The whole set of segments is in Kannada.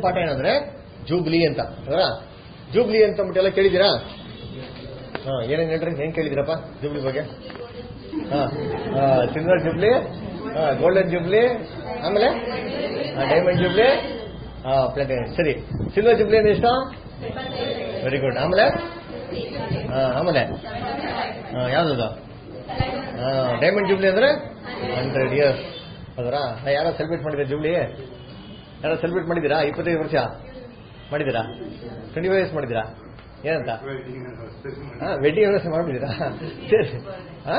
ಪಾಠ ಏನಂದ್ರೆ ಜೂಬ್ಲಿ ಅಂತ ಅದರ ಜೂಬ್ಲಿ ಅಂತ ಅಂದ್ಬಿಟ್ಟು ಎಲ್ಲ ಕೇಳಿದ್ದೀರಾ ಹಾ ಏನೇನು ಹೇಳ್ರಿ ಏನ್ ಕೇಳಿದಿರಪ್ಪ ಜೂಬ್ಲಿ ಬಗ್ಗೆ ಹಾ ಸಿಲ್ವರ್ ಜೂಬ್ಲಿ ಹಾ ಗೋಲ್ಡನ್ ಜೂಬ್ಲಿ ಆಮೇಲೆ ಡೈಮಂಡ್ ಜೂಬ್ಲಿ ಹಾ ಪ್ಲಾಟಿನಮ್ ಸರಿ ಸಿಲ್ವರ್ ಜೂಬ್ಲಿ ಅಂದ್ರೆ ಎಷ್ಟು ವೆರಿ ಗುಡ್ ಆಮೇಲೆ ಹಾ ಆಮೇಲೆ ಹಾ ಯಾವ್ದದು ಹಾ ಡೈಮಂಡ್ ಜೂಬ್ಲಿ ಅಂದ್ರೆ ಹಂಡ್ರೆಡ್ ಇಯರ್ಸ್ ಅದರ ಯಾರೋ ಸೆಲೆಬ್ರೇಟ್ ಮಾಡಿದ್ರೆ ಜೂಬ್ಲಿ ಯಾರೋ ಸೆಲೆಬ್ರೇಟ್ ಮಾಡಿದ್ದೀರಾ ಇಪ್ಪತ್ತೈದು ವರ್ಷ ಮಾಡಿದ್ದೀರಾ ಟ್ವೆಂಟಿ ಫೈವ್ ಇಯರ್ಸ್ ಮಾಡಿದ್ದೀರಾ ಏನಂತ ಹಾ ವೆಡ್ಡಿಂಗ್ ಆನಿವರ್ಸರಿ ಮಾಡ್ಬಿಟ್ಟಿದ್ದೀರಾ ಸರಿ ಹಾ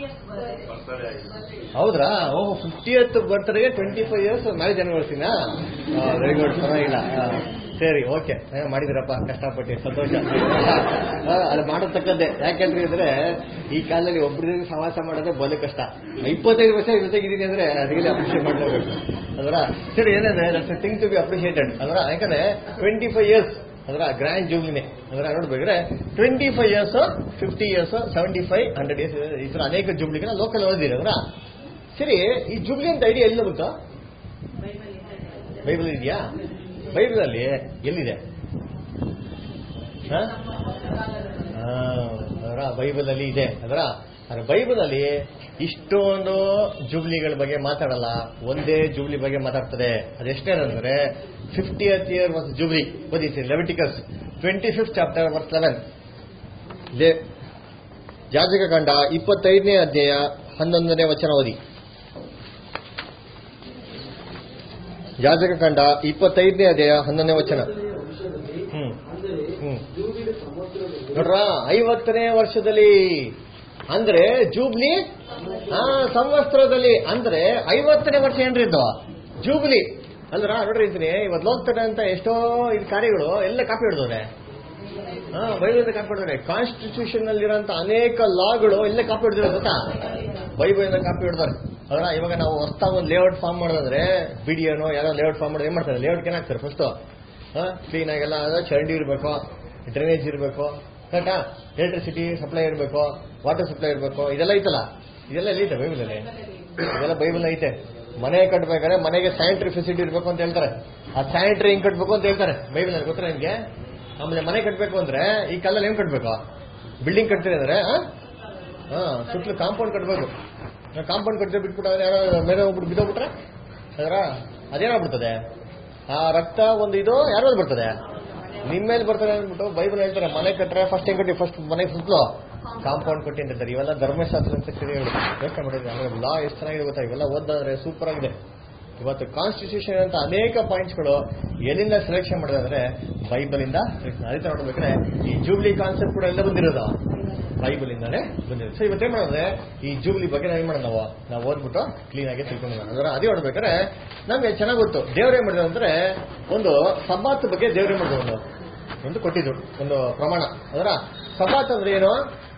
ಹೌದ್ರಾ ಓಹ್ ಫಿಫ್ಟಿಯತ್ ಬರ್ತ್ಡೇಗೆ ಟ್ವೆಂಟಿ ಫೈವ್ ಇಯರ್ಸ್ ಮ್ಯಾರೇಜ್ ಆನಿವರ್ಸರಿನಾ ವೆರಿ ಗುಡ್ ಪರವಾಗಿಲ್ಲ ಆ, ಸರಿ ಓಕೆ ಮಾಡಿದಿರಪ್ಪ ಕಷ್ಟಪಟ್ಟು ಸಂತೋಷ ಆ, ಅದು ಮಾಡತಕ್ಕದ್ದೇ ಯಾಕೆಂದ್ರೆ ಅಂದ್ರೆ ಈ ಕಾಲದಲ್ಲಿ ಒಬ್ಬರಿಗೆ ಸವಾಸ ಮಾಡೋದೇ ಬಲು ಕಷ್ಟ ಇಪ್ಪತ್ತೈದು ವರ್ಷ ಜೊತೆಗಿದ್ದೀನಿ ಅಂದ್ರೆ ರಿಯಲಿ ಅಪ್ರಿಷಿಯೇಟ್ ಮಾಡಲೇಬೇಕು ಅದರ ಸರಿ ಏನಂದ್ರೆ that's thing to be appreciated ಅದರ ಯಾಕಂದ್ರೆ ಟ್ವೆಂಟಿ ಫೈವ್ ಇಯರ್ಸ್ ಅದರ ಗ್ರ್ಯಾಂಡ್ ಜೂಬ್ಲಿನೇ ಅದರ ನೋಡ್ಬೇಕಾದ್ರೆ twenty five years fifty years seventy five hundred years ಈ ತರ ಅನೇಕ ಜೂಬ್ಲಿಗಳನ್ನ ಲೋಕಲ್ ಓದಿರಿ ಅವರ ಸರಿ ಈ ಜೂಬ್ಲಿ ಅಂತ ಐಡಿಯಾ ಎಲ್ಲಿ ಬಂತು ಬೈಬಲ್ ಇದೆಯಾ ಬೈಬಲ್ ಅಲ್ಲಿ ಎಲ್ಲಿದೆ ಹ? ಆ, ಅದರ ಬೈಬಲ್ ಅಲ್ಲಿ ಇದೆ ಅದರ ಅದರ ಬೈಬಲ್ ಅಲ್ಲಿ ಇಷ್ಟೊಂದು ಜೂಬ್ಲಿಗಳ ಬಗ್ಗೆ ಮಾತಾಡಲ್ಲ ಒಂದೇ ಜೂಬ್ಲಿ ಬಗ್ಗೆ ಮಾತಾಡ್ತದೆ ಅದೆಷ್ಟೇನಂದ್ರೆ ಫಿಫ್ಟಿಯತ್ ಇಯರ್ ವರ್ಸ್ ಜೂಬ್ಲಿ ಓದಿಸಿ Leviticus twenty fifth chapter verse eleven ಜಾಜಕ ಕಂಡ ಇಪ್ಪತ್ತೈದನೇ ಅಧ್ಯಾಯ ಹನ್ನೊಂದನೇ ವಚನ ಓದಿ ಯಾಜಕ ಕಂಡ ಇಪ್ಪತ್ತೈದನೇ ಅಧ್ಯಾಯ ಹನ್ನೊಂದನೇ ವಚನ ಹ್ಮ್ ಹ್ಮ್ ನೋಡ್ರ ಐವತ್ತನೇ ವರ್ಷದಲ್ಲಿ ಅಂದ್ರೆ ಜೂಬ್ಲಿ ಆ ಸಂವತ್ಸರದಲ್ಲಿ ಅಂದ್ರೆ ಐವತ್ತನೇ ವರ್ಷ ಏನ್ರಿ ಇದು ಜೂಬ್ಲಿ ಅಂದ್ರ ನೋಡ್ರಿ ಇದ್ದೀನಿ ಇವತ್ತು ಹೋಗ್ತಾರೆ ಅಂತ ಎಷ್ಟೋ ಇದು ಕಾರ್ಯಗಳು ಎಲ್ಲ ಕಾಪಿ ಹಿಡಿದವ್ರೆ ಹಾ ಬೈಬಲ್ ಕಾಪಿ ಹಿಡಿದ್ರೆ ಕಾನ್ಸ್ಟಿಟ್ಯೂಷನ್ ನಲ್ಲಿರೋಂಥ ಅನೇಕ ಲಾಗಳು ಎಲ್ಲ ಕಾಪಿ ಹಿಡಿದಿರೋ ಗೊತ್ತಾ ಬೈಬಲ್ ಕಾಪಿ ಹಿಡಿದಾರೆ ಅದರ ಇವಾಗ ನಾವು ಹೊಸ್ತಾಗ ಒಂದು ಲೇಔಟ್ ಫಾರ್ಮ್ ಮಾಡೋದಂದ್ರೆ ಬಿಡಿಯೋನೋ ಯಾರೋ ಲೇಔಟ್ ಫಾರ್ಮ್ ಮಾಡೋದು ಏನ್ ಮಾಡ್ತಾರೆ ಲೇಔಟ್ ಏನಾಗ್ತಾರೆ ಫಸ್ಟ್ ಕ್ಲೀನ್ ಆಗೆಲ್ಲ ಅದು ಚರಂಡಿ ಇರಬೇಕು ಡ್ರೈನೇಜ್ ಇರಬೇಕು ಕರೆಕ್ಟಾ ಎಲೆಕ್ಟ್ರಿಸಿಟಿ ಸಪ್ಲೈ ಇರಬೇಕು ವಾಟರ್ ಸಪ್ಲೈ ಇರಬೇಕು ಇದೆಲ್ಲ ಐತಲ್ಲ ಇದೆಲ್ಲ ಎಲ್ಲಿ ಐತೆ ಬೈಬಲಲ್ಲಿ ಇದೆಲ್ಲ ಬೈಬಲ್ ಐತೆ ಮನೆ ಕಟ್ಟಬೇಕಾದ್ರೆ ಮನೆಗೆ ಸ್ಯಾನಿಟರಿ ಫೆಸಿಲಿಟಿ ಇರಬೇಕು ಅಂತ ಹೇಳ್ತಾರೆ ಆ ಸ್ಯಾನಿಟರಿ ಹಿಂಗ್ ಕಟ್ಟಬೇಕು ಅಂತ ಹೇಳ್ತಾರೆ ಬೈಬಲ್ ಅಲ್ಲಿ ಗೊತ್ತಾ ನಿಮ್ಗೆ ಆಮೇಲೆ ಮನೆ ಕಟ್ಟಬೇಕು ಅಂದ್ರೆ ಈ ಕಾಲದಲ್ಲಿ ಏನ್ ಕಟ್ಟಬೇಕು ಬಿಲ್ಡಿಂಗ್ ಕಟ್ತೀರಿ ಅಂದ್ರೆ ಆ? ಹಾ ಸುತ್ತಲೂ ಕಾಂಪೌಂಡ್ ಕಟ್ಟಬೇಕು ಕಾಂಪೌಂಡ್ ಕಟ್ಟಿದ್ರೆ ಬಿಟ್ಬಿಟ್ಟು ಅವ್ರು ಯಾರೋ ಮೇಲೆ ಹೋಗ್ಬಿಟ್ಟು ಬಿದ್ದೋಗ್ಬಿಟ್ರೆ ಅದರ ಅದೇನಾಗ್ಬಿಡ್ತದೆ ಆ ರಕ್ತ ಒಂದು ಇದು ಯಾರು ಬರ್ತದೆ ನಿಮ್ಮ ಮೇಲೆ ಬರ್ತದೆ ಅಂದ್ಬಿಟ್ಟು ಬೈಬಲ್ ಹೇಳ್ತಾರೆ ಮನೆ ಕಟ್ಟರೆ ಫಸ್ಟ್ ಹೆಂಗ್ ಕಟ್ಟಿ ಫಸ್ಟ್ ಮನೆ ಸುತ್ತಲೂ ಕಾಂಪೌಂಡ್ ಕಟ್ಟಿ ಅಂತ ಹೇಳ್ತಾರೆ ಇವೆಲ್ಲ ಧರ್ಮಶಾಸ್ತ್ರ ಅಂತ ಹೇಳಿ ಯೋಚನೆ ಮಾಡಿದ್ರೆ ಅಂದ್ರೆ ಲಾ ಎಷ್ಟು ಚೆನ್ನಾಗಿದೆ ಗೊತ್ತಾ ಇವೆಲ್ಲ ಓದಾದ್ರೆ ಸೂಪರ್ ಆಗಿದೆ ಇವತ್ತು ಕಾನ್ಸ್ಟಿಟ್ಯೂಷನ್ ಅಂತ ಅನೇಕ ಪಾಯಿಂಟ್ಸ್ಗಳು ಎಲ್ಲಿಂದ ಸೆಲೆಕ್ಷನ್ ಮಾಡಿದ್ರೆ ಬೈಬಲ್ ಇಂದ selection. ಅದೇ ತರ ನೋಡ್ಬೇಕಾದ್ರೆ ಈ ಜೂಬ್ಲಿ ಕಾನ್ಸೆಪ್ಟ್ ಕೂಡ ಎಲ್ಲ ಬಂದಿರೋದು ಬೈಬಲ್ ಇಂದಾನೆ ಬಂದಿರೋದು ಸೊ ಇವತ್ತೇನ್ ಮಾಡೋದ್ರೆ ಈ ಜೂಬ್ಲಿ ಬಗ್ಗೆ ನಾವೇನ್ ಮಾಡೋದು ನಾವು ನಾವು ಓದ್ಬಿಟ್ಟು ಕ್ಲೀನ್ ಆಗಿ ತಿಳ್ಕೊಂಡು ಅದರ ಅದೇ ನೋಡ್ಬೇಕಾದ್ರೆ ನಮ್ಗೆ ಚೆನ್ನಾಗಿ ಗೊತ್ತು ದೇವ್ರೇನ್ ಮಾಡಿದ್ರು ಅಂದ್ರೆ ಒಂದು ಸಬ್ಬಾತ್ ಬಗ್ಗೆ ದೇವ್ರೇನ್ ಮಾಡಿದ್ರು ಒಂದು ಒಂದು ಕೊಟ್ಟಿದ್ರು ಒಂದು ಪ್ರಮಾಣ ಅದರ ಸಬ್ಬಾತ್ ಅಂದ್ರೆ ಏನು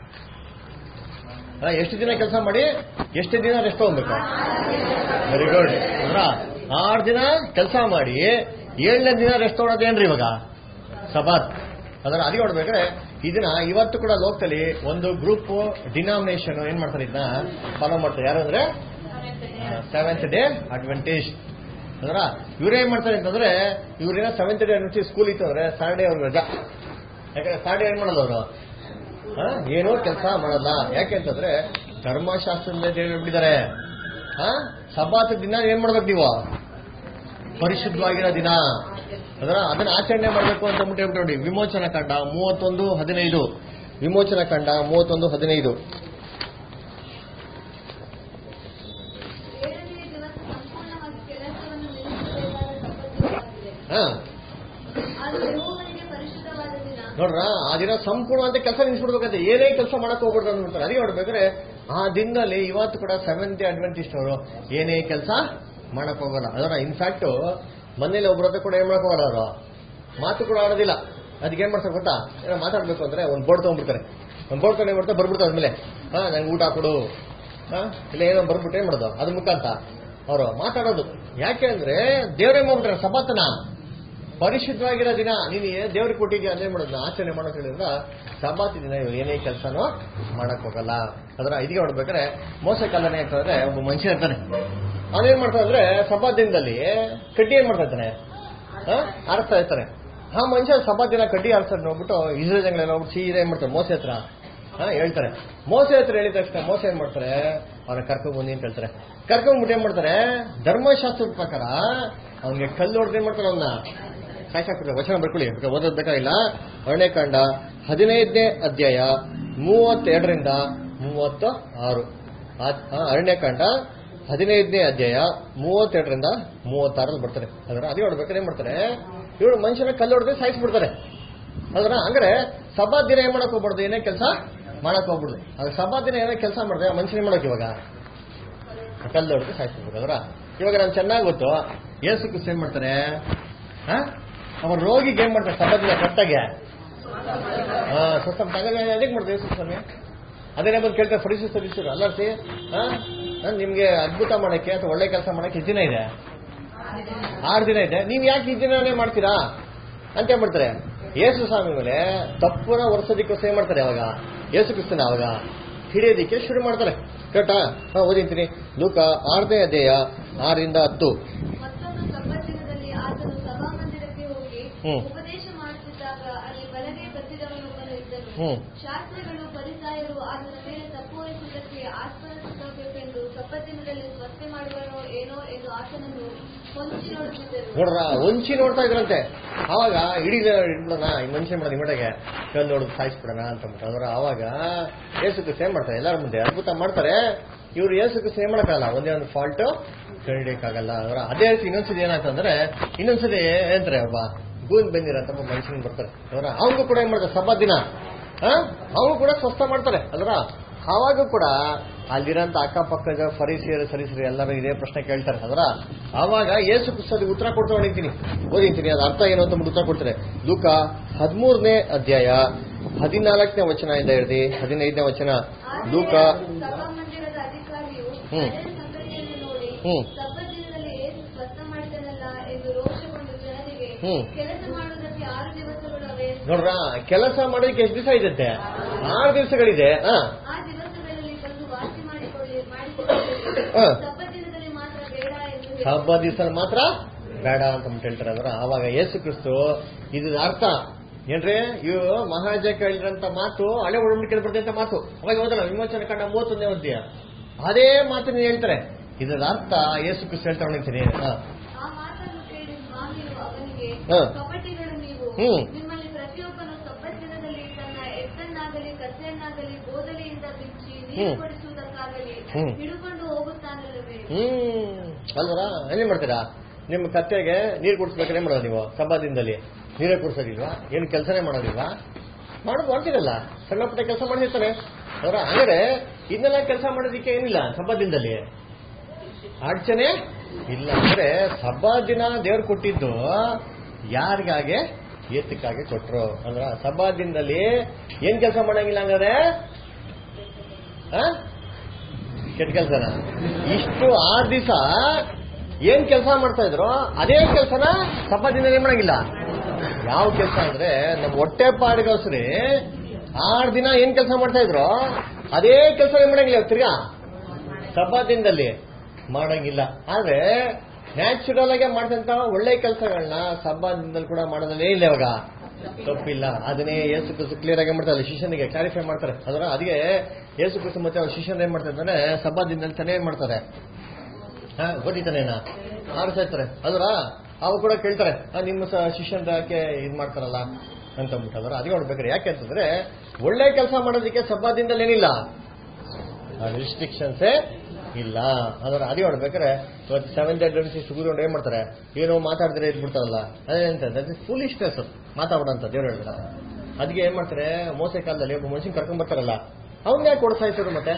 ಅಲ್ಲ, ಎಷ್ಟು ದಿನ ಕೆಲಸ ಮಾಡಿ ಎಷ್ಟು ದಿನ ರೆಸ್ಟ್ ಹೋಗ್ಬೇಕು ವೆರಿ ಗುಡ್ ಅಂದ್ರ ಆರು ದಿನ ಕೆಲಸ ಮಾಡಿ ಏಳನೇ ದಿನ ರೆಸ್ಟ್ ತೊಗೊಳೋದೇನ್ರಿ ಇವಾಗ ಸಬಾತ್ ಅದರ ಅದಕ್ಕೆ ನೋಡ್ಬೇಕಾದ್ರೆ ಇದನ್ನ ಇವತ್ತು ಕೂಡ ಲೋಕದಲ್ಲಿ ಒಂದು ಗ್ರೂಪ್ ಡಿನಾಮಿನೇಷನ್ ಏನ್ ಮಾಡ್ತಾರೆ ಇದನ್ನ ಫಾಲೋ ಮಾಡ್ತಾರೆ ಯಾರು ಅಂದ್ರೆ ಸೆವೆಂತ್ ಡೇ ಅಡ್ವಾಂಟೇಜ್ ಅದರ ಇವ್ರೇನ್ ಮಾಡ್ತಾರೆ ಅಂತಂದ್ರೆ ಇವ್ರೇನ ಸೆವೆಂತ್ ಡೇ ಅಡ್ವಾಂಟೇಜ್ ಸ್ಕೂಲ್ ಇತ್ತು ಅಂದ್ರೆ ಸಾಟರ್ಡೇ ಅವ್ರಿಗೆ ರಜಾ ಯಾಕಂದ್ರೆ ಸಾಟರ್ಡೇ ಏನ್ ಮಾಡಲ್ಲ ಅವರು ಆ, ಏನೋ ಕೆಲಸ ಮಾಡಲ್ಲ ಯಾಕೆ ಅಂತಂದ್ರೆ ಧರ್ಮಶಾಸ್ತ್ರದಲ್ಲೇ ಹೇಳ್ಬಿಟ್ಟಿದ್ದಾರೆ ಆ ಸಬ್ಬಾತ ದಿನ ಏನ್ ಮಾಡ್ಬೇಕು ನೀವು ಪರಿಶುದ್ಧವಾಗಿರೋ ದಿನ ಅದರ ಅದನ್ನ ಆಚರಣೆ ಮಾಡಬೇಕು ಅಂತ ಅಂದ್ಬಿಟ್ಟು ಹೇಳ್ಬಿಟ್ಟು ನೋಡಿ ವಿಮೋಚನ ಕಂಡ ಮೂವತ್ತೊಂದು ಹದಿನೈದು ವಿಮೋಚನ ಕಂಡ ಮೂವತ್ತೊಂದು ಹದಿನೈದು ಏಳನೆಯ ದಿವಸ ಸಂಪೂರ್ಣವಾಗಿ ಕೆಲಸವನ್ನು ನಿಲ್ಲಿಸಬೇಕಾದ ತಪಸ್ಸುಗಳಾಗಿದೆ. ಹಾ ಅದು ಯೆಹೋವನಿಗೆ ಪರಿಶುದ್ಧವಾದ ದಿನ ನೋಡ್ರ ಆ ದಿನ ಸಂಪೂರ್ಣವಂತ ಕೆಲಸ ನಿಲ್ಸ್ಬಿಡ್ಬೇಕಂತ ಏನೇ ಕೆಲಸ ಮಾಡಕ್ ಹೋಗ್ಬಿಡ್ದು ಅಂದ್ಬಿಡ್ತಾರೆ ಅದಕ್ಕೆ ನೋಡ್ಬೇಕಾದ್ರೆ ಆ ದಿನದಲ್ಲಿ ಇವತ್ತು ಕೂಡ ಸೆವೆಂತ್ ಅಡ್ವೆಂಟಿಸ್ಟ್ ಅವರು ಏನೇ ಕೆಲಸ ಮಾಡಕ್ ಹೋಗಲ್ಲ ಅದರ ಇನ್ಫ್ಯಾಕ್ಟ್ ಮನೇಲಿ ಒಬ್ಬರ ಹತ್ರ ಕೂಡ ಏನ್ ಮಾಡಕ್ ಹೋಗಲ್ಲ ಅವರು ಮಾತು ಕೂಡ ಆಡೋದಿಲ್ಲ ಅದಕ್ಕೆ ಏನ್ ಮಾಡ್ತಾರೆ ಗೊತ್ತಾ ಏನೋ ಮಾತಾಡ್ಬೇಕು ಅಂದ್ರೆ ಒಂದು ಬೋರ್ಡ್ ತಗೊಂಡ್ಬಿಡ್ತಾರೆ ಒಂದು ಬೋರ್ಡ್ ತಗೊಂಡು ಬರ್ತಾ ಬರ್ಬಿಡ್ತಾರೆ ಆದ್ಮೇಲೆ ಹಾ ನಂಗೆ ಊಟ ಕೊಡು ಹಾ ಇಲ್ಲ ಏನೋ ಬರ್ಬಿಟ್ಟು ಏನ್ ಮಾಡೋದು ಅದ್ರ ಮುಖಾಂತ ಅವರು ಮಾತಾಡೋದು ಯಾಕೆ ಅಂದ್ರೆ ದೇವ್ರೇ ಮಾಡ್ಬಿಟ್ರೆ ಸಬಾತನ ಪರಿಶುದ್ಧವಾಗಿರೋ ದಿನ ನೀನು ಏನ್ ದೇವ್ರಿಗೆ ಕೊಟ್ಟಿದ್ಯಾ ಅದೇ ಮಾಡೋದು ಆಚರಣೆ ಮಾಡೋಕೆ ಹೇಳಿದ್ರೆ ಸಬಾತಿ ದಿನ ಇವ್ರು ಏನೇ ಕೆಲಸನೂ ಮಾಡಕ್ ಹೋಗಲ್ಲ ಅದರ ಇದಕ್ಕೆ ನೋಡ್ಬೇಕಾದ್ರೆ ಮೋಸ ಕಾಲನೇ ಆಗ್ತದ್ರೆ ಒಬ್ಬ ಮನುಷ್ಯ ಇರ್ತಾನೆ ಅವನೇನ್ ಮಾಡ್ತಾ ಅಂದ್ರೆ ಸಬಾತ್ ದಿನದಲ್ಲಿ ಕಡ್ಡಿ ಏನ್ ಮಾಡ್ತಾ ಇರ್ತಾನೆ ಆ, ಆರಿಸ್ತಾ ಇರ್ತಾರೆ ಆ ಮನುಷ್ಯ ಸಭಾ ದಿನ ಕಡ್ಡಿ ಆರಿಸ್ತಾರೆ ನೋಡ್ಬಿಟ್ಟು ಇಸ್ರೇಲ್ ಜಂಗಲೆಲ್ಲ ಹೋಗ್ಬಿಟ್ಟು ಸೀರೆ ಏನ್ ಮಾಡ್ತಾರೆ ಮೋಸೆ ಹತ್ರ ಹಾ ಹೇಳ್ತಾರೆ ಮೋಸೆ ಹತ್ರ ಹೇಳಿದ ತಕ್ಷಣ ಮೋಸ ಏನ್ ಮಾಡ್ತಾರೆ ಅವ್ರ ಕರ್ಕೊಂಡ್ ಬಂದಿ ಅಂತ ಹೇಳ್ತಾರೆ ಕರ್ಕೊಂಡ್ಬಿಟ್ಟು ಏನ್ ಮಾಡ್ತಾರೆ ಧರ್ಮಶಾಸ್ತ್ರದ ಪ್ರಕಾರ ಅವ್ನಿಗೆ ಕಲ್ಲು ಹೊಡೆದು ಏನ್ ಮಾಡ್ತಾರೆ ಅವನ್ನ ಸಾಯ್ಸಾಕ್ಬಿಡ್ತಾರೆ ವಚನ ಬರ್ಕೊಳ್ಳಿ ಬೇಕಾದ್ರೆ ಓದೋದ್ ಬೇಕಾಗಿಲ್ಲ ಅರಣ್ಯಕಾಂಡ ಹದಿನೈದನೇ ಅಧ್ಯಾಯ ಮೂವತ್ತೆರಡರಿಂದ ಮೂವತ್ತ ಆರು ಆ- ಆ, ಅರಣ್ಯಕಾಂಡ ಹದಿನೈದನೇ ಅಧ್ಯಾಯ ಮೂವತ್ತೆರಡರಿಂದ ಮೂವತ್ತಾರಲ್ಲಿ ಬರ್ತಾರೆ ಅದರ ಅದೇ ಹೊಡ್ಬೇಕಾದ್ರೆ ಏನ್ ಮಾಡ್ತಾರೆ ಇವರು ಮನುಷ್ಯನ ಕಲ್ಲು ಹೊಡೆದು ಸಾಯಿಸ್ಬಿಡ್ತಾರೆ ಅದರ ಹಂಗಾರೆ ಸಭಾ ದಿನ ಏನ್ ಮಾಡಕ್ ಹೋಗ್ಬಾರ್ದು ಏನೇ ಕೆಲಸ ಮಾಡಕ್ ಹೋಗ್ಬಿಡ್ದು ಅದು ಸಭಾ ದಿನ ಏನೇ ಕೆಲಸ ಮಾಡಿದ್ರೆ ಆ ಮನುಷ್ಯನೇ ಮಾಡಕ್ ಇವಾಗ ಕಲ್ಲು ಹೊಡೆದು ಸಾಯಿಸ್ಬಿಡ್ಬೇಕು ಅದರ ಇವಾಗ ನಾನು ಚೆನ್ನಾಗಿ ಗೊತ್ತು ಏಸು ಕ್ರಿಸ್ತ ಏನ್ ಮಾಡ್ತಾರೆ ಆ? ಅವನ ರೋಗಿಗೆ ಏನ್ ಮಾಡ್ತಾರೆ ಸಭಾ ದಿನ ಕರೆಕ್ಟಾಗಿ ಹಾ ಸ್ವಸ್ಥ ಅದಕ್ಕೆ ಮಾಡ್ತಾರೆ ಯೇಸು ಸ್ವಾಮಿ ಅದೇನೇ ಬಂದು ಕೇಳ್ತಾರೆ ಫರಿಸು ಸಲ್ಲಿಸರು ಅಲ್ಲ ಸಿ ನಾನು ನಿಮ್ಗೆ ಅದ್ಭುತ ಮಾಡಕ್ಕೆ ಅಥವಾ ಒಳ್ಳೆ ಕೆಲಸ ಮಾಡಕ್ಕೆ ಎಷ್ಟು ದಿನ ಇದೆ ಆರು ದಿನ ಇದೆ ನೀವು ಯಾಕೆ ಈ ದಿನನೇ ಮಾಡ್ತೀರಾ ಅಂತ ಹೇಳ್ಬಿಡ್ತಾರೆ ಯೇಸು ಸ್ವಾಮಿ ಮೇಲೆ ತಪ್ಪನ ವರ್ಷದಕ್ಕೋಸ್ಕರ ಏನ್ ಮಾಡ್ತಾರೆ ಅವಾಗ ಯೇಸು ಕ್ರಿಸ್ತನ ಅವಾಗ ಹಿಡಿಯೋದಿಕ್ಕೆ ಶುರು ಮಾಡ್ತಾರೆ ಕರೆಕ್ಟಾ ಹಾ ಓದಿಂತೀನಿ ಲೂಕ ಆರನೇ ಅಧ್ಯಾಯ ಆರಿಂದ ಹತ್ತು ಮತ್ತೊಂದು ಸಬ್ಬತ್ತಿನದಲ್ಲಿ ಆತನು ಸಭಾಮಂದಿರಕ್ಕೆ ಹೋಗಿ ಹ್ಮ್. ಉಪದೇಶ ಮಾಡುತ್ತಿದ್ದಾಗ ಅಲ್ಲಿ ಬಲಗೆ ಬತ್ತಿದವನೊಬ್ಬನು ಇದ್ದನು ಹ್ಮ್. ಶಾಸ್ತ್ರಿಗಳು ಪರಿಸಾಯರು ಆತನ ಮೇಲೆ ತಪ್ಪು ವಹಿಸುವುದಕ್ಕೆ ಆಸ್ಪದಿಸಬೇಕೆಂದು ಸಬ್ಬತ್ತಿನದಲ್ಲಿ ಸ್ವಸ್ಥೆ ಮಾಡುವನೋ ಏನೋ ಎಂದು ಆತನನ್ನು ಹೊಂಚಿ ನೋಡುತ್ತಿದ್ದರು ನೋಡ್ರ ಒಂಚಿ ನೋಡ್ತಾ ಇದ್ರಂತೆ ಅವಾಗ ಇಡೀ ಇಡ್ಬಿಡೋಣ ಈ ಮನುಷ್ಯ ಮಾಡೋದು ಇಮ್ಮಡೆಗೆ ಕಲ್ಲು ನೋಡೋದು ಸಾಯಿಸ್ಬಿಡೋಣ ಅಂತ ಅಂದ್ಬಿಟ್ಟು ಅದ್ರ ಅವಾಗ ಏಸುக்கு ಸೇಮ್ ಮಾಡ್ತಾರೆ ಎಲ್ಲರ ಮುಂದೆ ಅದ್ಭುತ ಮಾಡ್ತಾರೆ ಇವ್ರು ಏಸುக்கு ಸೇಮ್ ಮಾಡಕ್ಕಾಗಲ್ಲ ಒಂದೇ ಒಂದು ಫಾಲ್ಟ್ ಕಂಡಿಡಿಯಕ್ಕಾಗಲ್ಲ ಅದರ ಅದೇ ರೀತಿ ಇನ್ನೊಂದ್ಸತಿ ಏನಾಯ್ತಂದ್ರೆ ಇನ್ನೊಂದ್ಸತಿ ಏನಂತಾರೆ ಒಬ್ಬ ಗೂನ್ ಬಂದಿರಂತ ಒಬ್ಬ ಮನುಷ್ಯನ್ ಬರ್ತಾರೆ ಅದರ ಅವನಿಗೂ ಕೂಡ ಏನ್ ಮಾಡ್ತಾರೆ ಸಬ್ಬ ದಿನ ಅವನು ಕೂಡ ಸ್ವಸ್ಥ ಮಾಡ್ತಾರೆ ಅಲ್ರ ಆವಾಗ ಕೂಡ ಅಲ್ಲಿರೋಂಥ ಅಕ್ಕಪಕ್ಕದ ಫರೀಸಿಯರು ಸರಿಸರಿ ಎಲ್ಲರೂ ಇದೇ ಪ್ರಶ್ನೆ ಕೇಳ್ತಾರೆ ಅದರ ಆವಾಗ ಏಸು ಪುಸ್ತಕದ ಉತ್ತರ ಕೊಡ್ತಾ ಹೊಡಿತೀನಿ ಓದಿತೀನಿ ಅದು ಅರ್ಥ ಏನು ಅಂತ ಅಂದ್ಬಿಟ್ಟು ಉತ್ತರ ಕೊಡ್ತಾರೆ ಲೂಕ ಹದಿಮೂರನೇ ಅಧ್ಯಾಯ ಹದಿನಾಲ್ಕನೇ ವಚನ ಇಂದ ಹಿಡಿದು ಹದಿನೈದನೇ ವಚನ ಲೂಕ ಸಭಾಮಂದಿರದ ಅಧಿಕಾರಿಯು ಹ್ಮ್. ಅದೇ ಸಂಗತಿಯನ್ನು ನೋಡಿ ಹ್ಮ್. ಸಬ್ಬತ್ತಿನದಲ್ಲಿ ಏಸು ಸ್ವಸ್ಥ ಮಾಡಿದನಲ್ಲ ಎಂದು ರೋಷಗೊಂಡು ಜನರಿಗೆ ಹ್ಮ್. ಕೆಲಸ ಮಾಡುವುದಕ್ಕೆ ಆರು ದಿವಸಗಳು ಅವೆ ನೋಡ್ರ ಕೆಲಸ ಮಾಡೋದಕ್ಕೆ ಎಷ್ಟು ದಿವಸ ಇದೆಂತೆ ಆರು ದಿವಸಗಳಿದೆ ಹಾ ಆ ದಿವಸಗಳಲ್ಲಿ ಬಂದು ವಾಸಿ ಮಾಡಿಕೊಳ್ಳಿ ಮಾಡಿಕೊಳ್ಳಿ ಹಾ. ಸಬ್ಬತ್ತಿನದಲ್ಲಿ ಮಾತ್ರ ಬೇಡ ಎಂದು ಹೇಳಿದನು. ಹಬ್ಬ ದಿವಸ ಮಾತ್ರ ಬೇಡ ಅಂತ ಅಂದ್ಬಿಟ್ಟು ಹೇಳ್ತಾರೆ ಅಂದ್ರೆ ಆವಾಗ ಯೇಸು ಕ್ರಿಸ್ತು ಇದ್ರ ಅರ್ಥ ಏನ್ರಿ ಇವು ಮಹಾರಾಜ ಕೇಳಿದ್ರಂತ ಮಾತು ಹಳೆ ಒಡಂಬಡಿಕೆ ಬರ್ತಂತ ಮಾತು ಅವಾಗ ಹೋದಲ್ಲ ವಿಮೋಚನೆ ಕಂಡ ಮೂವತ್ತೊಂದನೇ ಅಧ್ಯಾಯ ಅದೇ ಮಾತನ್ನ ಹೇಳ್ತಾರೆ ಇದರ ಅರ್ಥ ಯೇಸು ಕ್ರಿಸ್ತು ಹೇಳ್ತಾ ಹೊಡಿತೀನಿ ಹಾ ಆ ಮಾತನ್ನು ಕೇಳಿ ಸ್ವಾಮಿಯು ಅವನಿಗೆ ಹಾ. ಕಪಟಿಗಳು ನೀವು ಹ್ಮ್. ನಿಮ್ಮಲ್ಲಿ ಪ್ರತಿಯೊಬ್ಬನು ಸಬ್ಬತ್ತಿನದಲ್ಲಿ ತನ್ನ ಎತ್ತನ್ನಾಗಲಿ ಕತ್ತೆಯನ್ನಾಗಲಿ ಗೋದಲಿಯಿಂದ ಬಿಚ್ಚಿ ನೀರು ಹ್ಮ್. ಕೊಡಿಸುವುದಕ್ಕಾಗಲಿ ಹ್ಮ್. ಹಿಡುಕೊಂಡು ಹೋಗುತ್ತಾನಲ್ಲವೇ ಹ್ಮ್ ಅಲ್ವರ ಏನ್ ಮಾಡ್ತೀರಾ ನಿಮ್ಮ ಕತ್ತೆಗೆ ನೀರು ಕುಡಿಸ್ಬೇಕಾದ್ರೆ ಏನ್ ಮಾಡೋದು ನೀವು ಸಭಾದಿಂದಲ್ಲಿ ನೀರೇ ಕುಡಿಸೋದಿಲ್ವಾ ಏನು ಕೆಲಸನೇ ಮಾಡೋದಿಲ್ವಾ ಮಾಡೋದು ಮಾಡ್ತೀರಲ್ಲ ಸಣ್ಣ ಪುಟ್ಟ ಕೆಲಸ ಮಾಡಿರ್ತಾರೆ ಅವರ ಹಾಗಾದ್ರೆ ಇದನ್ನೆಲ್ಲ ಕೆಲಸ ಮಾಡೋದಕ್ಕೆ ಏನಿಲ್ಲ ಸಭಾದಿಂದಲ್ಲಿ ಅಡಚಣೆ ಇಲ್ಲ ಅಂದ್ರೆ ಸಭಾ ದಿನ ದೇವ್ರು ಕೊಟ್ಟಿದ್ದು ಯಾರಿಗಾಗೆ ಏತಕ್ಕಾಗಿ ಕೊಟ್ರು ಅಂದ್ರ ಸಭಾ ದಿನದಲ್ಲಿ ಏನ್ ಕೆಲಸ ಮಾಡಂಗಿಲ್ಲ ಹಂಗಾದ್ರೆ ಆ? ಕೆಟ್ಟ ಕೆಲಸನ ಇಷ್ಟು ಆರು ದಿವಸ ಏನ್ ಕೆಲಸ ಮಾಡ್ತಾ ಇದ್ರು ಅದೇ ಕೆಲಸನ ಸಭಾ ದಿನ ಏನ್ ಮಾಡಂಗಿಲ್ಲ ಯಾವ ಕೆಲಸ ಅಂದ್ರೆ ನಮ್ಮ ಹೊಟ್ಟೆ ಪಾಡಿಗೋಸ್ರಿ ಆರು ದಿನ ಏನ್ ಕೆಲಸ ಮಾಡ್ತಾ ಇದ್ರು ಅದೇ ಕೆಲಸ ಏನ್ ಮಾಡಂಗಿಲ್ಲ ತಿರ್ಗಾ ಸಭಾ ದಿನದಲ್ಲಿ ಮಾಡಂಗಿಲ್ಲ ಆದ್ರೆ ನ್ಯಾಚುರಲ್ ಆಗಿ ಮಾಡ್ತಂತ ಒಳ್ಳೆ ಕೆಲಸಗಳನ್ನ ಸಭಾ ದಿನದಲ್ಲಿ ಕೂಡ ಮಾಡೋದಲ್ಲೇ ಇಲ್ಲ ಇವಾಗ ತಪ್ಪಿಲ್ಲ ಅದನ್ನೇ ಯೇಸು ಕ್ರಿಸ್ತು ಕ್ಲಿಯರ್ ಆಗಿ ಮಾಡ್ತಾರೆ ಶಿಷ್ಯನಿಗೆ ಕ್ಲಾರಿಫೈ ಮಾಡ್ತಾರೆ ಅದರ ಅದಕ್ಕೆ ಯೇಸು ಕ್ರಿಸ್ತು ಮತ್ತೆ ಅವ್ರ ಶಿಷ್ಯನ ಏನ್ ಮಾಡ್ತಾರೆ ಅಂದ್ರೆ ಸಭಾ ದಿನದಲ್ಲಿ ತಾನೇ ಏನ್ ಮಾಡ್ತಾರೆ ಹಾ ಗೊತ್ತಿತ್ತಾನೇನ ಆರಿಸ್ತಾರೆ ಅದರ ಅವು ಕೂಡ ಕೇಳ್ತಾರೆ ಆ, ನಿಮ್ಮ ಸ- ಶಿಷ್ಯನ ಯಾಕೆ ಇದ್ ಮಾಡ್ತಾರಲ್ಲ ಅಂತ ಅಂದ್ಬಿಟ್ಟು ಅದರ ಅದಕ್ಕೆ ನೋಡ್ಬೇಕಾರೆ ಯಾಕೆ ಅಂತಂದ್ರೆ ಒಳ್ಳೆ ಕೆಲಸ ಮಾಡೋದಕ್ಕೆ ಸಭಾ ದಿನದಲ್ಲಿ ಏನಿಲ್ಲ ರಿಸ್ಟ್ರಿಕ್ಷನ್ಸೇ ಇಲ್ಲ ಅದರ ಅದೇ ನೋಡ್ಬೇಕಾರೆ ಇವತ್ತು ಸೆವೆನ್ ಡೇ ಡೆನ್ಸಿ ಸುಗುಕೊಂಡು ಏನ್ ಮಾಡ್ತಾರೆ ಏನೋ ಮಾತಾಡಿದ್ರೆ ಇದ್ಬಿಡ್ತಾರಲ್ಲ ಅದೇಂತ ದಟ್ ಇಸ್ ಫುಲಿಶ್ನೆಸ್ ಮಾತಾಡೋಂತ ದೇವ್ರು ಹೇಳ್ತಾರೆ ಅದಕ್ಕೆ ಏನ್ ಮಾಡ್ತಾರೆ ಮೋಸೆ ಕಾಲದಲ್ಲಿ ಒಬ್ಬ ಮನುಷ್ಯನ್ ಕರ್ಕೊಂಡ್ ಬರ್ತಾರಲ್ಲ ಅವ್ನ್ ಯಾಕೆ ಕೊಡ್ಸಾಯ್ತರು ಮತ್ತೆ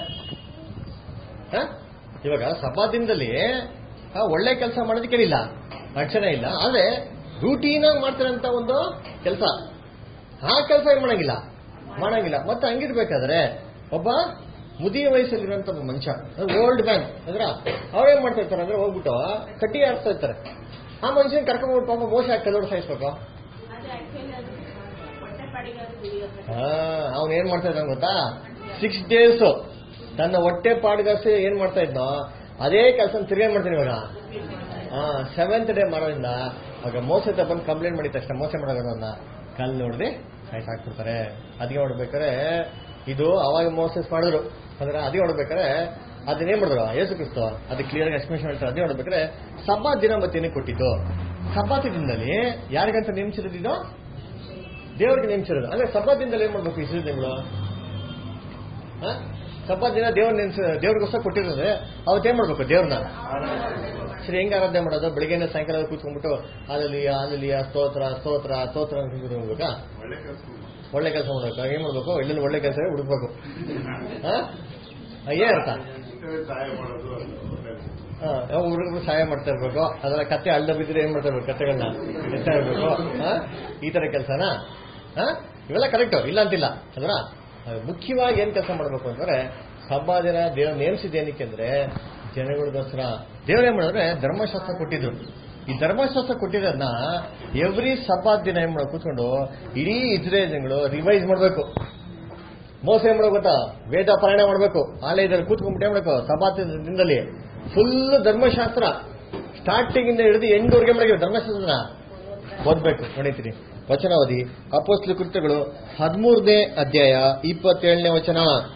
ಹ? ಇವಾಗ ಸಭಾದಿಂದಲ್ಲಿ ಆ, ಒಳ್ಳೆ ಕೆಲಸ ಮಾಡೋದಕ್ಕೇನಿಲ್ಲ ಅಡಚಣೆ ಇಲ್ಲ ಆದ್ರೆ ರೂಟೀನ್ ಆಗಿ ಮಾಡ್ತಾರಂತ ಒಂದು ಕೆಲಸ ಆ ಕೆಲಸ ಏನ್ ಮಾಡಂಗಿಲ್ಲ ಮಾಡಂಗಿಲ್ಲ ಮತ್ತೆ ಹಂಗಿರ್ಬೇಕಾದ್ರೆ ಒಬ್ಬ ಮುದಿಯ ವಯಸ್ಸಲ್ಲಿರುವಂತ ಒಬ್ಬ ಮನುಷ್ಯ ಓಲ್ಡ್ ಮ್ಯಾನ್ ಅಂದ್ರ ಅವ್ರೇನ್ ಮಾಡ್ತಾ ಇರ್ತಾರೆ ಅಂದ್ರೆ ಹೋಗ್ಬಿಟ್ಟು ಕಟ್ಟಿ ಆಡ್ತಾ ಇರ್ತಾರೆ ಆ ಮನುಷ್ಯನ್ ಕರ್ಕೊಂಡ್ಬಿಟ್ಟು ಪಾಪ ಮೋಸ ಹಾಕಿ ಕೆಲವರು ಸಾಯಿಸ್ಬೇಕು ಹಾ ಅವ್ನ್ ಏನ್ ಮಾಡ್ತಾ ಇದ್ದಾನೆ ಗೊತ್ತಾ ಸಿಕ್ಸ್ ಡೇಸ್ ತನ್ನ ಹೊಟ್ಟೆ ಪಾಡಿಗಾಸಿ ಏನ್ ಮಾಡ್ತಾ ಇದ್ನೋ ಅದೇ ಕೆಲಸ ತಿರ್ಗೇನ್ ಮಾಡ್ತೀನಿ ಇವಾಗ ಸೆವೆಂತ್ ಡೇ ಮಾಡೋದ್ರಿಂದ ಆಗ ಮೋಸ ಬಂದು ಕಂಪ್ಲೇಂಟ್ ಮಾಡಿದ ತಕ್ಷಣ ಮೋಸ ಮಾಡೋದನ್ನ ಕಲ್ಲು ನೋಡ್ದೆ ಸಾಯ್ಸಾಕ್ಬಿಡ್ತಾರೆ ಅದಕ್ಕೆ ನೋಡ್ಬೇಕಾದ್ರೆ ಇದು ಅವಾಗ ಮೋಸಸ್ ಮಾಡಿದ್ರು ಅಂದ್ರೆ ಅದೇ ನೋಡ್ಬೇಕಾದ್ರೆ ಅದನ್ನೇನ್ ಮಾಡಿದ್ರು ಯೇಸು ಕ್ರಿಸ್ತು ಅದಕ್ಕೆ ಕ್ಲಿಯರ್ ಆಗಿ ಎಕ್ಸ್ಪ್ಲೇಷನ್ ಹೇಳ್ತಾರೆ ಅದೇ ನೋಡ್ಬೇಕಾದ್ರೆ ಸಬ್ಬಾ ದಿನ ಮತ್ತೇನೆ ಕೊಟ್ಟಿದ್ದು ಸಬ್ಬಾತಿ ದಿನದಲ್ಲಿ ಯಾರಿಗಂತ ನೇಮಿಸಿರೋದಿದ್ದು ದೇವರಿಗೆ ನೇಮಿಸಿರೋದು ಅಂದ್ರೆ ಸಬ್ಬಾ ದಿನದಲ್ಲಿ ಏನ್ ಮಾಡ್ಬೇಕು ಇಸ್ರೇಲ್ ತಿಂಗಳು ಸಬ್ಬಾ ದಿನ ದೇವ್ರ ನೆನ್ಸ ದೇವ್ರಿಗೋಸ್ಕರ ಕೊಟ್ಟಿರೋದ್ರೆ ಅವತ್ತೇನ್ ಮಾಡ್ಬೇಕು ದೇವ್ರನ್ನ ಸರಿ ಹೆಂಗ ಆರಾಧನೆ ಮಾಡೋದು ಬೆಳಿಗ್ಗೆನ ಸಾಯಂಕಾಲ ಕೂತ್ಕೊಂಡ್ಬಿಟ್ಟು ಅಲ್ಲಿಯ ಅಲ್ಲಿಯ ಸ್ತೋತ್ರ ಸ್ತೋತ್ರ ಸ್ತೋತ್ರ ಅಂತ ಹೋಗ್ಬೇಕಾ ಒಳ್ಳೆ ಕೆಲಸ ಒಳ್ಳೆ ಕೆಲಸ ಮಾಡ್ಬೇಕು ಏನ್ ಮಾಡ್ಬೇಕು ಎಲ್ಲೆಲ್ಲಿ ಒಳ್ಳೆ ಕೆಲಸ ಹುಡುಕ್ಬೇಕು ಹಾ ಏನ್ ಅರ್ಥ ಸಹಾಯ ಮಾಡೋದು ಒಳ್ಳೆ ಹುಡುಗರು ಸಹಾಯ ಮಾಡ್ತಾ ಇರ್ಬೇಕು ಅದರ ಕತ್ತೆ ಅಳ್ದ ಬಿದ್ದರೆ ಏನ್ ಮಾಡ್ತಾ ಇರ್ಬೇಕು ಕತ್ತೆಗಳನ್ನ ಎತ್ತಾ ಇರ್ಬೇಕು ಹಾ? ಈ ತರ ಕೆಲಸನಾ ಇವೆಲ್ಲ ಕರೆಕ್ಟ್ ಇಲ್ಲ ಅಂತಿಲ್ಲ ಅದ್ರ ಮುಖ್ಯವಾಗಿ ಏನ್ ಕೆಲಸ ಮಾಡ್ಬೇಕು ಅಂತಂದ್ರೆ ಹಬ್ಬ ದಿನ ದೇವ್ರ ನೇಮಿಸಿದ ಏನಕ್ಕೆ ಅಂದ್ರೆ ಜನಗಳಿಗೋಸ್ಕರ ದೇವ್ರ ಏನ್ ಮಾಡಿದ್ರೆ ಧರ್ಮಶಾಸ್ತ್ರ ಕೊಟ್ಟಿದ್ರು ಈ ಧರ್ಮಶಾಸ್ತ್ರ ಕೊಟ್ಟಿರೋದನ್ನ ಎವ್ರಿ ಸಬ್ಬಾ ದಿನ ಏನ್ ಮಾಡೋ ಕೂತ್ಕೊಂಡು ಇಡೀ ಇಸ್ರೇಲ್ ಜನಗಳು ರಿವೈಸ್ ಮಾಡ್ಬೇಕು ಮೋಸ ಏನ್ ಮಾಡ್ಬೇಕು ಗೊತ್ತಾ ವೇದ ಪಾರಾಯಣ ಮಾಡ್ಬೇಕು ಆಲಯದಲ್ಲಿ ಕೂತ್ಕೊಂಡ್ಬಿಟ್ಟು ಏನ್ ಮಾಡ್ಬೇಕು ಸಭಾತ ದಿನದಲ್ಲಿ ಫುಲ್ ಧರ್ಮಶಾಸ್ತ್ರ ಸ್ಟಾರ್ಟಿಂಗ್ ಇಂದ ಹಿಡಿದು ಎಂಡ್ವರೆಗೆ ಮಾಡಿದ್ವಿ ಧರ್ಮಶಾಸ್ತ್ರ ಓದ್ಬೇಕು ನೋಡಿತೀನಿ ವಚನ ಓದಿ ಅಪೋಸ್ಲ ಕೃತ್ಯಗಳು ಹದಿಮೂರನೇ ಅಧ್ಯಾಯ ಇಪ್ಪತ್ತೇಳನೇ ವಚನ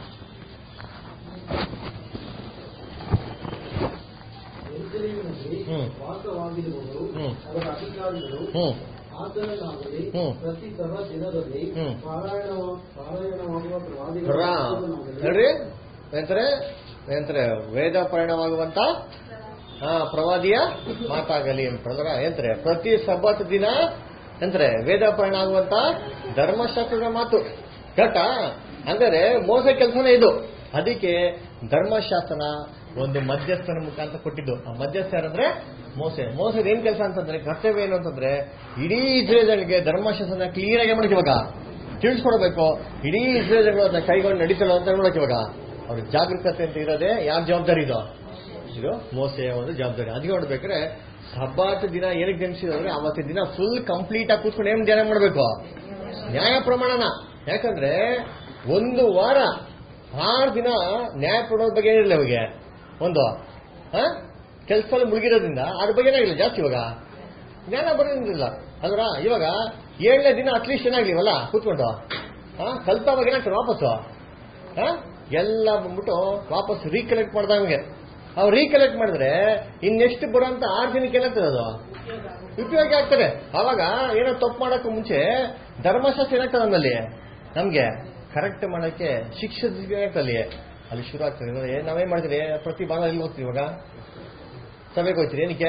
ಯೆರೂಸಲೇಮಿನಲ್ಲಿ ಹ್ಮ್. ವಾಸವಾಗಿರುವವರು ಹ್ಮ್. ಅವರ ಅಧಿಕಾರಿಗಳು ಹ್ಮ್ ಆತನನ್ನಾಗಲಿ ಹ್ಮ್. ಪ್ರತಿ ಸಭಾ ದಿನದಲ್ಲಿ ಹ್ಮ್. ಪಾರಾಯಣ ಪಾರಾಯಣವಾಗುವ ಪ್ರವಾದಿಗಳ ರಾ ಮಾತುಗಳನ್ನಾಗಲಿ ಹೇಳ್ರಿ ಎಂತಾರೆ ಎಂತಾರೆ ವೇದ ಪರಿಣಾಮವಾಗುವಂತ ಹಾ ಪ್ರವಾದಿಯ ಮಾತಾಗಲಿ ಅಂತಂದ್ರ ಎಂತಾರೆ ಪ್ರತಿ ಸಬ್ಬತ್ ದಿನ ಎಂತಾರೆ ವೇದ ಪರಿಣಾಮ ಆಗುವಂತ ಧರ್ಮಶಾಸ್ತ್ರದ ಮಾತು ಕರೆಕ್ಟಾ ಅಂದರೆ ಮೋಸ ಕೆಲಸನೇ ಇದು ಅದಕ್ಕೆ ಧರ್ಮಶಾಸ್ತ್ರನ ಒಂದು ಮಧ್ಯಸ್ಥನ ಮುಖಾಂತರ ಕೊಟ್ಟಿದ್ದು ಆ ಮಧ್ಯಸ್ಥ ಯಾರಂದ್ರೆ ಮೋಸೆ ಮೋಸದ ಏನ್ ಕೆಲಸ ಅಂತಂದ್ರೆ ಕರ್ತವ್ಯ ಏನು ಅಂತಂದ್ರೆ ಇಡೀ ಇಸ್ರೇಲ್ಗಳಿಗೆ ಧರ್ಮಶಾಸ್ತ್ರನ ಕ್ಲಿಯರ್ ಆಗಿ ಮಾಡಕ್ಕೆ ಇವಾಗ ತಿಳಿಸ್ಕೊಡ್ಬೇಕು ಇಡೀ ಇಸ್ರೇಲ್ಗಳು ಅದನ್ನ ಕೈಗೊಂಡು ನಡೀತಲ್ಲ ಅಂತ ನೋಡಕ್ ಇವಾಗ ಅವ್ರ ಜಾಗರೂಕತೆ ಅಂತ ಇರೋದೇ ಯಾರ ಜವಾಬ್ದಾರಿ ಇದು ಇದು ಮೋಸೆಯ ಒಂದು ಜವಾಬ್ದಾರಿ ಅದಕ್ಕೆ ನೋಡ್ಬೇಕಾದ್ರೆ ಹಬ್ಬಾತ ದಿನ ಏನಕ್ಕೆ ನೆನೆಸಿದ್ರೆ ಅವತ್ತಿನ ದಿನ ಫುಲ್ ಕಂಪ್ಲೀಟ್ ಆಗಿ ಕೂತ್ಕೊಂಡು ಏನ್ ಧ್ಯಾನ ಮಾಡ್ಬೇಕು ನ್ಯಾಯ ಪ್ರಮಾಣನ ಯಾಕಂದ್ರೆ ಒಂದು ವಾರ ಆರು ದಿನ ನ್ಯಾಯ ಪ್ರಮಾಣದ ಬಗ್ಗೆ ಏನಿಲ್ಲ ಇವಾಗ ಒಂದು ಕೆಲಸದಲ್ಲಿ ಮುಳುಗಿರೋದ್ರಿಂದ ಅದ್ರ ಬಗ್ಗೆ ಏನಾಗಿಲ್ಲ ಜಾಸ್ತಿ ಇವಾಗ ಜ್ಞಾನ ಬರೋದಿಲ್ಲ ಅಲ್ವರ ಇವಾಗ ಏಳನೇ ದಿನ ಅಟ್ಲೀಸ್ಟ್ ಏನಾಗ್ಲಿವಲ್ಲ ಕೂತ್ಕೊಂಡು ಹಾ ಕಲ್ತಾವಾಗ ಏನಾಗ್ತಾರೆ ವಾಪಸ್ಸು ಹಾ ಎಲ್ಲ ಬಂದ್ಬಿಟ್ಟು ವಾಪಸ್ ರೀಕಲೆಕ್ಟ್ ಮಾಡ್ದಂಗೆ ಅವ್ರು ರೀಕಲೆಕ್ಟ್ ಮಾಡಿದ್ರೆ ಇನ್ನೆಷ್ಟು ಬರೋಂತ ಆರು ದಿನಕ್ಕೆ ಏನಾಗ್ತದೆ ಅದು ಉಪಯೋಗ ಆಗ್ತದೆ ಅವಾಗ ಏನೋ ತಪ್ಪು ಮಾಡೋಕ್ಕೂ ಮುಂಚೆ ಧರ್ಮಶಾಸ್ತ್ರ ಏನಾಗ್ತದೆ ನಮ್ಮಲ್ಲಿ ನಮ್ಗೆ ಕರೆಕ್ಟ್ ಮಾಡೋಕ್ಕೆ ಶಿಕ್ಷೆ ಅಲ್ಲಿ ಅಲ್ಲಿ ಶುರು ಆಗ್ತದೆ ಇವಾಗ ಏನ್- ನಾವೇನ್ ಮಾಡ್ತೀರಿ ಪ್ರತಿ ಭಾನುವಾರ ಎಲ್ಲಿ ಹೋಗ್ತೀವಿ ಇವಾಗ ಸಭೆಗೆ ಹೋಗ್ತೀರಿ ಏನಕ್ಕೆ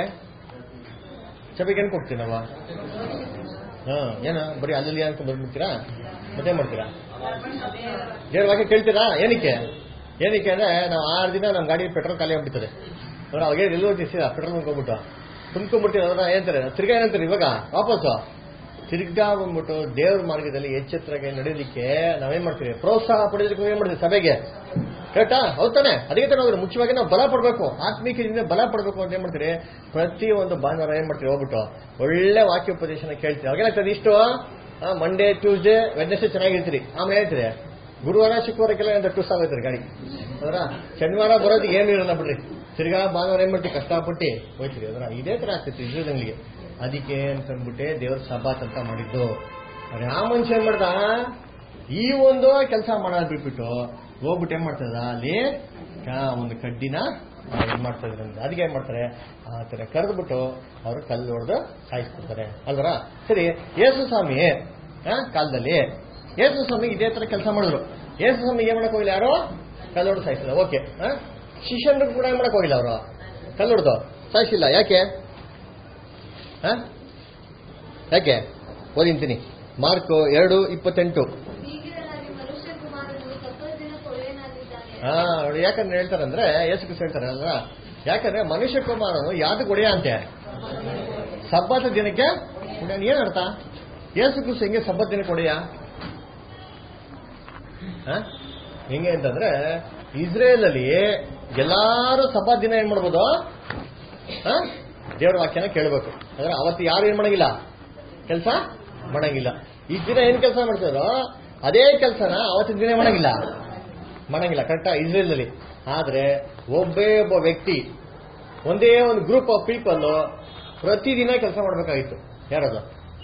ಸಭೆಗೆ ಏನ್ ಹೋಗ್ತೀವಿ ನಾವು ಹಾ ಏನ ಬರೀ ಅಲ್ಲಿ ಅಂತ ಬಂದ್ಬಿಡ್ತೀರಾ ಮತ್ತೆ ಮಾಡ್ತೀರಾ ದೇವ್ರ ವಾಕ್ಯ ಕೇಳ್ತೀರಾ ಏನಕ್ಕೆ ಏನಕ್ಕೆ ಅಂದ್ರೆ ನಾವು ಆರು ದಿನ ನಮ್ಮ ಗಾಡಿ ಪೆಟ್ರೋಲ್ ಖಾಲಿ ಆಗ್ಬಿಡ್ತದೆ ಅವ್ರು ಅವಾಗೇ ಎಲ್ಲಿ ಹೋಗ್ತೀವಿ ಪೆಟ್ರೋಲ್ ಮುನ್ಕೊಂಡ್ಬಿಟ್ಟು ತುಂಬ್ಕೊಂಡ್ಬಿಡ್ತೀವಿ ಅವ್ರ ಏನಂತಾರೆ ತಿರ್ಗಾ ಏನಂತಾರೆ ಇವಾಗ ವಾಪಸ್ಸು ತಿರ್ಗಾ ಬಂದ್ಬಿಟ್ಟು ದೇವ್ರ ಮಾರ್ಗದಲ್ಲಿ ಎಚ್ಚೆತ್ತರಾಗಿ ನಡೆಯಲಿಕ್ಕೆ ನಾವೇನ್ ಮಾಡ್ತೀವಿ ಪ್ರೋತ್ಸಾಹ ಪಡೆಯೋದಕ್ಕೆ ಏನ್ ಮಾಡ್ತೀವಿ ಸಭೆಗೆ ಕರೆಕ್ಟಾ ಹೌದಾನೆ ಅದಕ್ಕೆ ತಾನೇ ಅವ್ರು ಮುಖ್ಯವಾಗಿ ನಾವು ಬಲ ಪಡ್ಬೇಕು ಆತ್ಮೀಕದಿಂದ ಬಲ ಪಡ್ಬೇಕು ಅಂತ ಏನ್ ಮಾಡ್ತೀರಿ ಪ್ರತಿ ಒಂದು ಭಾನುವಾರ ಏನ್ ಮಾಡ್ತೀವಿ ಹೋಗ್ಬಿಟ್ಟು ಒಳ್ಳೆ ವಾಕ್ಯೋಪದೇಶನ ಕೇಳ್ತೀವಿ ಅವಾಗೇನಾಗ್ತದೆ ಇಷ್ಟು ಮಂಡೇ ಟ್ಯೂಸ್ಡೇ ವೆಡ್ನೆಸ್ಡೇ ಚೆನ್ನಾಗಿರ್ತೀರಿ ಆಮೇಲೆ ಹೇಳ್ತೀರಿ ಗುರುವಾರ ಶುಕ್ರವಾರಕ್ಕೆಲ್ಲ ಏನಾದ್ರು ಟೂಸ್ ಆಗುತ್ತೆ ಗಾಡಿ ಅದರ ಶನಿವಾರ ಬರೋದು ಏನು ಇರಲ್ಲ ಬಿಡ್ರಿ ತಿರ್ಗಾ ಭಾನುವಾರ ಏನ್ ಮಾಡ್ತೀವಿ ಕಷ್ಟಪಟ್ಟು ಹೋಯ್ತೀರಿ ಅದರ ಇದೇ ತರ ಆಗ್ತೈತಿ ಇಸ್ರೇಲ್ಗಳಿಗೆ ಅದಕ್ಕೆ ಅಂತಂದ್ಬಿಟ್ಟೆ ದೇವ್ರ ಸಭಾತ್ ಅಂತ ಮಾಡಿದ್ದು ಅವ್ರು ಯಾವ ಮನುಷ್ಯ ಏನ್ ಮಾಡ್ದ ಈ ಒಂದು ಕೆಲಸ ಮಾಡೋದ್ ಬಿಟ್ಬಿಟ್ಟು ಹೋಗ್ಬಿಟ್ಟು ಏನ್ ಮಾಡ್ತದ ಅಲ್ಲಿ ಆ, ಒಂದು ಕಡ್ಡಿನ ಏನ್ ಮಾಡ್ತಾ ಇದ್ರು ಅಂದ್ರೆ ಅದಕ್ಕೆ ಏನ್ ಮಾಡ್ತಾರೆ ಆ ತರ ಕರೆದ್ಬಿಟ್ಟು ಅವರು ಕಲ್ಲು ಹೊಡೆದು ಸಾಯಿಸ್ಬಿಡ್ತಾರೆ ಅಲ್ವರ ಸರಿ ಯೇಸು ಸ್ವಾಮಿ ಆ, ಕಾಲದಲ್ಲಿ ಯೇಸು ಸ್ವಾಮಿ ಇದೇ ತರ ಕೆಲಸ ಮಾಡಿದ್ರು ಯೇಸು ಸ್ವಾಮಿ ಏನ್ ಮಾಡಕ್ ಹೋಗಿಲ್ಲ ಯಾರು ಕಲ್ಲು ಹೊಡೆದು ಸಾಯಿಸಿಲ್ಲ ಓಕೆ ಶಿಷ್ಯನ್ರು ಕೂಡ ಏನ್ ಮಾಡಕ್ ಹೋಗಿಲ್ಲ ಅವರು ಕಲ್ಲು ಹೊಡೆದು ಸಾಯಿಸಿಲ್ಲ ಯಾಕೆ ಆ? ಯಾಕೆ ಓದಿಂತೀನಿ ಮಾರ್ಕ್ ಎರಡು ಇಪ್ಪತ್ತೆಂಟು ಹೀಗಿರಲಾಗಿ ಮನುಷ್ಯ ಕುಮಾರನು ಸತ್ತ ದಿನ ಕೊಳೆಯನಾಗಿದ್ದಾನೆ ಹಾ ನೋಡಿ ಯಾಕಂದ್ರೆ ಹೇಳ್ತಾರಂದ್ರೆ ಯೇಸು ಕ್ರಿಸ್ತ ಹೇಳ್ತಾರೆ ಅಲ್ವಾ ಯಾಕಂದ್ರೆ ಮನುಷ್ಯ ಕುಮಾರನು ಯಾವ್ದು ಒಡೆಯ ಅಂತೆ ಸಬ್ಬತ್ ದಿನಕ್ಕೆ ಒಡೆಯ ಏನ್ ಅರ್ಥ ಯೇಸು ಕ್ರಿಸ್ತ ಹೆಂಗೆ ಸಬ್ಬತ್ ದಿನಕ್ಕೆ ಒಡೆಯ ಹ? ಹೆಂಗೆ ಅಂತಂದ್ರೆ ಇಸ್ರೇಲ್ ಅಲ್ಲಿ ಎಲ್ಲಾರು ಸಬ್ಬತ್ ದಿನ ಏನ್ ಮಾಡ್ಬೋದು ಹ? ದೇವರ ವಾಕ್ಯನ ಕೇಳಬೇಕು ಅಂದ್ರೆ ಅವತ್ತು ಯಾರು ಏನ್ ಮಾಡಂಗಿಲ್ಲ ಕೆಲಸ ಮಾಡಂಗಿಲ್ಲ ಈ ದಿನ ಏನ್ ಕೆಲಸ ಮಾಡ್ತಾರೋ ಅದೇ ಕೆಲಸನ ಅವತ್ತಿನ ದಿನ ಮಾಡಂಗಿಲ್ಲ ಮಾಡಂಗಿಲ್ಲ ಕರೆಕ್ಟಾ ಇಸ್ರೇಲ್ ಅಲ್ಲಿ ಆದ್ರೆ ಒಬ್ಬೇ ಒಬ್ಬ ವ್ಯಕ್ತಿ ಒಂದೇ ಒಂದು ಗ್ರೂಪ್ ಆಫ್ ಪೀಪಲ್ ಪ್ರತಿದಿನ ಕೆಲಸ ಮಾಡಬೇಕಾಗಿತ್ತು ಯಾರದು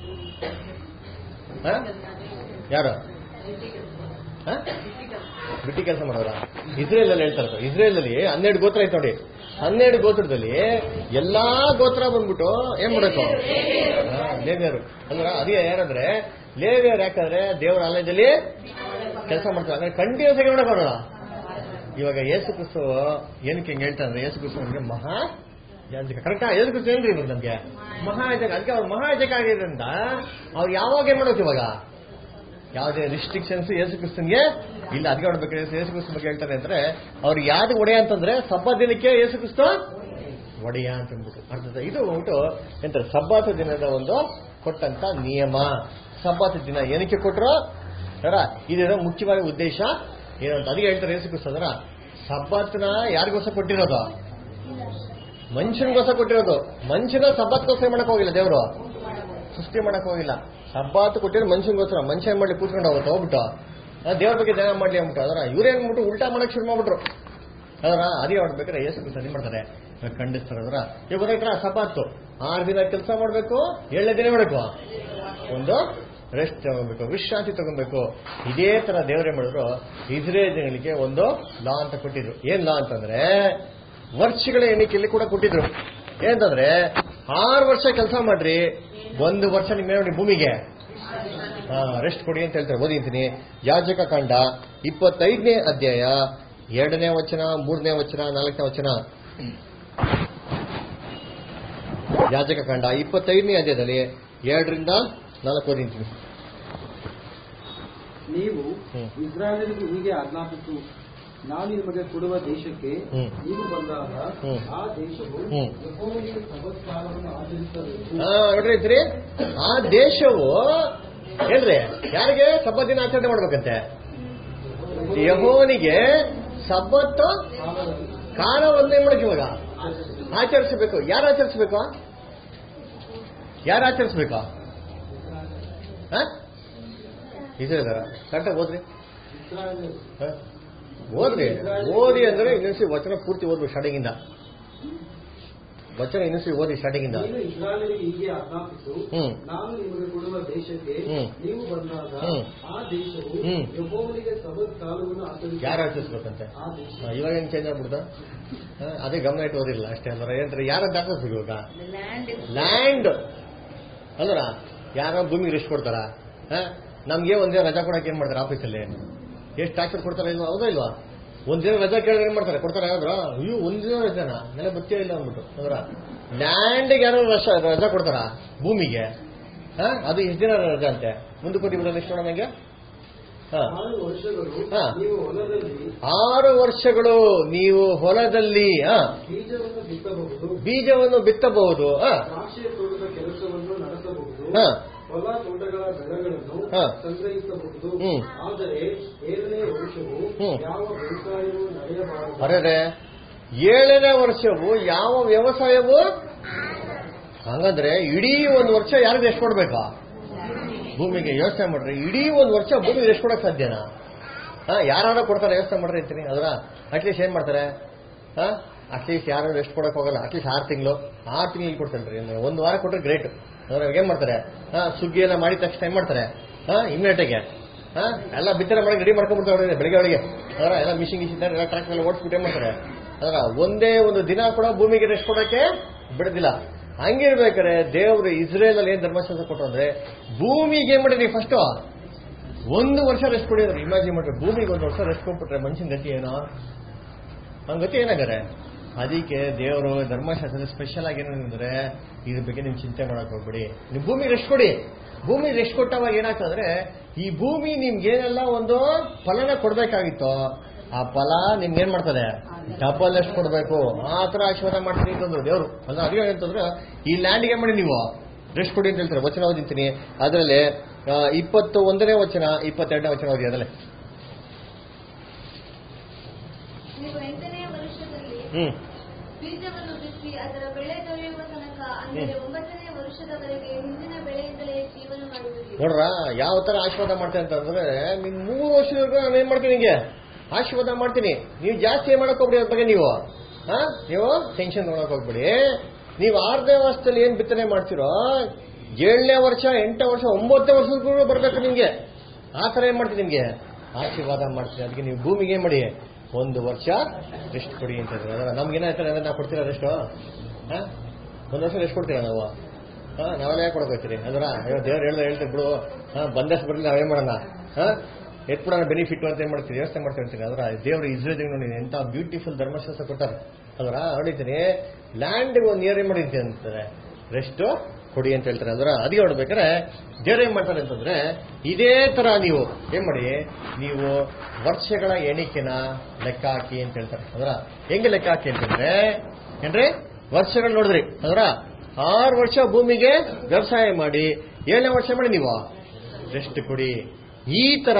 ಹ? ಯಾರು ಹ? ಬಿಟ್ಟಿ ಕೆಲಸ ಮಾಡೋರ ಇಸ್ರೇಲ್ ಅಲ್ಲಿ ಹೇಳ್ತಾರೆ ಇಸ್ರೇಲ್ ಅಲ್ಲಿ ಹನ್ನೆರಡು ಗೋತ್ರ ಐತೆ ನೋಡಿ ಹನ್ನೆರಡು ಗೋತ್ರದಲ್ಲಿ ಎಲ್ಲಾ ಗೋತ್ರ ಬಂದ್ಬಿಟ್ಟು ಏನ್ ಮಾಡಬೇಕು ಹಾ, ಲೇವಿಯರು ಅಂದ್ರ ಅದೇ ಯಾರಂದ್ರೆ ಲೇವಿಯರು ಯಾಕಂದ್ರೆ ದೇವರ ಆಲಯದಲ್ಲಿ ಕೆಲಸ ಮಾಡ್ತಾರೆ ಅಂದ್ರೆ ಕಂಟಿನ್ಯೂಸ್ ಆಗಿ ಮಾಡಕ್ ಬರೋಣ ಇವಾಗ ಯೇಸು ಕ್ರಿಸ್ತು ಏನಕ್ಕೆ ಹಿಂಗ್ ಹೇಳ್ತಾರೆ ಅಂದ್ರೆ ಯೇಸು ಕ್ರಿಸ್ತು ನಮ್ಗೆ ಮಹಾ ಯಾಜಕ ಕರೆಕ್ಟಾ ಯೇಸು ಕ್ರಿಸ್ತು ಏನ್ರಿ ಇವಾಗ ನಮ್ಗೆ ಮಹಾಯಾಜಕ ಅದಕ್ಕೆ ಅವ್ರು ಮಹಾಯಾಜಕ ಆಗಿದ್ರಿಂದ ಅವ್ರು ಯಾವಾಗ ಏನ್ ಮಾಡೋಕೆ ಇವಾಗ ಯಾವುದೇ ರಿಸ್ಟ್ರಿಕ್ಷನ್ಸ್ ಯೇಸು ಕ್ರಿಸ್ತನ್ಗೆ ಇಲ್ಲ ಅದಕ್ಕೆ ನೋಡ್ಬೇಕು ಯೇಸು ಕ್ರಿಸ್ತ ಬಗ್ಗೆ ಹೇಳ್ತಾರೆ ಅಂದ್ರೆ ಅವ್ರು ಯಾವ್ದು ಒಡೆಯ ಅಂತಂದ್ರೆ ಸಬ್ಬ ದಿನಕ್ಕೆ ಯೇಸು ಕ್ರಿಸ್ತ ಒಡೆಯ ಅಂತ ಅಂದ್ಬಿಟ್ಟು ಅರ್ಥದ ಇದು ಉಂಟು ಎಂತಾರೆ ಸಬ್ಬಾತ ದಿನದ ಒಂದು ಕೊಟ್ಟಂತ ನಿಯಮ ಸಬ್ಬಾತ ದಿನ ಏನಕ್ಕೆ ಕೊಟ್ರು ಅದರ ಇದೇನೋ ಮುಖ್ಯವಾದ ಉದ್ದೇಶ ಏನು ಅಂತ ಅದಕ್ಕೆ ಹೇಳ್ತಾರೆ ಯೇಸು ಕ್ರಿಸ್ತ ಅದರ ಸಬ್ಬಾತ್ನ ಯಾರಿಗೋಸ್ಕರ ಕೊಟ್ಟಿರೋದು ಮನುಷ್ಯನಿಗೋಸ್ಕರ ಕೊಟ್ಟಿರೋದು ಮನುಷ್ಯನ ಸಬ್ಬತ್ಗೋಸ್ಕರ ಮಾಡಕ್ ಹೋಗಿಲ್ಲ ದೇವರು ಸೃಷ್ಟಿ ಮಾಡಕ್ ಹೋಗಿಲ್ಲ ಸಬ್ಬಾತು ಕೊಟ್ಟಿರೋ ಮನುಷ್ಯನಿಗೋಸ್ಕರ ಮನುಷ್ಯ ಏನ್ ಮಾಡ್ಲಿ ಕೂತ್ಕೊಂಡು ಹೋಗುತ್ತೆ ಹೋಗ್ಬಿಟ್ಟು ಆ, ದೇವ್ರ ಬಗ್ಗೆ ಧ್ಯಾನ ಮಾಡ್ಲಿ ಅಂದ್ಬಿಟ್ಟು ಅದರ ಇವ್ರೇನ್ ಬಿಟ್ಟು ಉಲ್ಟಾ ಮಾಡಕ್ ಶುರು ಮಾಡ್ಬಿಟ್ರು ಅದರ ಅದೇ ಹೊಡ್ಬೇಕಾದ್ರೆ ಯೇಸು ಕ್ರಿಸ್ತ ಏನ್ ಮಾಡ್ತಾರೆ ಖಂಡಿಸ್ತಾರೆ ಅದರ ಇವಾಗ ಗೊತ್ತಾಯ್ತರ ಸಬ್ಬಾತು ಆರು ದಿನ ಕೆಲಸ ಮಾಡ್ಬೇಕು ಏಳನೇ ದಿನ ಮಾಡಬೇಕು ಒಂದು ರೆಸ್ಟ್ ತಗೊಬೇಕು ವಿಶ್ರಾಂತಿ ತಗೊಬೇಕು ಇದೇ ತರ ದೇವರೇ ಮಾಡಿದ್ರು ಇಸ್ರೇಲ್ಗಳಿಗೆ ಒಂದು ಲಾ ಅಂತ ಕೊಟ್ಟಿದ್ರು ಏನ್ ಲಾ ಅಂತಂದ್ರೆ ವರ್ಷಗಳ ಎಣಿಕೆಯಲ್ಲಿ ಕೂಡ ಕೊಟ್ಟಿದ್ರು ಏನಂತಂದ್ರೆ ಆರು ವರ್ಷ ಕೆಲಸ ಮಾಡ್ರಿ ಒಂದು ವರ್ಷ ನಿಮ್ಮ ನೋಡಿ ಭೂಮಿಗೆ ರೆಸ್ಟ್ ಕೊಡಿ ಅಂತ ಹೇಳ್ತಾರೆ ಓದಿಂತೀನಿ ಯಾಜಕ ಕಾಂಡ ಇಪ್ಪತ್ತೈದನೇ ಅಧ್ಯಾಯ ಎರಡನೇ ವಚನ ಮೂರನೇ ವಚನ ನಾಲ್ಕನೇ ವಚನ ಯಾಜಕ ಕಾಂಡ ಇಪ್ಪತ್ತೈದನೇ ಅಧ್ಯಾಯದಲ್ಲಿ ಎರಡರಿಂದ ನಾಲ್ಕು ಓದಿಂತೀನಿ ನೀವು ಹ್ಮ್. ಇಸ್ರಾಯೇಲರಿಗೆ ಹೀಗೆ ಆಜ್ಞಾಪಿಸು ನಾನು ನಿಮಗೆ ಕೊಡುವ ದೇಶಕ್ಕೆ ಹ್ಮ್. ನೀವು ಬಂದಾಗ ಹ್ಮ್. ಆ ದೇಶವು ಹ್ಮ್. ಯೆಹೋವನಿಗೆ ಸಬತ್ಕಾಲವನ್ನು ಆಚರಿಸಬೇಕು ಆ, ನೋಡ್ರಿ ಐತ್ರಿ ಆ ದೇಶವು ಏನ್ರಿ ಯಾರಿಗೆ ಸಬ್ಬತ್ ದಿನ ಆಚರಣೆ ಮಾಡ್ಬೇಕಂತೆ ಯಹೋವನಿಗೆ ಸಬ್ಬತ್ತು ಕಾಲವನ್ನು ಏನ್ ಮಾಡಕ್ ಇವಾಗ ಆಚರಿಸಬೇಕು ಯಾರು ಆಚರಿಸಬೇಕು ಯಾರು ಆಚರಿಸಬೇಕು ಇದಾರ ಕರೆಕ್ಟಾಗಿ ಓದ್ರಿ ಇಸ್ರಾಯೇಲ್ ಹ? ಓದ್ರಿ ಓದಿ ಅಂದ್ರೆ ಇನ್ನೊಂದ್ಸಿ ವಚನ ಪೂರ್ತಿ ಓದ್ಬೇಕು ಸ್ಟಾರ್ಟಿಂಗ್ ಇಂದ ವಚನ ಇನ್ನೊಂದ್ಸಿ ಓದಿ ಸ್ಟಾರ್ಟಿಂಗ್ ಇಂದ ನೀನು ಇಸ್ರಾಯೇಲರಿಗೆ ಹೀಗೆ ಆಜ್ಞಾಪಿಸು ಹ್ಮ್. ನಾನು ನಿಮಗೆ ಕೊಡುವ ದೇಶಕ್ಕೆ ಹ್ಮ್. ನೀವು ಬಂದಾಗ ಹ್ಮ್. ಆ ದೇಶವು ಹ್ಮ್. ಯೆಹೋವನಿಗೆ ಸಬತ್ ಕಾಲವನ್ನು ಯಾರು ಆಚರಿಸಬೇಕು ಆಚರಿಸ್ಬೇಕಂತೆ ಆ ದೇಶ ಆ, ಇವಾಗ ಏನ್ ಚೇಂಜ್ ಆಗ್ಬಿಡ್ತಾ ಆ, ಅದೇ ಗಮನ ಇಟ್ಟು ಓದಿಲ್ಲ ಅಷ್ಟೇ ಅಲ್ವರ ಏನಂತಾರೆ ಯಾರಂತ ಆಚರಿಸ್ಬೇಕು ಇವಾಗ ಲ್ಯಾಂಡ್ ಅಲ್ವರ ಯಾರೋ ಭೂಮಿಗೆ ರೆಸ್ಟ್ ಕೊಡ್ತಾರ ಆ? ನಮ್ಗೆ ಒಂದೇ ರಜಾ ಕೊಡಕ್ಕೆ ಏನ್ ಮಾಡ್ತಾರೆ ಆಫೀಸಲ್ಲಿ ಎಷ್ಟು ಟಾರ್ಚರ್ ಕೊಡ್ತಾರ ಇಲ್ವಾ ಹೌದಾ ಇಲ್ವಾ ಒಂದಿನ ರಜಾ ಕೇಳಿದ್ರೆ ಏನ್ ಮಾಡ್ತಾರೆ ಕೊಡ್ತಾರೆ ಯಾವ್ದ್ರ ಅಯ್ಯೋ ಒಂದಿನ ರಜಾನ ನೆಲೆ ಬಚ್ಚೇ ಇಲ್ಲ ಅಂದ್ಬಿಟ್ಟು ಅದರ ಲ್ಯಾಂಡ್ಗೆ ಯಾರೋ ರಶ- ರಜಾ ಕೊಡ್ತಾರ ಭೂಮಿಗೆ ಆ? ಅದು ಎಷ್ಟು ದಿನ ರಜಾ ಅಂತೆ ಮುಂದಕ್ಕೆ ಕೊಟ್ಟು ಬಿಡೋದು ಎಷ್ಟು ನೋಡೋಣ ಹಂಗೆ ಹಾ ಆರು ವರ್ಷಗಳು ಹಾ. ನೀವು ಹೊಲದಲ್ಲಿ ಆರು ವರ್ಷಗಳು ನೀವು ಹೊಲದಲ್ಲಿ ಆ, ಬೀಜವನ್ನು ಬಿತ್ತಬಹುದು ಬೀಜವನ್ನು ಬಿತ್ತಬಹುದು ಆ, ದ್ರಾಕ್ಷಿ ತೋಟದ ಕೆಲಸವನ್ನು ನಡೆಸಬಹುದು ಹಾ. ಹೊಲ ತೋಟಗಳ ಬೆಳೆಗಳನ್ನು ಹಾ. ಸಂಗ್ರಹಿಸಬಹುದು ಹ್ಮ್. ಆದರೆ ಏಳನೇ ವರ್ಷವು ಹ್ಮ್. ಯಾವ ಬೇಸಾಯವೂ ನಡೆಯಬಾರದು ಅರೆ ಏಳನೇ ವರ್ಷವು ಯಾವ ವ್ಯವಸಾಯವು ಹಂಗಂದ್ರೆ ಇಡೀ ಒಂದು ವರ್ಷ ಯಾರಿಗೆ ಎಷ್ಟು ಕೊಡ್ಬೇಕಾ ಭೂಮಿಗೆ ಯೋಚನೆ ಮಾಡ್ರಿ ಇಡೀ ಒಂದು ವರ್ಷ ಭೂಮಿಗೆ ಎಷ್ಟು ಕೊಡಕ್ ಸಾಧ್ಯನಾ ಹಾ ಯಾರು ಕೊಡ್ತಾರೆ ಯೋಚನೆ ಮಾಡ್ರಿ ಅಂತೀನಿ ಅದರ ಅಟ್ಲೀಸ್ಟ್ ಏನ್ ಮಾಡ್ತಾರೆ ಹಾ ಅಟ್ಲೀಸ್ಟ್ ಯಾರು ಎಷ್ಟು ಕೊಡಕ್ ಹೋಗಲ್ಲ ಅಟ್ಲೀಸ್ಟ್ ಆರು ತಿಂಗಳು ಆರು ತಿಂಗಳಿಗೆ ಕೊಡ್ತಾರೆ ಅಂದ್ರೆ ಒಂದು ವಾರ ಕೊಟ್ರೆ ಗ್ರೇಟ್ ಅದ್ರ ಏನ್ ಮಾಡ್ತಾರೆ ಹಾ ಸುಗ್ಗಿ ಎಲ್ಲ ಮಾಡಿದ ತಕ್ಷಣ ಏನ್ ಮಾಡ್ತಾರೆ ಹಾ ಇಮ್ಮಿಡಿಯೇಟಿಗೆ ಹಾ ಎಲ್ಲ ಬಿತ್ತನೆ ಮಾಡಿ ರೆಡಿ ಮಾಡ್ಕೊಂಡ್ಬಿಡ್ತಾರೆ ಬೆಳಿಗ್ಗೆ ಒಳಗೆ ಅದರ ಎಲ್ಲ ಮಿಷಿನ್ ಗಿಶಿನ್ ಎಲ್ಲ ಟ್ರಾಕ್ಟರ್ ಎಲ್ಲ ಓಡಿಸ್ಬಿಟ್ಟು ಏನ್ ಮಾಡ್ತಾರೆ ಅದರ ಒಂದೇ ಒಂದು ದಿನ ಕೂಡ ಭೂಮಿಗೆ ರೆಸ್ಟ್ ಕೊಡಕ್ಕೆ ಬಿಡದಿಲ್ಲ ಹಂಗಿರ್ಬೇಕಾರೆ ದೇವರು ಇಸ್ರೇಲ್ ಅಲ್ಲಿ ಏನ್ ಧರ್ಮಶಾಸ್ತ್ರ ಕೊಟ್ಟರು ಅಂದ್ರೆ ಭೂಮಿಗೆ ಏನ್ ಮಾಡಿದ್ರಿ ಫಸ್ಟ್ ಒಂದು ವರ್ಷ ರೆಸ್ಟ್ ಕೊಡಿ ಅಂದ್ರೆ ಇಮ್ಯಾಜಿನ್ ಮಾಡ್ರಿ ಭೂಮಿಗೆ ಒಂದು ವರ್ಷ ರೆಸ್ಟ್ ಕೊಟ್ಬಿಟ್ರೆ ಮನುಷ್ಯನ ಗತಿ ಏನೋ ಅವ್ನ ಗತಿ ಏನಾಗಾರೆ ಅದಕ್ಕೆ ದೇವರು ಧರ್ಮಶಾಸ್ತ್ರ ಸ್ಪೆಷಲ್ ಆಗಿ ಏನಂದ್ರೆ ಇದ್ರ ಬಗ್ಗೆ ನಿಮ್ ಚಿಂತೆ ಮಾಡಕ್ ಹೋಗ್ಬಿಡಿ ನೀವು ಭೂಮಿ ರೆಸ್ಟ್ ಕೊಡಿ ಭೂಮಿ ರೆಸ್ಟ್ ಕೊಟ್ಟವಾಗ ಏನಾಗ್ತಂದ್ರೆ ಈ ಭೂಮಿ ನಿಮ್ಗೆ ಏನೆಲ್ಲ ಒಂದು ಫಲನ ಕೊಡ್ಬೇಕಾಗಿತ್ತೋ ಆ ಫಲ ನಿಮ್ಗೆ ಏನ್ ಮಾಡ್ತದೆ ಡಬಲ್ ಎಷ್ಟು ಕೊಡ್ಬೇಕು ಆ ತರ ಆಶೀರ್ವಾದ ಮಾಡ್ತೀನಿ ಅಂತಂದ್ರು ದೇವರು ಅಂದ್ರೆ ಅದೇ ಏನಂತಂದ್ರೆ ಈ ಲ್ಯಾಂಡ್ಗೆ ಮಾಡಿ ನೀವು ರೆಸ್ಟ್ ಕೊಡಿ ಅಂತ ಹೇಳ್ತಾರೆ ವಚನ ಓದಿಂತೀನಿ ಅದರಲ್ಲಿ ಆ, ಇಪ್ಪತ್ತು ಒಂದನೇ ವಚನ ಇಪ್ಪತ್ತೆರಡನೇ ವಚನ ಓದಿ ಅದರಲ್ಲಿ ನೀವು ಎಂಟನೆಯ ವರ್ಷದಲ್ಲಿ ಹ್ಮ್ ಬೀಜವನ್ನು ಬಿತ್ತಿ ಅದರ ಬೆಳೆ ದೊರೆಯುವ ತನಕ ಅಂದರೆ ಒಂಬತ್ತನೆಯ ವರ್ಷದವರೆಗೆ ಹಿಂದಿನ ಬೆಳೆಯಿಂದಲೇ ಜೀವನ ಮಾಡುವಿರಿ ನೋಡ್ರ ಯಾವ ತರ ಆಶೀರ್ವಾದ ಮಾಡ್ತೇನೆ ಅಂತಂದ್ರೆ ನಿಮ್ ಮೂರು ವರ್ಷದವರೆಗೂ ನಾನು ಏನ್ ಮಾಡ್ತೀನಿ ನಿಂಗೆ ಆಶೀರ್ವಾದ ಮಾಡ್ತೀನಿ ನೀವು ಜಾಸ್ತಿ ಏನ್ ಮಾಡಕ್ ಹೋಗ್ಬಿಡಿ ಅದ್ರ ಬಗ್ಗೆ ನೀವು ಹಾ ನೀವು ಟೆನ್ಷನ್ ನೋಡಕ್ ಹೋಗ್ಬಿಡಿ ನೀವು ಆರನೇ ವರ್ಷದಲ್ಲಿ ಏನ್ ಬಿತ್ತನೆ ಮಾಡ್ತಿರೋ ಏಳನೇ ವರ್ಷ ಎಂಟನೇ ವರ್ಷ ಒಂಬತ್ತನೇ ವರ್ಷದಕ್ಕೂ ಬರ್ಬೇಕು ನಿಮ್ಗೆ ಆ ಥರ ಏನ್ ಮಾಡ್ತೀನಿ ನಿಮ್ಗೆ ಆಶೀರ್ವಾದ ಮಾಡ್ತೀನಿ ಅದಕ್ಕೆ ನೀವು ಭೂಮಿಗೆ ಏನ್ ಮಾಡಿ ಒಂದು ವರ್ಷ ರೆಸ್ಟ್ ಕೊಡಿ ಅಂತ ಹೇಳಿದ್ರೆ ಅದರ ನಮ್ಗೆ ಏನಾಯ್ತಾರೆ ಅಂದ್ರೆ ನಾವು ಕೊಡ್ತೀರಾ ರೆಸ್ಟು ಹಾ ಒಂದು ವರ್ಷ ರೆಸ್ಟ್ ಕೊಡ್ತೀರಾ ನಾವು ಹಾ ನಾವೆಲ್ಲ ಯಾಕೆ ಕೊಡಕ್ ಹೋಗ್ತೀರಿ ಅದರ ಅಯ್ಯೋ ದೇವ್ರು ಹೇಳ್ದೆ ಹೇಳ್ತೀವಿ ಬಿಡು ಹಾ ಬಂದಷ್ಟು ಬರಲಿ ನಾವೇನ್ ಮಾಡೋಣ ಹಾ ಎತ್ಬಿಡೋಣ ಬೆನಿಫಿಟ್ ಅಂತ ಏನ್ ಮಾಡ್ತೀರಿ ಯೋಚನೆ ಮಾಡ್ತಾ ಇರ್ತೀನಿ ಅದರ ದೇವರು ಇಸ್ರೇಲ್ ನೋಡಿ ಎಂತ ಬ್ಯೂಟಿಫುಲ್ ಧರ್ಮಶಾಸ್ತ್ರ ಕೊಟ್ಟಾರೆ ಅದರ ಹೊಡಿತೀನಿ ಲ್ಯಾಂಡ್ ಒಂದು ಇಯರ್ ಏನ್ ಮಾಡಿರ್ತೀನಿ ಅಂತಾರೆ ರೆಸ್ಟ್ ಕೊಡಿ ಅಂತ ಹೇಳ್ತಾರೆ ಅದರ ಅದಕ್ಕೆ ಹೊಡ್ಬೇಕಾದ್ರೆ ದೇವ್ರು ಏನ್ ಮಾಡ್ತಾರೆ ಅಂತಂದ್ರೆ ಇದೇ ತರ ನೀವು ಏನ್ ಮಾಡಿ ನೀವು ವರ್ಷಗಳ ಎಣಿಕೆನ ಲೆಕ್ಕ ಹಾಕಿ ಅಂತ ಹೇಳ್ತಾರೆ ಅದರ ಹೆಂಗೆ ಲೆಕ್ಕ ಹಾಕಿ ಅಂತಂದ್ರೆ ಏನ್ರಿ ವರ್ಷಗಳು ನೋಡಿದ್ರಿ ಅದರ ಆರು ವರ್ಷ ಭೂಮಿಗೆ ವ್ಯವಸಾಯ ಮಾಡಿ ಏಳನೇ ವರ್ಷ ಮಾಡಿ ನೀವು ರೆಸ್ಟ್ ಕೊಡಿ ಈ ತರ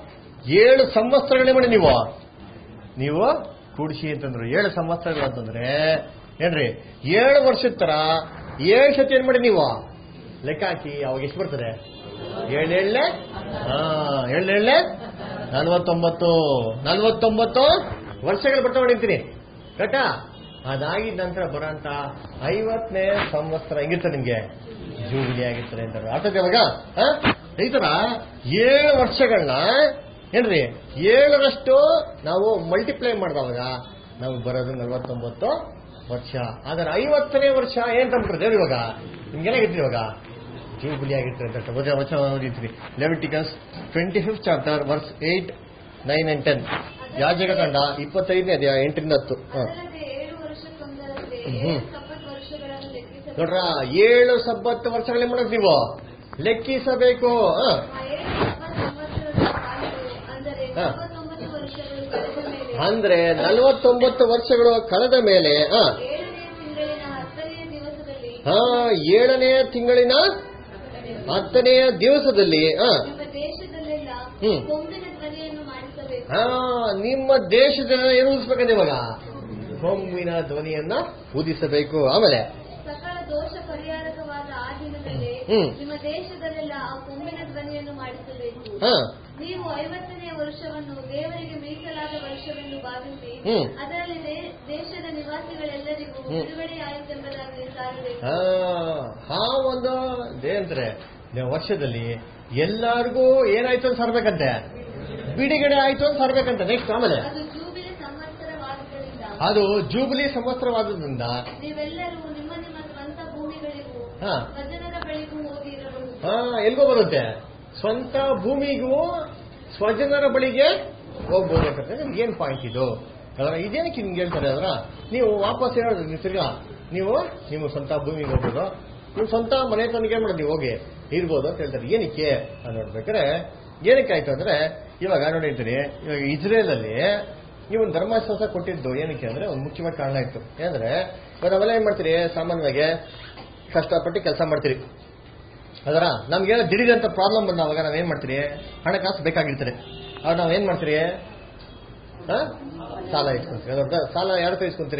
ಏಳು ಸಂವತ್ಸರಗಳೇ ಮಾಡಿ ನೀವು ನೀವು ಕೂಡಿಸಿ ಅಂತಂದ್ರು ಏಳು ಸಂವತ್ಸರಗಳು ಅಂತಂದ್ರೆ ಏನ್ರಿ ಏಳು ವರ್ಷದ ತರ ಏಳು ಸತಿ ಏನ್ ಮಾಡಿ ನೀವು ಲೆಕ್ಕ ಹಾಕಿ ಅವಾಗ ಎಷ್ಟು ಬರ್ತದೆ ಏಳೇಳನೆ ಹಾ ಏಳೇಳನೆ ನಲ್ವತ್ತೊಂಬತ್ತು ನಲ್ವತ್ತೊಂಬತ್ತು ವರ್ಷಗಳು ಬರ್ತಾ ಹೊಡಿತೀನಿ ಕರೆಕ್ಟಾ ಅದಾಗಿದ ನಂತರ ಬರೋಂತ ಐವತ್ತನೇ ಸಂವತ್ಸರ ಹೆಂಗಿರ್ತದೆ ನಿಮ್ಗೆ ಜೂಬಿಲಿ ಆಗಿರ್ತಾರೆ ಅಂತಾರೆ ಅರ್ಥದ ಇವಾಗ ಹಾ? ಈ ತರ ಏಳು ವರ್ಷಗಳನ್ನ ಏನ್ರಿ ಏಳರಷ್ಟು ನಾವು ಮಲ್ಟಿಪ್ಲೈ ಮಾಡಿದವಾಗ ನಾವು ಬರೋದು ನಲ್ವತ್ತೊಂಬತ್ತು ವರ್ಷ ಆದ್ರೆ ಐವತ್ತನೇ ವರ್ಷ ಏನ್ ತಂದ್ಬಿಟ್ರೆ ದೇವ್ರು ಇವಾಗ ನಿಮ್ಗೇನಾಗಿತ್ತು ಇವಾಗ ಜೂಬಿಲಿ ಆಗಿರ್ತಾರೆ ಅಂತ ವಚನ ವಚನ ಓದಿರ್ತೀರಿ Leviticus twenty fifth chapter verse eight nine and ten ಯಾಜಕ ಕಂಡ ಇಪ್ಪತ್ತೈದನೇ ಅಧ್ಯಾಯ ಎಂಟರಿಂದ ಹತ್ತು ಹ. ಅದಲ್ಲದೆ ಏಳು ವರ್ಷಕ್ಕೊಂದರಂತೆ ಹ್ಮ್. ಏಳು ಸಬ್ಬತ್ ವರ್ಷಗಳನ್ನು ಲೆಕ್ಕಿಸಬೇಕು ನೋಡ್ರ ಏಳು ಸಬ್ಬತ್ತು ವರ್ಷಗಳೇ ಮಾಡೋದು ನೀವು ಲೆಕ್ಕಿಸಬೇಕು ಹ. ಆ ಏಳು ಸಬ್ಬತ್ ಸಂವತ್ಸರಗಳ ಕಾಲಗಳು ಅಂದರೆ ಹಾ. ನಲವತ್ತೊಂಬತ್ತು ವರ್ಷಗಳು ಕಳೆದ ಮೇಲೆ ಅಂದ್ರೆ ನಲವತ್ತೊಂಬತ್ತು ವರ್ಷಗಳು ಕಳೆದ ಮೇಲೆ ಹ. ಏಳನೇ ತಿಂಗಳಿನ ಹತ್ತನೆಯ ದಿವಸದಲ್ಲಿ ಹಾ ಏಳನೇ ತಿಂಗಳಿನ ಹತ್ತನೆಯ ದಿವಸದಲ್ಲಿ ಹ. ನಿಮ್ಮ ದೇಶದಲ್ಲೆಲ್ಲ ಹ್ಮ್. ಕೊಂಬಿನ ಧ್ವನಿಯನ್ನು ಮಾಡಿಸಬೇಕು ಹಾ ನಿಮ್ಮ ದೇಶದ ಏನು ಉದಿಸ್ಬೇಕಂದ್ರೆ ಇವಾಗ ಕೊಂಬಿನ ಧ್ವನಿಯನ್ನ ಉದಿಸಬೇಕು ಆಮೇಲೆ ಸಕಲ ದೋಷ ಪರಿಹಾರಕವಾದ ಆ ದಿನದಲ್ಲೇ ಹ್ಮ್. ನಿಮ್ಮ ದೇಶದಲ್ಲೆಲ್ಲ ಆ ಕೊಂಬಿನ ಧ್ವನಿಯನ್ನು ಮಾಡಿಸಬೇಕು ಹಾ ನೀವು ಐವತ್ತನೆಯ ವರ್ಷವನ್ನು ದೇವರಿಗೆ ಮೀಸಲಾದ ವರ್ಷವೆಂದು ಭಾವಿಸಿ ಹ್ಮ್. ಅದರಲ್ಲಿ ದೇ- ದೇಶದ ನಿವಾಸಿಗಳೆಲ್ಲರಿಗೂ ಹ್ಮ್. ಬಿಡುಗಡೆಯಾಯಿತೆಂಬುದಾಗಿ ಸಾರಬೇಕು ಹಾ ಆ ಒಂದು ಏನಂತಾರೆ ವರ್ಷದಲ್ಲಿ ಎಲ್ಲಾರ್ಗೂ ಏನಾಯ್ತು ಅಂತ ಸರ್ಬೇಕಂತೆ ಬಿಡುಗಡೆ ಆಯ್ತು ಅಂತ ಸರ್ಬೇಕಂತೆ ನೆಕ್ಸ್ಟ್ ಆಮೇಲೆ ಅದು ಜೂಬಿಲಿ ಸಂವತ್ಸರವಾದುದರಿಂದ ಅದು ಜೂಬಿಲಿ ಸಂವತ್ಸರವಾದ್ರಿಂದ ನೀವೆಲ್ಲರೂ ನಿಮ್ಮ ನಿಮ್ಮ ಸ್ವಂತ ಭೂಮಿಗಳಿಗೂ ಹಾ ಸ್ವಜನರ ಬಳಿಗೂ ಹೋಗಿ ಇರಬಹುದು ಹಾ ಎಲ್ಗೋ ಬರುತ್ತೆ ಸ್ವಂತ ಭೂಮಿಗೂ ಸ್ವಜನರ ಬಳಿಗೆ ಹೋಗ್ಬೋದಂತ ನಿಮ್ಗೆ ಏನ್ ಪಾಯಿಂಟ್ ಇದು ಅದರ ಇದೇನಕ್ಕೆ ನಿಮ್ಗೆ ಹೇಳ್ತಾರೆ ಅದರ ನೀವು ವಾಪಸ್ ಹೇಳೋದು ನೀವು ತಿರ್ಗಾ ನೀವು ನಿಮ್ಮ ಸ್ವಂತ ಭೂಮಿಗೆ ಹೋಗ್ಬೋದು ನೀವು ಸ್ವಂತ ಮನೆ ತನಗೆ ಏನ್ ಮಾಡೋದು ನೀವು ಹೋಗಿ ಇರ್ಬೋದು ಅಂತ ಹೇಳ್ತಾರೆ ಏನಕ್ಕೆ ಅಂತ ನೋಡ್ಬೇಕಾದ್ರೆ ಏನಕ್ಕೆ ಆಯ್ತು ಅಂದ್ರೆ ಇವಾಗ ನೋಡಿರ್ತೀರಿ ಇವಾಗ ಇಸ್ರೇಲ್ ಅಲ್ಲಿ ನೀವು ಒಂದು ಧರ್ಮಶಾಸ್ತ್ರ ಕೊಟ್ಟಿದ್ದು ಏನಕ್ಕೆ ಅಂದ್ರೆ ಒಂದು ಮುಖ್ಯವಾದ ಕಾರಣ ಇತ್ತು ಏನಂದ್ರೆ ಇವಾಗ ನಾವೆಲ್ಲ ಏನ್ ಮಾಡ್ತೀರಿ ಸಾಮಾನ್ಯವಾಗಿ ಕಷ್ಟಪಟ್ಟು ಕೆಲಸ ಮಾಡ್ತೀರಿ ಅದರ ನಮ್ಗೆ ದಿಢೀರಂತ ಪ್ರಾಬ್ಲಮ್ ಬಂದವಾಗ ನಾವೇನ್ ಮಾಡ್ತೀರಿ ಹಣಕಾಸು ಬೇಕಾಗಿರ್ತಾರೆ ಅವಾಗ ನಾವೇನ್ ಮಾಡ್ತೀರಿ ಹ? ಸಾಲ ಇಸ್ಕೊಂತೀರಿ ಅದರ ಸಾಲ ಯಾರ ಹತ್ರ ಇಸ್ಕೊಂತೀರಿ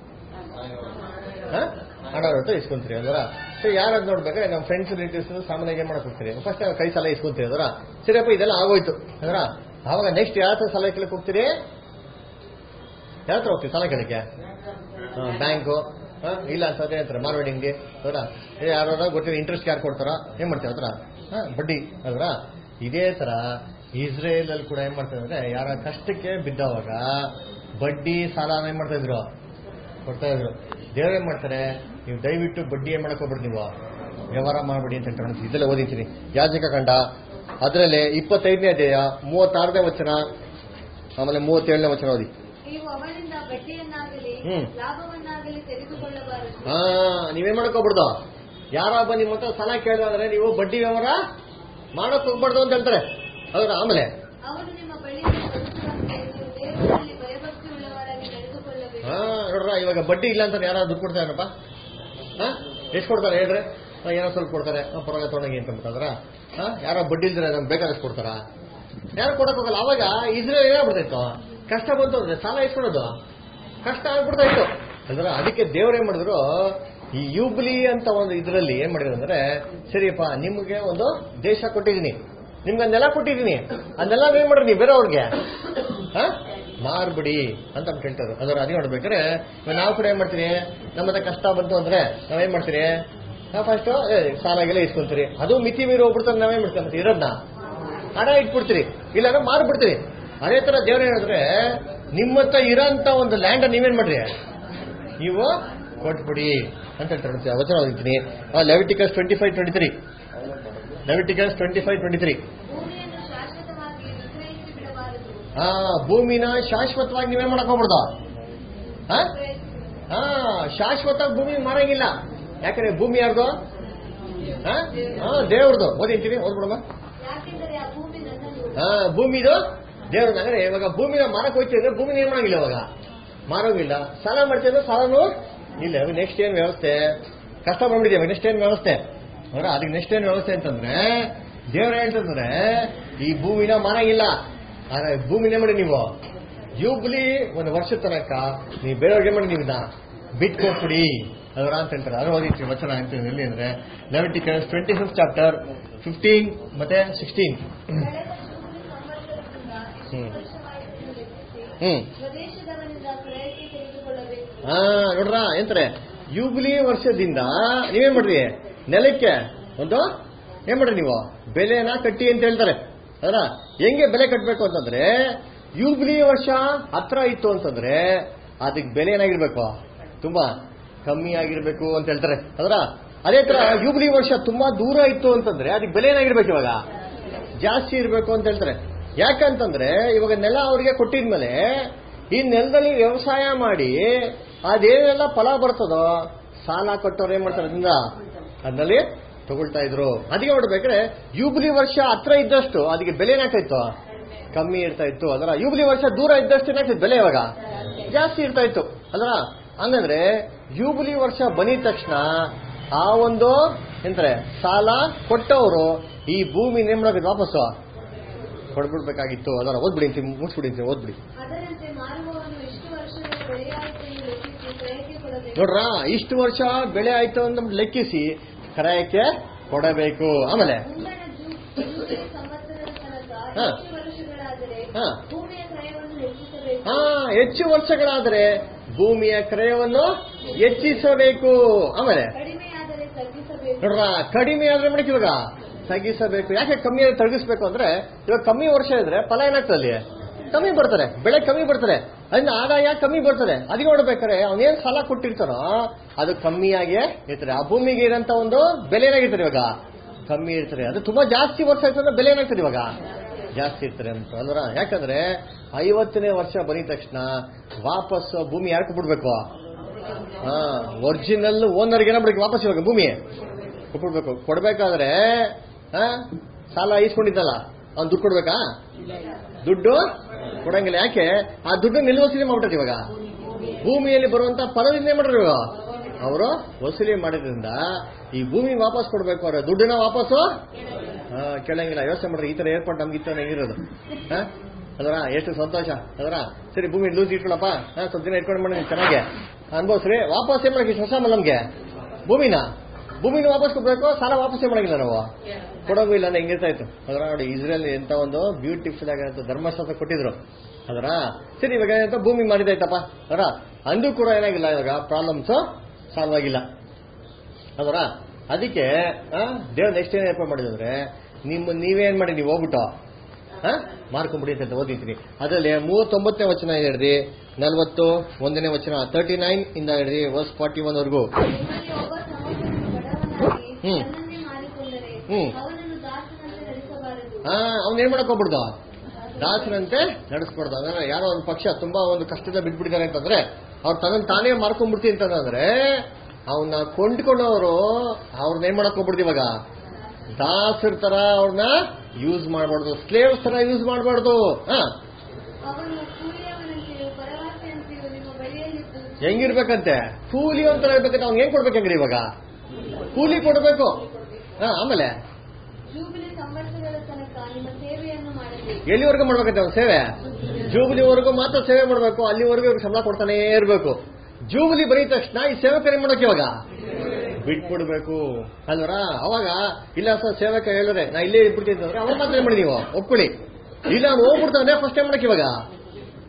ಹ? ಹಣವ್ರ ಹತ್ರ ಇಸ್ಕೊಂತೀರಿ ಅದರ ಸೊ ಯಾರದ್ ನೋಡ್ಬೇಕಾದ್ರೆ ನಮ್ಮ ಫ್ರೆಂಡ್ಸ್ ರಿಲೇಟಿವ್ಸ್ ಸಾಮಾನ್ಯವಾಗಿ ಏನ್ ಮಾಡಕ್ ಹೋಗ್ತೀರಿ ಫಸ್ಟ್ ಕೈ ಸಾಲ ಇಸ್ಕೊಂತೀರಿ ಅದರ ಸರಿಯಪ್ಪ ಇದೆಲ್ಲ ಆಗೋಯ್ತು ಅದರ ಅವಾಗ ನೆಕ್ಸ್ಟ್ ಯಾವ ಹತ್ರ ಸಾಲ ಕೇಳಕ್ ಹೋಗ್ತೀರಿ ಯಾವ ಹತ್ರ ಹೋಗ್ತೀವಿ ಸಾಲ ಕೇಳಕ್ಕೆ ಬ್ಯಾಂಕು ಇಲ್ಲ ಅಂತ ಹೇಳ್ತಾರೆ ಮಾರ್ವಾಡಿ ಅಂಗಡಿ ಅದರ ಯಾರು ಗೊತ್ತಿಲ್ಲ ಇಂಟ್ರೆಸ್ಟ್ ಯಾರು ಕೊಡ್ತಾರ ಏನ್ ಮಾಡ್ತೀವಿ ಅದ್ರ ಹಾ, ಬಡ್ಡಿ ಅಲ್ರ ಇದೇ ತರ ಇಸ್ರೇಲ್ ಅಲ್ಲಿ ಕೂಡ ಏನ್ ಮಾಡ್ತಾರೆ ಅಂದ್ರೆ ಯಾರ ಕಷ್ಟಕ್ಕೆ ಬಿದ್ದವಾಗ ಬಡ್ಡಿ ಸಾಲ ಏನ್ ಮಾಡ್ತಾ ಇದ್ರು ಕೊಡ್ತಾ ಇದ್ರು ದೇವ್ರು ಏನ್ ಮಾಡ್ತಾರೆ ನೀವು ದಯವಿಟ್ಟು ಬಡ್ಡಿ ಏನ್ ಮಾಡಕ್ ಹೋಗ್ಬಿಡಿ ನೀವು ವ್ಯವಹಾರ ಮಾಡ್ಬಿಡಿ ಅಂತ ಹೇಳ್ತಾರೆ ಇದೆಲ್ಲ ಓದಿತೀನಿ ಯಾಜಕ ಕಂಡ ಅದರಲ್ಲಿ ಇಪ್ಪತ್ತೈದನೇ ಅಧ್ಯಾಯ ಮೂವತ್ತಾರನೇ ವಚನ ಆಮೇಲೆ ಮೂವತ್ತೇಳನೇ ವಚನ ಓದಿ ನೀವು ಅವನಿಂದ ಬಡ್ಡಿಯನ್ನಾಗಲಿ ಹ್ಮ್. ಲಾಭವನ್ನಾಗಲಿ ತೆಗೆದುಕೊಳ್ಳಬಾರದು ಹಾ ನೀವೇನ್ ಮಾಡ್ಕೋಬಿಡ್ದು ಯಾರೊಬ್ಬ ನಿಮ್ಮ ಹತ್ರ ಸಾಲ ಕೇಳಿದ್ರೆ ನೀವು ಬಡ್ಡಿ ವ್ಯವಹಾರ ಮಾಡಕ್ ಹೋಗ್ಬಾರ್ದು ಅಂತ ಹೇಳ್ತಾರೆ ಹೌದಾ ಆಮೇಲೆ ಅವನು ನಿಮ್ಮ ಬಳಿಗೆ ಬರುತ್ತಂತೆ ನೀವು ದೇವರಲ್ಲಿ ಭಯಭಕ್ತಿ ಉಳ್ಳವರಾಗಿ ನಡೆದುಕೊಳ್ಳಬೇಕು ಹಾ ನೋಡ್ರ ಇವಾಗ ಬಡ್ಡಿ ಇಲ್ಲ ಅಂತ ಯಾರು ದುಡ್ಡು ಕೊಡ್ತಾರಪ್ಪ ಹಾ ಎಷ್ಟು ಕೊಡ್ತಾರೆ ಹೇಳ್ರಿ ಹಾ, ಏನೋ ಸ್ವಲ್ಪ ಕೊಡ್ತಾರೆ ಹಾ, ಪರವಾಗಿಲ್ಲ ತೊಗೊಂಡೋಗಿ ಅಂತ ಅಂತಾರೆ ಹಾ ಯಾರೋ ಬಡ್ಡಿ ಇಲ್ದ್ರೆ ನಮ್ಗೆ ಬೇಕಾದಷ್ಟು ಕೊಡ್ತಾರ ಯಾರು ಕೊಡಕ್ ಹೋಗಲ್ಲ ಅವಾಗ ಇಸ್ರೇಲ್ ಏನಾಗ್ಬಿಡ್ತಾಯಿತ್ತು ಕಷ್ಟ ಬಂತು ಅಂದ್ರೆ ಸಾಲ ಇಸ್ಕೊಳೋದು ಕಷ್ಟ ಆಗ್ಬಿಡ್ತಾ ಇತ್ತು ಅಂದ್ರೆ ಅದಕ್ಕೆ ದೇವ್ರು ಏನ್ ಮಾಡಿದ್ರು ಈ ಯೂಬ್ಲಿ ಅಂತ ಒಂದು ಇದರಲ್ಲಿ ಏನ್ ಮಾಡಿದ್ರು ಅಂದ್ರೆ ಸರಿಯಪ್ಪ ನಿಮ್ಗೆ ಒಂದು ದೇಶ ಕೊಟ್ಟಿದ್ದೀನಿ ನಿಮ್ಗೆ ಅದನ್ನೆಲ್ಲ ಕೊಟ್ಟಿದ್ದೀನಿ ಅದನ್ನೆಲ್ಲ ಏನ್ ಮಾಡ್ರಿ ನೀವು ಬೇರೆಯವ್ರಿಗೆ ಹಾ ಮಾರ್ಬಿಡಿ ಅಂತ ಅಂತ ಹೇಳ್ತಾರೆ ಅದರ ಅದೇ ನೋಡ್ಬೇಕಾದ್ರೆ ಇವಾಗ ನಾವು ಕೂಡ ಏನ್ ಮಾಡ್ತೀವಿ ನಮ್ಮ ಹತ್ರ ಕಷ್ಟ ಬಂತು ಅಂದ್ರೆ ನಾವೇನ್ ಮಾಡ್ತೀರಿ ನಾವು ಫಸ್ಟ್ ಸಾಲಾಗೆಲ್ಲ ಇಸ್ಕೊಂತೀರಿ ಅದು ಮಿತಿ ಮೀರಿ ಹೋಗ್ಬಿಡ್ತಾರೆ ನಾವೇನ್ ಮಾಡ್ತೀವಿ ಮತ್ತೆ ಇರೋದ್ನ ಹಣ ಇಟ್ಬಿಡ್ತೀರಿ ಇಲ್ಲಾಂದ್ರೆ ಮಾರ್ಬಿಡ್ತೀರಿ ಅದೇ ತರ ದೇವ್ರ ಹೇಳಿದ್ರೆ ನಿಮ್ಮ ಹತ್ರ ಇರೋಂತ ಒಂದು ಲ್ಯಾಂಡ್ ನೀವೇನ್ ಮಾಡ್ರಿ ನೀವು ಕೊಟ್ಬಿಡಿ ಅಂತ ಹೇಳ್ತಾರೆ ನೋಡಿ, ವಚನ ಓದಿದ್ದೀನಿ Leviticus twenty five twenty three Leviticus twenty five twenty three ಭೂಮಿಯನ್ನು ಶಾಶ್ವತವಾಗಿ ವಿಕ್ರಯಿಸಿ ಬಿಡಬಾರದು ಆ ಭೂಮಿನ ಶಾಶ್ವತವಾಗಿ ನೀವೇ ಮಾಡಕ್ ಹೋಗ್ಬಿಡ್ದ ಹಾ ವಿಕ್ರಯಿಸಿ ಹಾ ಶಾಶ್ವತ ಭೂಮಿ ಮಾರಂಗಿಲ್ಲ ಯಾಕಂದ್ರೆ ಭೂಮಿ ಯಾರ್ದು ಹಾ ಹಾ ದೇವ್ರದು ಓದಿಂತೀನಿ ಓದ್ಬಿಡಮ್ಮ ಯಾಕೆಂದರೆ ಆ ಭೂಮಿ ನನ್ನದು ಹಾ ಭೂಮಿದು ದೇವ್ರದ್ದು ಅಂದ್ರೆ ಇವಾಗ ಭೂಮಿನ ಮಾರಕ್ ಹೋಗ್ತಿದ್ರೆ ಭೂಮಿ ಏನ್ ಮಾಡಂಗಿಲ್ಲ ಇವಾಗ ಮಾರೋಗಿಲ್ಲ ಸಾಲ ಮಾಡ್ತಿದ್ರೆ ಸಾಲನು ಇಲ್ಲ ನೆಕ್ಸ್ಟ್ ಏನ್ ವ್ಯವಸ್ಥೆ ಕಷ್ಟ ಬಂದ್ಬಿಟ್ಟಿದೆ ನೆಕ್ಸ್ಟ್ ಏನ್ ವ್ಯವಸ್ಥೆ ಅವರ ಅದಕ್ಕೆ ನೆಕ್ಸ್ಟ್ ಏನ್ ವ್ಯವಸ್ಥೆ ಅಂತಂದ್ರೆ ದೇವ್ರ ಹೇಳ್ತಂದ್ರೆ ಈ ಭೂಮಿನ ಮಾರಂಗಿಲ್ಲ ಆದ್ರೆ ಭೂಮಿನೇ ಮಾಡಿ ನೀವು ಯೂಬ್ಲಿ ಒಂದು ವರ್ಷದ ತನಕ ನೀವು ಬೇರೆಯವ್ರಿಗೆ ಮಾಡಿ ನೀವು ಇದನ್ನ ಬಿಟ್ಕೊಟ್ಬಿಡಿ ಅದರ ಅಂತ ಹೇಳ್ತಾರೆ ಅದು ಓದಿತ್ತು ವಚನ ಅಂತ ಎಲ್ಲಿ ಅಂದ್ರೆ Leviticus twenty fifth chapter fifteen ಮತ್ತೆ ಸಿಕ್ಸ್ಟೀನ್ ಕಳೆದ ಶೂನ್ಯ ಸಂವತ್ಸರದಿಂದ ಎಷ್ಟು ಹ್ಮ್. ವರ್ಷವಾಯಿತೆಂದು ಲೆಕ್ಕಿಸಿ ಹ್ಮ್ ಸ್ವದೇಶದವನಿಂದ ಕ್ರಯಕ್ಕೆ ತೆಗೆದುಕೊಳ್ಳಬೇಕು ಹಾ ನೋಡ್ರ ಎಂತಾರೆ ಯೂಬ್ಲಿ ವರ್ಷದಿಂದ ನೀವೇನ್ ಮಾಡ್ರಿ ನೆಲಕ್ಕೆ ಒಂದು ಏನ್ ಮಾಡ್ರಿ ನೀವು ಬೆಲೆನ ಕಟ್ಟಿ ಅಂತ ಹೇಳ್ತಾರೆ ಅದರ ಹೆಂಗೆ ಬೆಲೆ ಕಟ್ಟಬೇಕು ಅಂತಂದ್ರೆ ಯೂಬ್ಲಿ ವರ್ಷ ಹತ್ರ ಇತ್ತು ಅಂತಂದ್ರೆ ಅದಕ್ಕೆ ಬೆಲೆ ಏನಾಗಿರ್ಬೇಕು ತುಂಬಾ ಕಮ್ಮಿ ಆಗಿರ್ಬೇಕು ಅಂತ ಹೇಳ್ತಾರೆ ಅದರ ಅದೇ ತರ ಯೂಬ್ಲಿ ವರ್ಷ ತುಂಬಾ ದೂರ ಇತ್ತು ಅಂತಂದ್ರೆ ಅದಕ್ಕೆ ಬೆಲೆ ಏನಾಗಿರ್ಬೇಕು ಇವಾಗ ಜಾಸ್ತಿ ಇರಬೇಕು ಅಂತ ಹೇಳ್ತಾರೆ ಯಾಕಂತಂದ್ರೆ ಇವಾಗ ನೆಲ ಅವರಿಗೆ ಕೊಟ್ಟಿದ್ಮೇಲೆ ಈ ನೆಲದಲ್ಲಿ ವ್ಯವಸಾಯ ಮಾಡಿ ಅದೇನೆಲ್ಲ ಫಲ ಬರ್ತದೋ ಸಾಲ ಕೊಟ್ಟವ್ರು ಏನ್ ಮಾಡ್ತಾರೆ ಅದರಿಂದ ಅದರಲ್ಲಿ ತಗೊಳ್ತಾ ಇದ್ರು ಅದಕ್ಕೆ ನೋಡ್ಬೇಕಾದ್ರೆ ಯೂಬ್ಲಿ ವರ್ಷ ಹತ್ರ ಇದ್ದಷ್ಟು ಅದಕ್ಕೆ ಬೆಲೆ ಏನಾಗ್ತಾ ಇತ್ತು ಕಮ್ಮಿ ಇರ್ತಾ ಇತ್ತು ಅದರ ಯೂಬ್ಲಿ ವರ್ಷ ದೂರ ಇದ್ದಷ್ಟು ಏನಾಗ್ತಿತ್ತು ಬೆಲೆ ಇವಾಗ ಜಾಸ್ತಿ ಇರ್ತಾ ಇತ್ತು ಅಲ್ವಾ ಹಂಗಂದ್ರೆ ಯೂಬ್ಲಿ ವರ್ಷ ಬಂದಿದ ತಕ್ಷಣ ಆ ಒಂದು ಎಂತಾರೆ ಸಾಲ ಕೊಟ್ಟವರು ಈ ಭೂಮಿ ನೇಮ್ ಮಾಡೋದು ವಾಪಸ್ಸು ಕೊಡ್ಬಿಡ್ಬೇಕಾಗಿತ್ತು ಅದರ ಓದ್ಬಿಡಿ ಅಂತೀನಿ ಮುಗಿಸ್ಬಿಡಿ ಅಂತೀನಿ ಓದ್ಬಿಡಿ ಅದರಂತೆ ಮಾರುವವನು ಎಷ್ಟು ವರ್ಷದ ಬೆಳೆಯಾಯಿತೆಂದು ಲೆಕ್ಕಿಸಿ ಕ್ರಯಕ್ಕೆ ಕೊಡಬೇಕು ನೋಡ್ರ ಇಷ್ಟು ವರ್ಷ ಬೆಳೆ ಆಯ್ತು ಅಂತ ಲೆಕ್ಕಿಸಿ ಕ್ರಯಕ್ಕೆ ಕೊಡಬೇಕು ಆಮೇಲೆ ಮುಂದಣ ಜೂ- ಜೂಬಿಲಿ ಸಂವತ್ಸರದ ತನಕ ಹಾ. ಹೆಚ್ಚು ವರ್ಷಗಳಾದರೆ ಹಾ. ಭೂಮಿಯ ಕ್ರಯವನ್ನು ಹೆಚ್ಚಿಸಬೇಕು ಹಾ ಹೆಚ್ಚು ವರ್ಷಗಳಾದ್ರೆ ಭೂಮಿಯ ಕ್ರಯವನ್ನು ಹೆಚ್ಚಿಸಬೇಕು ಆಮೇಲೆ ಕಡಿಮೆಯಾದರೆ ತಗ್ಗಿಸಬೇಕು ನೋಡ್ರ ಕಡಿಮೆ ಆದ್ರೆ ಮಾಡಕ್ಕೆ ಇವಾಗ ತಗ್ಗಿಸಬೇಕು ಯಾಕೆ ಕಮ್ಮಿ ಆದ್ರೆ ತಗ್ಗಿಸ್ಬೇಕು ಅಂದ್ರೆ ಇವಾಗ ಕಮ್ಮಿ ವರ್ಷ ಇದ್ರೆ ಫಲ ಏನಾಗ್ತದೆ ಅಲ್ಲಿ ಕಮ್ಮಿ ಬರ್ತಾರೆ ಬೆಳೆ ಕಮ್ಮಿ ಬರ್ತಾರೆ ಅದನ್ನ ಆದಾಯ ಕಮ್ಮಿ ಬರ್ತದೆ ಅದಕ್ಕೆ ನೋಡ್ಬೇಕಾರೆ ಅವನೇನ್ ಸಾಲ ಕೊಟ್ಟಿರ್ತಾನೋ ಅದು ಕಮ್ಮಿಯಾಗಿ ಇರ್ತಾರೆ ಆ ಭೂಮಿಗೆ ಇರೋಂತ ಒಂದು ಬೆಲೆ ಏನಾಗಿರ್ತಾರೆ ಇವಾಗ ಕಮ್ಮಿ ಇರ್ತಾರೆ ಅದು ತುಂಬಾ ಜಾಸ್ತಿ ವರ್ಷ ಆಯ್ತು ಅಂದ್ರೆ ಬೆಲೆ ಏನಾಗ್ತದೆ ಇವಾಗ ಜಾಸ್ತಿ ಇರ್ತಾರೆ ಅಂತ ಅಲ್ವರ ಯಾಕಂದ್ರೆ ಐವತ್ತನೇ ವರ್ಷ ಬಂದಿದ ತಕ್ಷಣ ವಾಪಸ್ ಭೂಮಿ ಯಾಕೆ ಬಿಡ್ಬೇಕು ಹಾ ಒರಿಜಿನಲ್ ಓನರ್ಗೆ ಏನಾಗ್ಬೇಕು ವಾಪಸ್ ಇವಾಗ ಭೂಮಿ ಕೊಟ್ಬಿಡ್ಬೇಕು ಕೊಡ್ಬೇಕಾದ್ರೆ ಆ, ಸಾಲ ಈಸ್ಕೊಂಡಿದ್ದಲ್ಲ ಅವ್ನು ದುಡ್ಡು ಕೊಡ್ಬೇಕಾ ದುಡ್ಡು ಕೊಡಂಗಿಲ್ಲ ಯಾಕೆ ಆ ದುಡ್ಡು ನಿಲ್ ವಸೂಲಿ ಮಾಡ್ಬಿಟ್ಟಾರೆ ಇವಾಗ ಭೂಮಿಯಲ್ಲಿ ಬರುವಂತ ಫಲದಿಂದ ಏನ್ ಮಾಡ್ರಿ ಇವಾಗ ಅವರು ವಸೂಲಿ ಮಾಡಿದ್ರಿಂದ ಈ ಭೂಮಿ ವಾಪಸ್ ಕೊಡ್ಬೇಕು ಅವ್ರೆ ದುಡ್ಡನ್ನ ವಾಪಸ್ಸು ಆ, ಕೇಳಂಗಿಲ್ಲ ಯೋಚನೆ ಮಾಡ್ರಿ ಈ ತರ ಏರ್ಪಾಟ್ ನಮ್ಗೆ ಇತ್ತು ಹೆಂಗಿರೋದು ಹಾ ಅದರ ಎಷ್ಟು ಸಂತೋಷ ಅದರ ಸರಿ ಭೂಮಿ ಲೂಸ್ ಇಟ್ಕೊಳಪ್ಪ ಹಾ, ಸ್ವಲ್ಪ ದಿನ ಇಟ್ಕೊಂಡು ಮಾಡಿ ಚೆನ್ನಾಗೆ ಅನ್ಭವಿಸ್ರಿ ವಾಪಸ್ ಏನ್ ಮಾಡಕ್ಕೆ ಹೊಸ ನಮ್ಗೆ ಭೂಮಿನ ಭೂಮಿನ ವಾಪಸ್ ಕೊಡ್ಬೇಕು ಸಾಲ ವಾಪಸ್ ಏನ್ ಮಾಡಂಗಿಲ್ಲ ನಾವು ಕೊಡೋದು ಇಲ್ಲ ಅಂದ್ರೆ ಹೆಂಗಿರ್ತಾ ಇತ್ತು ಅದರ ನೋಡಿ ಇಸ್ರೇಲ್ ಎಂತ ಒಂದು ಬ್ಯೂಟಿಫುಲ್ ಆಗಿರೋ ಧರ್ಮಶಾಸ್ತ್ರ ಕೊಟ್ಟಿದ್ರು ಅದರ ಸರಿ ಇವಾಗ ಏನಂತ ಭೂಮಿ ಮಾಡಿದಾಯ್ತಪ್ಪ ಅದರ ಅಂದು ಕೂಡ ಏನಾಗಿಲ್ಲ ಇವಾಗ ಪ್ರಾಬ್ಲಮ್ಸ್ ಸಾಲ್ವ್ ಆಗಿಲ್ಲ ಅದರ ಅದಕ್ಕೆ ಆ, ದೇವ್ರ ನೆಕ್ಸ್ಟ್ ಏನ್ ಏರ್ಪಾಡು ಮಾಡಿದ್ರೆ ನಿಮ್ಮ ನೀವೇನ್ ಮಾಡಿ ನೀವು ಹೋಗ್ಬಿಟ್ಟು ಆ, ಮಾರ್ಕೊಂಬಿಡಿ ಅಂತ ಓದಿದ್ದೀನಿ ಅದರಲ್ಲಿ ಮೂವತ್ತೊಂಬತ್ತನೇ ವಚನ ಹಿಡ್ರಿ ನಲ್ವತ್ತು ಒಂದನೇ ವಚನ ತರ್ಟಿ ನೈನ್ ಇಂದ ಹಿಡ್ರಿ ವರ್ಸ್ ಫಾರ್ಟಿ ಒನ್ ವರ್ಗು ನಿಮ್ಮಲ್ಲಿ ಒಬ್ಬ ಸಹೋದರನು ಬಡವನಾಗಿ ಹ್ಮ್. ತನ್ನನ್ನೇ ಮಾರಿಕೊಂಡರೆ ಹ್ಮ್. ಅವನನ್ನು ದಾಸನಂತೆ ನಡೆಸಬಾರದು ಹಾ ಅವ್ನ ಏನ್ ಮಾಡಕ್ ಹೋಗ್ಬಿಡ್ದು ದಾಸರಂತೆ ನಡೆಸ್ಬಾರ್ದು ಅಂದ್ರೆ ಯಾರೋ ಒಂದು ಪಕ್ಷ ತುಂಬಾ ಒಂದು ಕಷ್ಟದ ಬಿಟ್ಬಿಟ್ಟಿದ್ದಾರೆ ಅಂತಂದ್ರೆ ಅವ್ರು ತನ್ನ ತಾನೇ ಮಾರ್ಕೊಂಡ್ಬಿಡ್ತಿ ಅಂತಂದ್ರೆ ಅವನ್ನ ಕೊಂಡ್ಕೊಂಡವರು ಅವ್ರನ್ನ ಏನ್ ಮಾಡಕ್ ಹೋಗ್ಬಿಡ್ದು ಇವಾಗ ದಾಸರ ತರ ಅವ್ರನ್ನ ಯೂಸ್ ಮಾಡಬಾರ್ದು ಸ್ಲೇವ್ಸ್ ತರ ಯೂಸ್ ಮಾಡಬಾರ್ದು ಹಾ ಅವನು ಕೂಲಿಯವನಂತೆಯೂ ಪರವಾಸೆಯಂತೆಯೂ ನಿಮ್ಮ ಬಳಿಯಲ್ಲಿದ್ದು ಹೆಂಗಿರ್ಬೇಕಂತೆ ಕೂಲಿ ಅಂತ ಹೇಳ್ಬೇಕಂತ ಅವ್ನ್ ಏನ್ ಕೊಡ್ಬೇಕಂಗ್ರಿ ಇವಾಗ ಕೂಲಿ ಕೊಡ್ಬೇಕು ಹಾ ಆಮೇಲೆ ಜೂಬಿಲಿ ಸಂವತ್ಸರದ ತನಕ ನಿಮ್ಮ ಸೇವೆಯನ್ನು ಮಾಡಬೇಕು ಎಲ್ಲಿವರೆಗೂ ಮಾಡ್ಬೇಕಂತೆ ಅವ್ನ ಸೇವೆ ಜೂಬಿಲಿವರೆಗೂ ಮಾತ್ರ ಸೇವೆ ಮಾಡಬೇಕು ಅಲ್ಲಿವರೆಗೂ ಇವ್ರಿಗೆ ಸಂಬಳ ಕೊಡ್ತಾನೆ ಇರಬೇಕು ಜೂಬಿಲಿ ಬರೀದ ತಕ್ಷಣ ಈ ಸೇವಕರು ಏನ್ ಮಾಡೋಕೆ ಇವಾಗ ಬಿಟ್ಬಿಡ್ಬೇಕು ಅಲ್ವರ ಅವಾಗ ಇಲ್ಲ ಸರ್ ಸೇವಕ ಹೇಳಿದ್ರೆ ನಾ ಇಲ್ಲೇ ಇಟ್ಬಿಡ್ತೀನಿ ಅಂದ್ರೆ ಅವ್ರ ಮಾತ್ರ ಏನ್ ಮಾಡಿ ನೀವು ಒಪ್ಕೊಳ್ಳಿ ಇಲ್ಲ ಅವ್ನು ಹೋಗ್ಬಿಡ್ತಾನೆ ಫಸ್ಟ್ ಏನ್ ಮಾಡಕ್ಕೆ ಇವಾಗ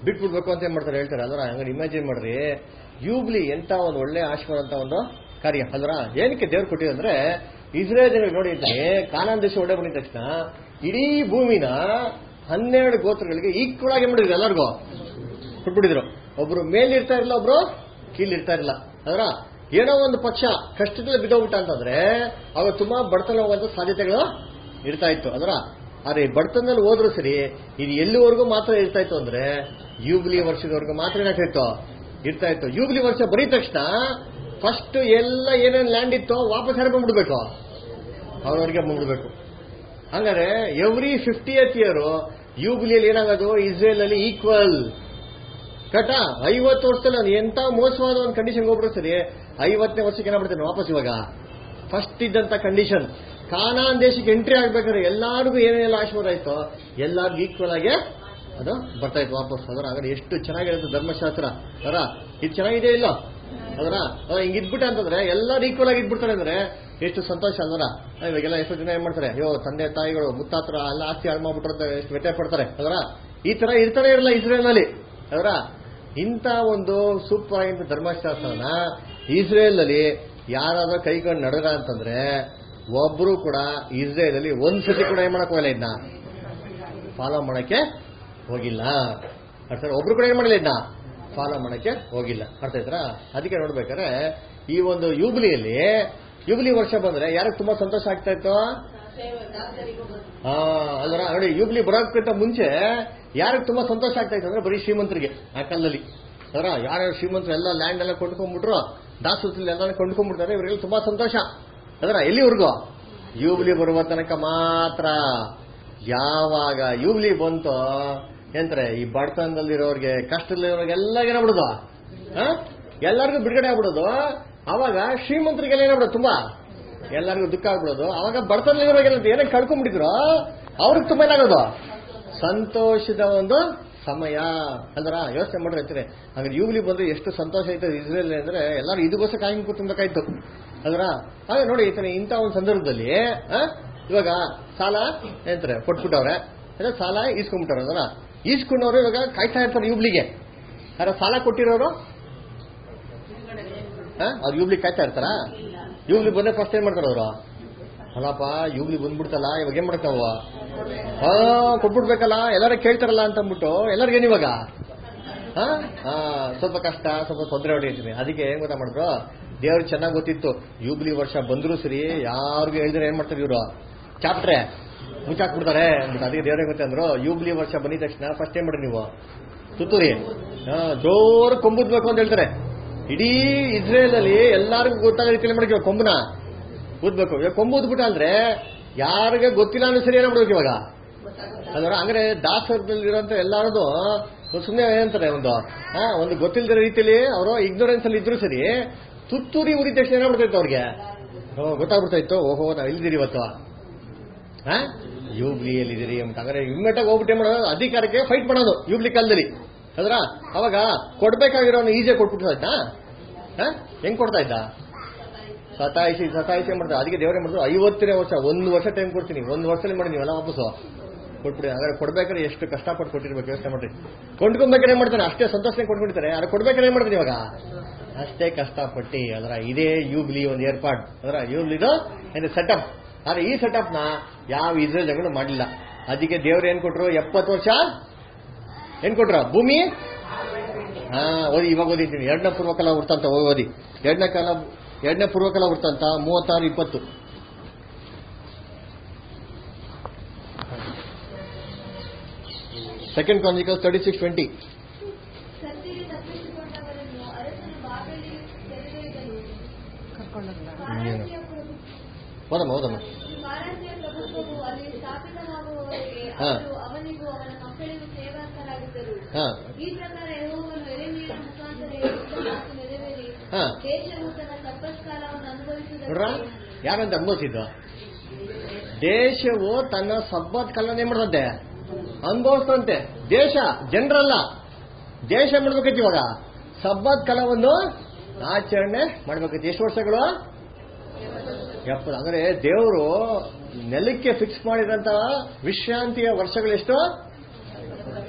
ಬಿಟ್ಬಿಡ್ಬೇಕು ಅಂತ ಏನ್ ಮಾಡ್ತಾರೆ ಹೇಳ್ತಾರೆ ಅಲ್ರ ಹಂಗ ಇಮ್ಯಾಜಿನ್ ಮಾಡ್ರಿ ಯೂಬ್ಲಿ ಎಂತ ಒಂದು ಒಳ್ಳೆ ಆಶೀರ್ವಾದ ಅಂತ ಒಂದು ಕಾರ್ಯ ಅಲ್ರ ಏನಕ್ಕೆ ದೇವ್ರು ಕೊಟ್ಟಿದಂದ್ರೆ ಇಸ್ರೇಲ್ ಜನರಿಗೆ ನೋಡಿ ಅಂತಾನೆ ಕಾನಾನ್ ದೇಶ ಒಳ್ಳೆ ಬಂದಿದ ತಕ್ಷಣ ಇಡೀ ಭೂಮಿನ ಹನ್ನೆರಡು ಗೋತ್ರಗಳಿಗೆ ಈಕ್ವಲ್ ಆಗಿ ಮಾಡಿದ್ರು ಎಲ್ಲರಿಗೂ ಕೊಟ್ಬಿಟ್ಟಿದ್ರು ಒಬ್ರು ಮೇಲಿರ್ತಾ ಇರಲಿಲ್ಲ ಒಬ್ರು ಕೀಳಿರ್ತಾ ಇರಲಿಲ್ಲ ಅದರ ಏನೋ ಒಂದು ಪಕ್ಷ ಕಷ್ಟದಲ್ಲಿ ಬಿದ್ದೋಗ್ಬಿಟ್ಟ ಅಂತಂದ್ರೆ ಅವಾಗ ತುಂಬಾ ಬಡತನ ಹೋಗುವಂತ ಸಾಧ್ಯತೆಗಳು ಇರ್ತಾ ಇತ್ತು ಅದರ ಆದ್ರೆ ಈ ಬಡತನದಲ್ಲಿ ಹೋದ್ರು ಸರಿ ಇದು ಎಲ್ಲಿವರೆಗೂ ಮಾತ್ರ ಇರ್ತಾ ಇತ್ತು ಅಂದ್ರೆ ಯೂಬ್ಲಿ ವರ್ಷದವರೆಗೂ ಮಾತ್ರ ಏನಾಗ್ತಿತ್ತು ಇರ್ತಾ ಇತ್ತು ಯೂಬ್ಲಿ ವರ್ಷ ಬರೀ ತಕ್ಷಣ ಫಸ್ಟ್ ಎಲ್ಲ ಏನೇನು ಲ್ಯಾಂಡ್ ಇತ್ತು ವಾಪಸ್ ಯಾರು ಬಂದ್ಬಿಡ್ಬೇಕು ಅವ್ರವ್ರಿಗೆ ಬಂದ್ಬಿಡ್ಬೇಕು ಹಂಗಾರೆ ಎವ್ರಿ ಫಿಫ್ಟಿಯತ್ ಇಯರ್ ಯೂಬ್ಲಿಯಲ್ಲಿ ಏನಾಗೋದು ಇಸ್ರೇಲ್ ಅಲ್ಲಿ ಈಕ್ವಲ್ ಕಟ ಐವತ್ತು ವರ್ಷದಲ್ಲಿ ಅವ್ನು ಎಂತ ಮೋಸವಾದ ಒಂದು ಕಂಡೀಷನ್ ಹೋಗ್ಬಿಡು ಸರಿ ಐವತ್ತನೇ ವರ್ಷಕ್ಕೆ ಏನಾಗ್ಬಿಡ್ತಾನೆ ವಾಪಸ್ ಇವಾಗ ಫಸ್ಟ್ ಇದ್ದಂತ ಕಂಡೀಷನ್ ಕಾನಾನ್ ದೇಶಕ್ಕೆ ಎಂಟ್ರಿ ಆಗ್ಬೇಕಾದ್ರೆ ಎಲ್ಲಾರ್ಗು ಏನೇನೆಲ್ಲ ಆಶೀರ್ವಾದ ಆಯ್ತೋ ಎಲ್ಲಾರ್ಗು ಈಕ್ವಲ್ ಆಗಿ ಅದು ಬರ್ತಾ ಇತ್ತು ವಾಪಸ್ ಅದರ ಹಾಗಾದ್ರೆ ಎಷ್ಟು ಚೆನ್ನಾಗಿರುತ್ತೆ ಧರ್ಮಶಾಸ್ತ್ರ ಅದರ ಇದು ಚೆನ್ನಾಗಿದೆ ಇಲ್ಲ ಅದರ ಹಿಂಗ್ ಇದ್ಬಿಟ್ಟ ಅಂತಂದ್ರೆ ಎಲ್ಲರೂ ಈಕ್ವಲ್ ಆಗಿ ಇದ್ಬಿಡ್ತಾರೆ ಅಂದ್ರೆ ಎಷ್ಟು ಸಂತೋಷ ಅಲ್ವರ ಇವಾಗೆಲ್ಲ ಎಷ್ಟು ಜನ ಏನ್ ಮಾಡ್ತಾರೆ ಅಯ್ಯೋ ತಂದೆ ತಾಯಿಗಳು ಮುತ್ತಾತ್ರ ಎಲ್ಲ ಆಸ್ತಿ ಹಾಳು ಮಾಡ್ಬಿಟ್ರೆ ಅಂತ ಎಷ್ಟು ವ್ಯತ್ಯಾಸ ಪಡ್ತಾರೆ ಅದರ ಈ ತರ ಇರ್ತಾನೆ ಇರಲ್ಲ ಇಸ್ರೇಲ್ ನಲ್ಲಿ ಅದರ ಇಂಥ ಒಂದು ಸೂಪರ್ ಆಗಿದ್ದ ಧರ್ಮಶಾಸ್ತ್ರನ ಇಸ್ರೇಲ್ ಅಲ್ಲಿ ಯಾರಾದ್ರೂ ಕೈಕೊಂಡು ನಡೆದ ಅಂತಂದ್ರೆ ಒಬ್ರು ಕೂಡ ಇಸ್ರೇಲ್ ಅಲ್ಲಿ ಒಂದ್ ಸತಿ ಕೂಡ ಏನ್ ಮಾಡಕ್ ಹೋಗಲ್ಲ ಇದನ್ನ ಫಾಲೋ ಮಾಡಕ್ಕೆ ಹೋಗಿಲ್ಲ ಅರ್ಥ ಒಬ್ರು ಕೂಡ ಏನ್ ಮಾಡಲಿಲ್ಲ ಇದನ್ನ ಫಾಲೋ ಮಾಡಕ್ಕೆ ಹೋಗಿಲ್ಲ ಅರ್ಥ ಆಯ್ತಾ ಅದಕ್ಕೆ ನೋಡ್ಬೇಕಾದ್ರೆ ಈ ಒಂದು ಯೂಬ್ಲಿಯಲ್ಲಿ ಯೂಬ್ಲಿ ವರ್ಷ ಬಂದ್ರೆ ಯಾರಿಗೆ ತುಂಬಾ ಸಂತೋಷ ಆಗ್ತಾ ಇತ್ತು ಆ ಅಲ್ವರ ನೋಡಿ ಯೂಬ್ಲಿ ಬರೋಕ್ಕಿಂತ ಮುಂಚೆ ಯಾರಿಗೆ ತುಂಬಾ ಸಂತೋಷ ಆಗ್ತಾ ಇತ್ತು ಅಂದ್ರೆ ಬರೀ ಶ್ರೀಮಂತರಿಗೆ ಆ ಕಾಲದಲ್ಲಿ ಅದರ ಯಾರ್ಯಾರು ಶ್ರೀಮಂತರು ಎಲ್ಲ ಲ್ಯಾಂಡ್ ಎಲ್ಲ ಕೊಂಡ್ಕೊಂಡ್ಬಿಟ್ರು ದಾಸದಲ್ಲಿ ಎಲ್ಲ ಕೊಂಡ್ಕೊಂಡ್ಬಿಡ್ತಾರೆ ಇವರಿಗೆ ತುಂಬಾ ಸಂತೋಷ ಅದರ ಎಲ್ಲಿವರೆಗೂ ಯೂಬ್ಲಿ ಬರುವ ತನಕ ಮಾತ್ರ ಯಾವಾಗ ಯೂಬ್ಲಿ ಬಂತೋ ಎಂದ್ರೆ ಈ ಬಡತನದಲ್ಲಿರೋರ್ಗೆ ಕಷ್ಟದಲ್ಲಿರೋರ್ಗೆ ಎಲ್ಲ ಏನಾಗ್ಬಿಡೋದು ಆ? ಎಲ್ಲರಿಗೂ ಬಿಡುಗಡೆ ಆಗ್ಬಿಡೋದು ಅವಾಗ ಶ್ರೀಮಂತರಿಗೆಲ್ಲ ಏನಾಗ್ಬಿಡೋದು ತುಂಬಾ ಎಲ್ಲರಿಗೂ ದುಃಖ ಆಗ್ಬಿಡೋದು ಅವಾಗ ಬಡತನದಲ್ಲಿರೋರ್ಗೆಲ್ಲ ಏನೇ ಕಳ್ಕೊಂಡ್ಬಿಟ್ಟಿದ್ರು ಅವ್ರಿಗೆ ತುಂಬಾ ಏನಾಗೋದು ಸಂತೋಷದ ಒಂದು ಸಮಯ ಅಂದ್ರ ಯೋಚನೆ ಮಾಡ್ರಿ ಅಂತಾರೆ ಹಾಗಾದ್ರೆ ಯೂಬ್ಲಿ ಬಂದ್ರೆ ಎಷ್ಟು ಸಂತೋಷ ಆಯ್ತು ಇಸ್ರೇಲ್ ಅಂದ್ರೆ ಎಲ್ಲರೂ ಇದಕ್ಕೋಸ್ಕರ ಕಾಯಿ ಕೂತ್ಕೊಬೇಕಾಯ್ತು ಅದ್ರ ಹಾಗೆ ನೋಡಿ ಈತನ ಇಂಥ ಒಂದು ಸಂದರ್ಭದಲ್ಲಿ ಆ, ಇವಾಗ ಸಾಲ ಏನಂತಾರೆ ಕೊಟ್ಬಿಟ್ಟವ್ರೆ ಅಂದ್ರೆ ಸಾಲ ಈಸ್ಕೊಂಡ್ಬಿಟ್ಟವ್ರೆ ಅದನ್ನ ಈಸ್ಕೊಂಡವ್ರು ಇವಾಗ ಕಾಯ್ತಾ ಇರ್ತಾರೆ ಯೂಬ್ಲಿಗೆ ಯಾರ ಸಾಲ ಕೊಟ್ಟಿರೋರು ಅವ್ರು ಯೂಬ್ಲಿ ಕಾಯ್ತಾ ಇರ್ತಾರ ಯೂಬ್ಲಿ ಬಂದ್ರೆ ಫಸ್ಟ್ ಏನ್ ಮಾಡ್ತಾರೆ ಅವರು ಅಲ್ಲಪ್ಪ ಯೂಬ್ಲಿ ಬಂದ್ಬಿಡ್ತಲ್ಲ ಇವಾಗ ಏನ್ ಮಾಡ್ತಾವ ಹಾ ಕೊಟ್ಬಿಡ್ಬೇಕಲ್ಲ ಎಲ್ಲಾರ ಕೇಳ್ತಾರಲ್ಲ ಅಂತ ಅಂದ್ಬಿಟ್ಟು ಎಲ್ಲರಿಗೇನು ಇವಾಗ ಹಾ ಹಾ, ಸ್ವಲ್ಪ ಕಷ್ಟ ಸ್ವಲ್ಪ ತೊಂದರೆ ಹೊಡಿತೀನಿ ಅದಕ್ಕೆ ಏನ್ ಗೊತ್ತಾ ಮಾಡಿದ್ರು ದೇವ್ರಿಗೆ ಚೆನ್ನಾಗಿ ಗೊತ್ತಿತ್ತು ಯೂಬ್ಲಿ ವರ್ಷ ಬಂದ್ರು ಸರಿ ಯಾರಿಗೂ ಹೇಳಿದ್ರೆ ಏನ್ ಮಾಡ್ತಾರೆ ಇವರು ಚಾಪ್ಟ್ರೆ ಮುಚ್ಚಾಕ್ಬಿಡ್ತಾರೆ ಅಂದ್ಬಿಟ್ಟು ಅದಕ್ಕೆ ದೇವ್ರಿಗೆ ಗೊತ್ತೇ ಅಂದ್ರು ಯೂಬ್ಲಿ ವರ್ಷ ಬಂದಿದ ತಕ್ಷಣ ಫಸ್ಟ್ ಏನ್ ಮಾಡ್ರಿ ನೀವು ತುತ್ತೂರಿ ಹಾ, ಜೋರ್ ಕೊಂಬುದ್ಬೇಕು ಅಂತ ಹೇಳ್ತಾರೆ ಇಡೀ ಇಸ್ರೇಲ್ ಅಲ್ಲಿ ಎಲ್ಲಾರ್ಗೂ ಗೊತ್ತಾಗ ರೀತಿಯಲ್ಲಿ ಮಾಡ್ತೀವಿ ಕೊಂಬುನ ಊದ್ಬೇಕು ಇವಾಗ ಕೊಂಬು ಊದ್ಬಿಟ್ಟ ಅಂದ್ರೆ ಯಾರಿಗೆ ಗೊತ್ತಿಲ್ಲ ಅನ್ನೋ ಸರಿ ಏನಾಗ್ಬಿಡ್ಬೇಕು ಇವಾಗ ಅಂದ್ರೆ ಅಂದ್ರೆ ದಾಸರದಲ್ಲಿರೋಂಥ ಎಲ್ಲಾರದು ಸುಮ್ಮನೆ ಏನಂತಾರೆ ಒಂದು ಆ, ಒಂದು ಗೊತ್ತಿಲ್ಲದ ರೀತಿಯಲ್ಲಿ ಅವರು ಇಗ್ನೋರೆನ್ಸ್ ಅಲ್ಲಿ ಇದ್ರು ಸರಿ ತುತ್ತೂರಿ ಉರಿದ ತಕ್ಷಣ ಏನಾಗ್ಬಿಡ್ತಾಯಿತ್ತು ಅವ್ರಿಗೆ ಓ ಗೊತ್ತಾಗ್ಬಿಡ್ತಾ ಇತ್ತು ಓಹೋ ನಾವು ಎಲ್ಲಿದ್ದೀರಿ ಇವತ್ತು ಆ ಯೂಬ್ಲಿಯಲ್ಲಿ ಇದೀರಿ ಅಂತ ಅಂದ್ರೆ ಇಮ್ಮೆಟ್ ಆಗಿ ಹೋಗ್ಬಿಟ್ಟು ಏನ್ ಮಾಡೋದು ಅಧಿಕಾರಕ್ಕೆ ಫೈಟ್ ಮಾಡೋದು ಯೂಬ್ಲಿ ಕಾಲದಲ್ಲಿ ಅದ್ರ ಅವಾಗ ಕೊಡ್ಬೇಕಾಗಿರೋನು ಈಸಿಯಾಗಿ ಕೊಟ್ಬಿಟ್ಟು ಆಯ್ತಾ ಹೆಂಗ್ ಕೊಡ್ತಾ ಇದ್ದ ಸತಾಯಿಸಿ ಸತಾಯಿಸಿ ಏನ್ ಮಾಡ್ತಾರೆ ಅದಕ್ಕೆ ದೇವರೇ ಮಾಡಿದ್ರು ಐವತ್ತನೇ ವರ್ಷ ಒಂದು ವರ್ಷ ಟೈಮ್ ಕೊಡ್ತೀನಿ ಒಂದು ವರ್ಷದಲ್ಲಿ ಮಾಡಿ ನೀವೆಲ್ಲ ವಾಪಸ್ಸು ಕೊಟ್ಬಿಡಿ ಹಾಗಾದ್ರೆ ಕೊಡ್ಬೇಕಾದ್ರೆ ಎಷ್ಟು ಕಷ್ಟಪಟ್ಟು ಕೊಟ್ಟಿರ್ಬೇಕು ಯೋಚನೆ ಮಾಡ್ರಿ ಕೊಂಡ್ಕೊಬೇಕಾದ್ರೆ ಏನ್ ಮಾಡ್ತಾನೆ ಅಷ್ಟೇ ಸಂತೋಷನೆ ಕೊಟ್ಬಿಡ್ತಾರೆ ಆದ್ರೆ ಕೊಡ್ಬೇಕಾದ್ರೆ ಏನ್ ಮಾಡ್ತೀನಿ ಇವಾಗ ಅಷ್ಟೇ ಕಷ್ಟಪಟ್ಟು ಅದರ ಇದೇ ಯೂಬ್ಲಿ ಒಂದು ಏರ್ಪಾಡು ಅದರ ಯೂಬ್ಲಿದು ಇದು ಸೆಟಪ್ ಆದ್ರೆ ಈ ಸೆಟಪ್ ನ ಯಾವ ಇಸ್ರೇಲ್ ಜನಗಳು ಮಾಡಲಿಲ್ಲ ಅದಕ್ಕೆ ದೇವ್ರು ಏನ್ ಕೊಟ್ರು ಎಪ್ಪತ್ತು ವರ್ಷ ಏನ್ ಕೊಟ್ರ ಭೂಮಿ ಹಾ ಓದಿ ಇವಾಗ ಓದಿದ್ದೀನಿ ಎರಡನೇ ಪೂರ್ವಕಾಲ ವೃತ್ತಾಂತ ಹೋಗಿ ಓದಿ ಎರಡನೇ ಕಾಲ ಎರಡನೇ ಪೂರ್ವಕಾಲ ವೃತ್ತಾಂತ ಮೂವತ್ತಾರು ಇಪ್ಪತ್ತು ಸೆಕೆಂಡ್ ಕಾನ್ಸಿಕಲ್ ತರ್ಟಿ ಸಿಕ್ಸ್ ಟ್ವೆಂಟಿ ಕತ್ತಿಗೆ ತಪ್ಪಿಸಿಕೊಂಡವರನ್ನು ಅರಸನು ಬಾಬೆಲಿಗೆ ಸೆರೆದೊಯ್ದನು. ಪಾರಸಿಯ ಪ್ರಭು- ಓದಮ್ಮ ಓದಮ್ಮ ಪಾರಸಿಯ ಪ್ರಭುತ್ವವು ಅಲ್ಲಿ ಸ್ಥಾಪಿತವಾಗುವವರೆಗೆ ಹಾ. ಅವರು ಅವನಿಗೂ ಅವನ ಮಕ್ಕಳಿಗೂ ಸೇವಕರಾಗಿದ್ದರು ಹಾ ಈ ಪ್ರಕಾರ ಯೆಹೋವನು ಎರೆಮೀಯನ ಮುಖಾಂತರ ಹೇಳಿದ ಮಾತು ನೆರವೇರಿ ಹಾ ದೇಶವು ತನ್ನ ತಪಸ್ಕಾಲವನ್ನು ನೋಡ್ರ ಅನುಭವಿಸುವುದಕ್ಕೆ ಯಾರಂತ ಅನುಭವಿಸಿದ್ದು ದೇಶವು ತನ್ನ ಸಬ್ಬತ್ ಕಾಲನೇ ಮಾಡ್ದಂತೆ ಅನುಭವಿಸ್ತಂತೆ ದೇಶ ಜನರಲ್ಲ ದೇಶ ಮಾಡ್ಬೇಕೈತಿ ಇವಾಗ ಸಬ್ಬತ್ ಕಾಲವನ್ನು ಆಚರಣೆ ಮಾಡ್ಬೇಕೈತಿ ಎಷ್ಟು ವರ್ಷಗಳು ಎಪ್ಪತ್ತು ಅಂದ್ರೆ ದೇವರು ನೆಲಕ್ಕೆ ಫಿಕ್ಸ್ ಮಾಡಿದಂತ ವಿಶ್ರಾಂತಿಯ ವರ್ಷಗಳೆಷ್ಟು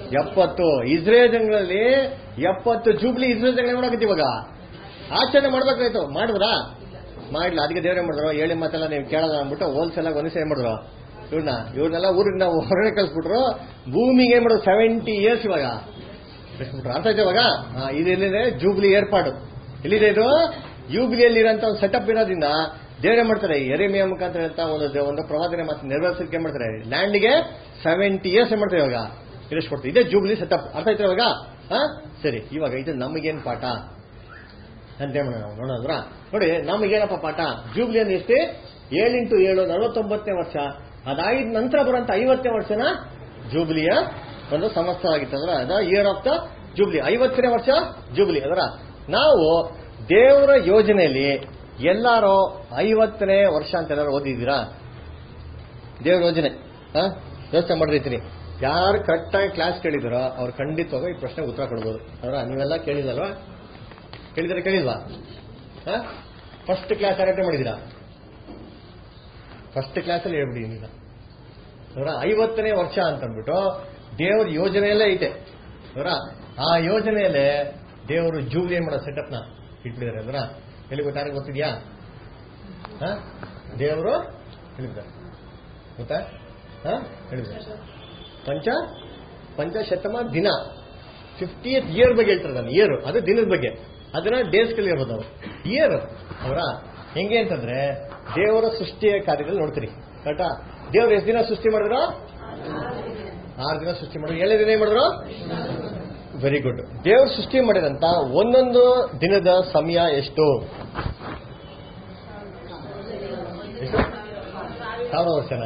ಎಪ್ಪತ್ತು ಇಸ್ರೇಲ್ ಜನಗಳಲ್ಲಿ ಎಪ್ಪತ್ತು ಜೂಬ್ಲಿ ಇಸ್ರೇಲ್ ಜನಗಳು ಮಾಡಕತ್ತಿ ಇವಾಗ ಆಚರಣೆ ಮಾಡ್ಬೇಕಾಯ್ತು ಮಾಡಿದ್ರಾ ಮಾಡ್ಲಿಲ್ಲ ಅದಕ್ಕೆ ದೇವ್ರೆ ಮಾಡಿದ್ರು ಹೇಳಿ ಮಾತೆಲ್ಲ ನೀವು ಕೇಳೋಣ ಅಂದ್ಬಿಟ್ಟು ಹೋಲ್ಸೇಲ್ ಒಂದೇ ಏನ್ ಮಾಡಿದ್ರು ಇವ್ರನ್ನ ಇವ್ರನ್ನೆಲ್ಲ ಊರಿಂದ ಹೊರಗಡೆ ಕಳ್ಸ್ಬಿಟ್ರು ಭೂಮಿಗೆ ಏನ್ ಮಾಡೋದು ಸೆವೆಂಟಿ ಇಯರ್ಸ್ ಇವಾಗ ಬಿಟ್ಬಿಟ್ರು ಅರ್ಥ ಆಯ್ತು ಇವಾಗ ಹಾ, ಇದು ಎಲ್ಲಿದೆ ಜೂಬ್ಲಿ ಏರ್ಪಾಡು ಎಲ್ಲಿದೆ ಇದು ಯೂಬ್ಲಿಯಲ್ಲಿ ಇರೋಂಥ ಒಂದು ಸೆಟಪ್ ಇರೋದ್ರಿಂದ ದೇವ್ರೆ ಮಾಡ್ತಾರೆ ಎರೆಮಿಯ ಮುಖಾಂತರ ಅಂತ ಒಂದು ದೇ- ಒಂದು ಪ್ರವಾದನೆ ಮಾತು ನೆರವೇರಿಸಲಿಕ್ಕೆ ಏನ್ ಮಾಡ್ತಾರೆ ಲ್ಯಾಂಡ್ಗೆ ಸೆವೆಂಟಿ ಇಯರ್ಸ್ ಏನ್ ಮಾಡ್ತಾರೆ ಇವಾಗ ಇಳಿಸ್ಕೊಡ್ತಾರೆ ಇದೇ ಜೂಬ್ಲಿ ಸೆಟಪ್ ಅರ್ಥ ಆಯ್ತು ಇವಾಗ ಹಾ ಸರಿ ಇವಾಗ ಇದು ನಮಗೇನ್ ಪಾಠ ಅಂತ ಹೇಳೋಣ ನಾವು ನೋಡೋದ್ರ ನೋಡಿ ನಮಗೇನಪ್ಪ ಪಾಠ ಜೂಬ್ಲಿ ಅಂದ್ರೆ ಎಷ್ಟೇ ಏಳಿಂಟು ಏಳು ನಲವತ್ತೊಂಬತ್ತನೇ ವರ್ಷ ಅದಾಗಿದ ನಂತರ ಬರುವಂತ ಐವತ್ತನೇ ವರ್ಷನ ಜೂಬ್ಲಿಯ ಒಂದು ಸಂವತ್ಸರ ಆಗಿತ್ತು ಅದರ ಅದ ಇಯರ್ ಆಫ್ ದ ಜೂಬ್ಲಿ ಐವತ್ತನೇ ವರ್ಷ ಜೂಬ್ಲಿ ಅದರ ನಾವು ದೇವರ ಯೋಜನೆಯಲ್ಲಿ ಎಲ್ಲಾರು ಐವತ್ತನೇ ವರ್ಷ ಅಂತ ಎಲ್ಲರೂ ಓದಿದ್ದೀರಾ ದೇವ್ರ ಯೋಜನೆ ಹಾ ಯೋಚನೆ ಮಾಡಿರ್ತೀನಿ ಯಾರು ಕರೆಕ್ಟಾಗಿ ಕ್ಲಾಸ್ ಕೇಳಿದಾರೋ ಅವ್ರು ಖಂಡಿತವಾಗ ಈ ಪ್ರಶ್ನೆಗೆ ಉತ್ತರ ಕೊಡ್ಬೋದು ಅವರ ನೀವೆಲ್ಲ ಕೇಳಿದಲ್ವಾ ಕೇಳಿದ್ರೆ ಕೇಳಿಲ್ವಾ ಫಸ್ಟ್ ಕ್ಲಾಸ್ ಯಾರು ಮಾಡಿದ್ದೀರಾ ಫಸ್ಟ್ ಕ್ಲಾಸಲ್ಲಿ ಹೇಳ್ಬಿಟ್ಟಿದ್ದೀರ ಅವರ ಐವತ್ತನೇ ವರ್ಷ ಅಂತ ಅಂದ್ಬಿಟ್ಟು ದೇವ್ರ ಯೋಜನೆಯಲ್ಲೇ ಐತೆ ಅವರ ಆ ಯೋಜನೆಯಲ್ಲೇ ದೇವರು ಜೂಬ್ಲಿ ಏನ್ ಮಾಡೋ ಸೆಟಪ್ನ ಇಟ್ಬಿಟ್ಟಿದ್ದಾರೆ ಅದರ ಎಲ್ಲಿ ಗೊತ್ತಾಗ ಗೊತ್ತಿದ್ಯಾ ಹಾ ದೇವರು ಹೇಳಿದ್ದಾರೆ ಗೊತ್ತಾ ಹಾ ಹೇಳಿದ್ದಾರೆ ಪಂಚ ಪಂಚಶತಮ ದಿನ ಫಿಫ್ಟಿಯತ್ ಇಯರ್ ಬಗ್ಗೆ ಹೇಳ್ತಾರೆ ನಾನು ಇಯರ್ ಅದು ದಿನದ ಬಗ್ಗೆ ಅದನ್ನ ಡೇಸ್ಗಳು ಇರೋದು ಅವರು ಇಯರ್ ಅವರ ಹೆಂಗೆ ಅಂತಂದ್ರೆ ದೇವರ ಸೃಷ್ಟಿಯ ಕಾರ್ಯದಲ್ಲಿ ನೋಡ್ತೀರಿ ಕರೆಕ್ಟಾ ದೇವ್ರು ಎಷ್ಟು ದಿನ ಸೃಷ್ಟಿ ಮಾಡಿದ್ರು ಆರು ದಿನ ಸೃಷ್ಟಿ ಮಾಡಿದ್ರು ಏಳನೇ ದಿನ ಏನ್ ಮಾಡಿದ್ರು ವೆರಿ ಗುಡ್ ದೇವ್ರು ಸೃಷ್ಟಿ ಮಾಡಿದಂತ ಒಂದೊಂದು ದಿನದ ಸಮಯ ಎಷ್ಟು ಎಷ್ಟು? ಸಾವಿರ ವರ್ಷನ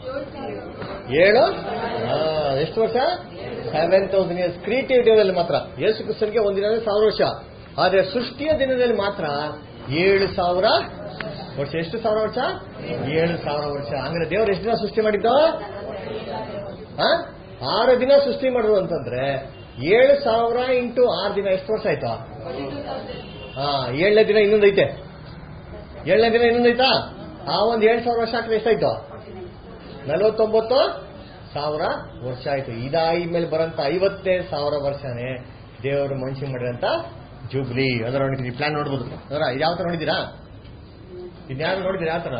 ಏಳು ಆ, ಎಷ್ಟು ವರ್ಷ ಸೆವೆನ್ ತೌಸಂಡ್ ಇಯರ್ಸ್ ಕ್ರಿಯೇಟಿವಿಟಿಯಲ್ಲಿ ಮಾತ್ರ ಯೇಸು ಕ್ರಿಸ್ತನಿಗೆ ಒಂದಿನ ಸಾವಿರ ವರ್ಷ ಆದ್ರೆ ಸೃಷ್ಟಿಯ ದಿನದಲ್ಲಿ ಮಾತ್ರ ಏಳು ಸಾವಿರ ವರ್ಷ ಎಷ್ಟು ಸಾವಿರ ವರ್ಷ ಏಳು ಸಾವಿರ ವರ್ಷ ಅಂದ್ರೆ ದೇವರು ಎಷ್ಟು ದಿನ ಸೃಷ್ಟಿ ಮಾಡಿದ್ದು ಆ? ಆರು ದಿನ ಸೃಷ್ಟಿ ಮಾಡಿದ್ರು ಅಂತಂದ್ರೆ ಏಳು ಸಾವಿರ ಇಂಟು ಆರು ದಿನ ಎಷ್ಟು ವರ್ಷ ಆಯ್ತು ಹಾ ಏಳನೇ ದಿನ ಇನ್ನೊಂದೈತೆ ಏಳನೇ ದಿನ ಇನ್ನೊಂದೈತಾ ಆ ಒಂದ್ ಏಳು ಸಾವಿರ ವರ್ಷ ಹಾಕಿದ್ರೆ ಎಷ್ಟಾಯ್ತು ನಲವತ್ತೊಂಬತ್ತು ಸಾವಿರ ವರ್ಷ ಆಯ್ತು ಇದಾಗಿ ಮೇಲೆ ಬರಂತ ಐವತ್ತೇ ಸಾವಿರ ವರ್ಷನೇ ದೇವರು ಮನುಷ್ಯ ಮಾಡಿರಂತ ಜೂಬ್ಲಿ ಅದರ ನೋಡಿದ್ರಿ ಪ್ಲಾನ್ ನೋಡ್ಬೋದು ಅದರ ಇದು ಯಾವ ತರ ನೋಡಿದ್ದೀರಾ ಇದ್ಯಾರು ನೋಡಿದ್ದೀರಾ ಯಾವ ತರ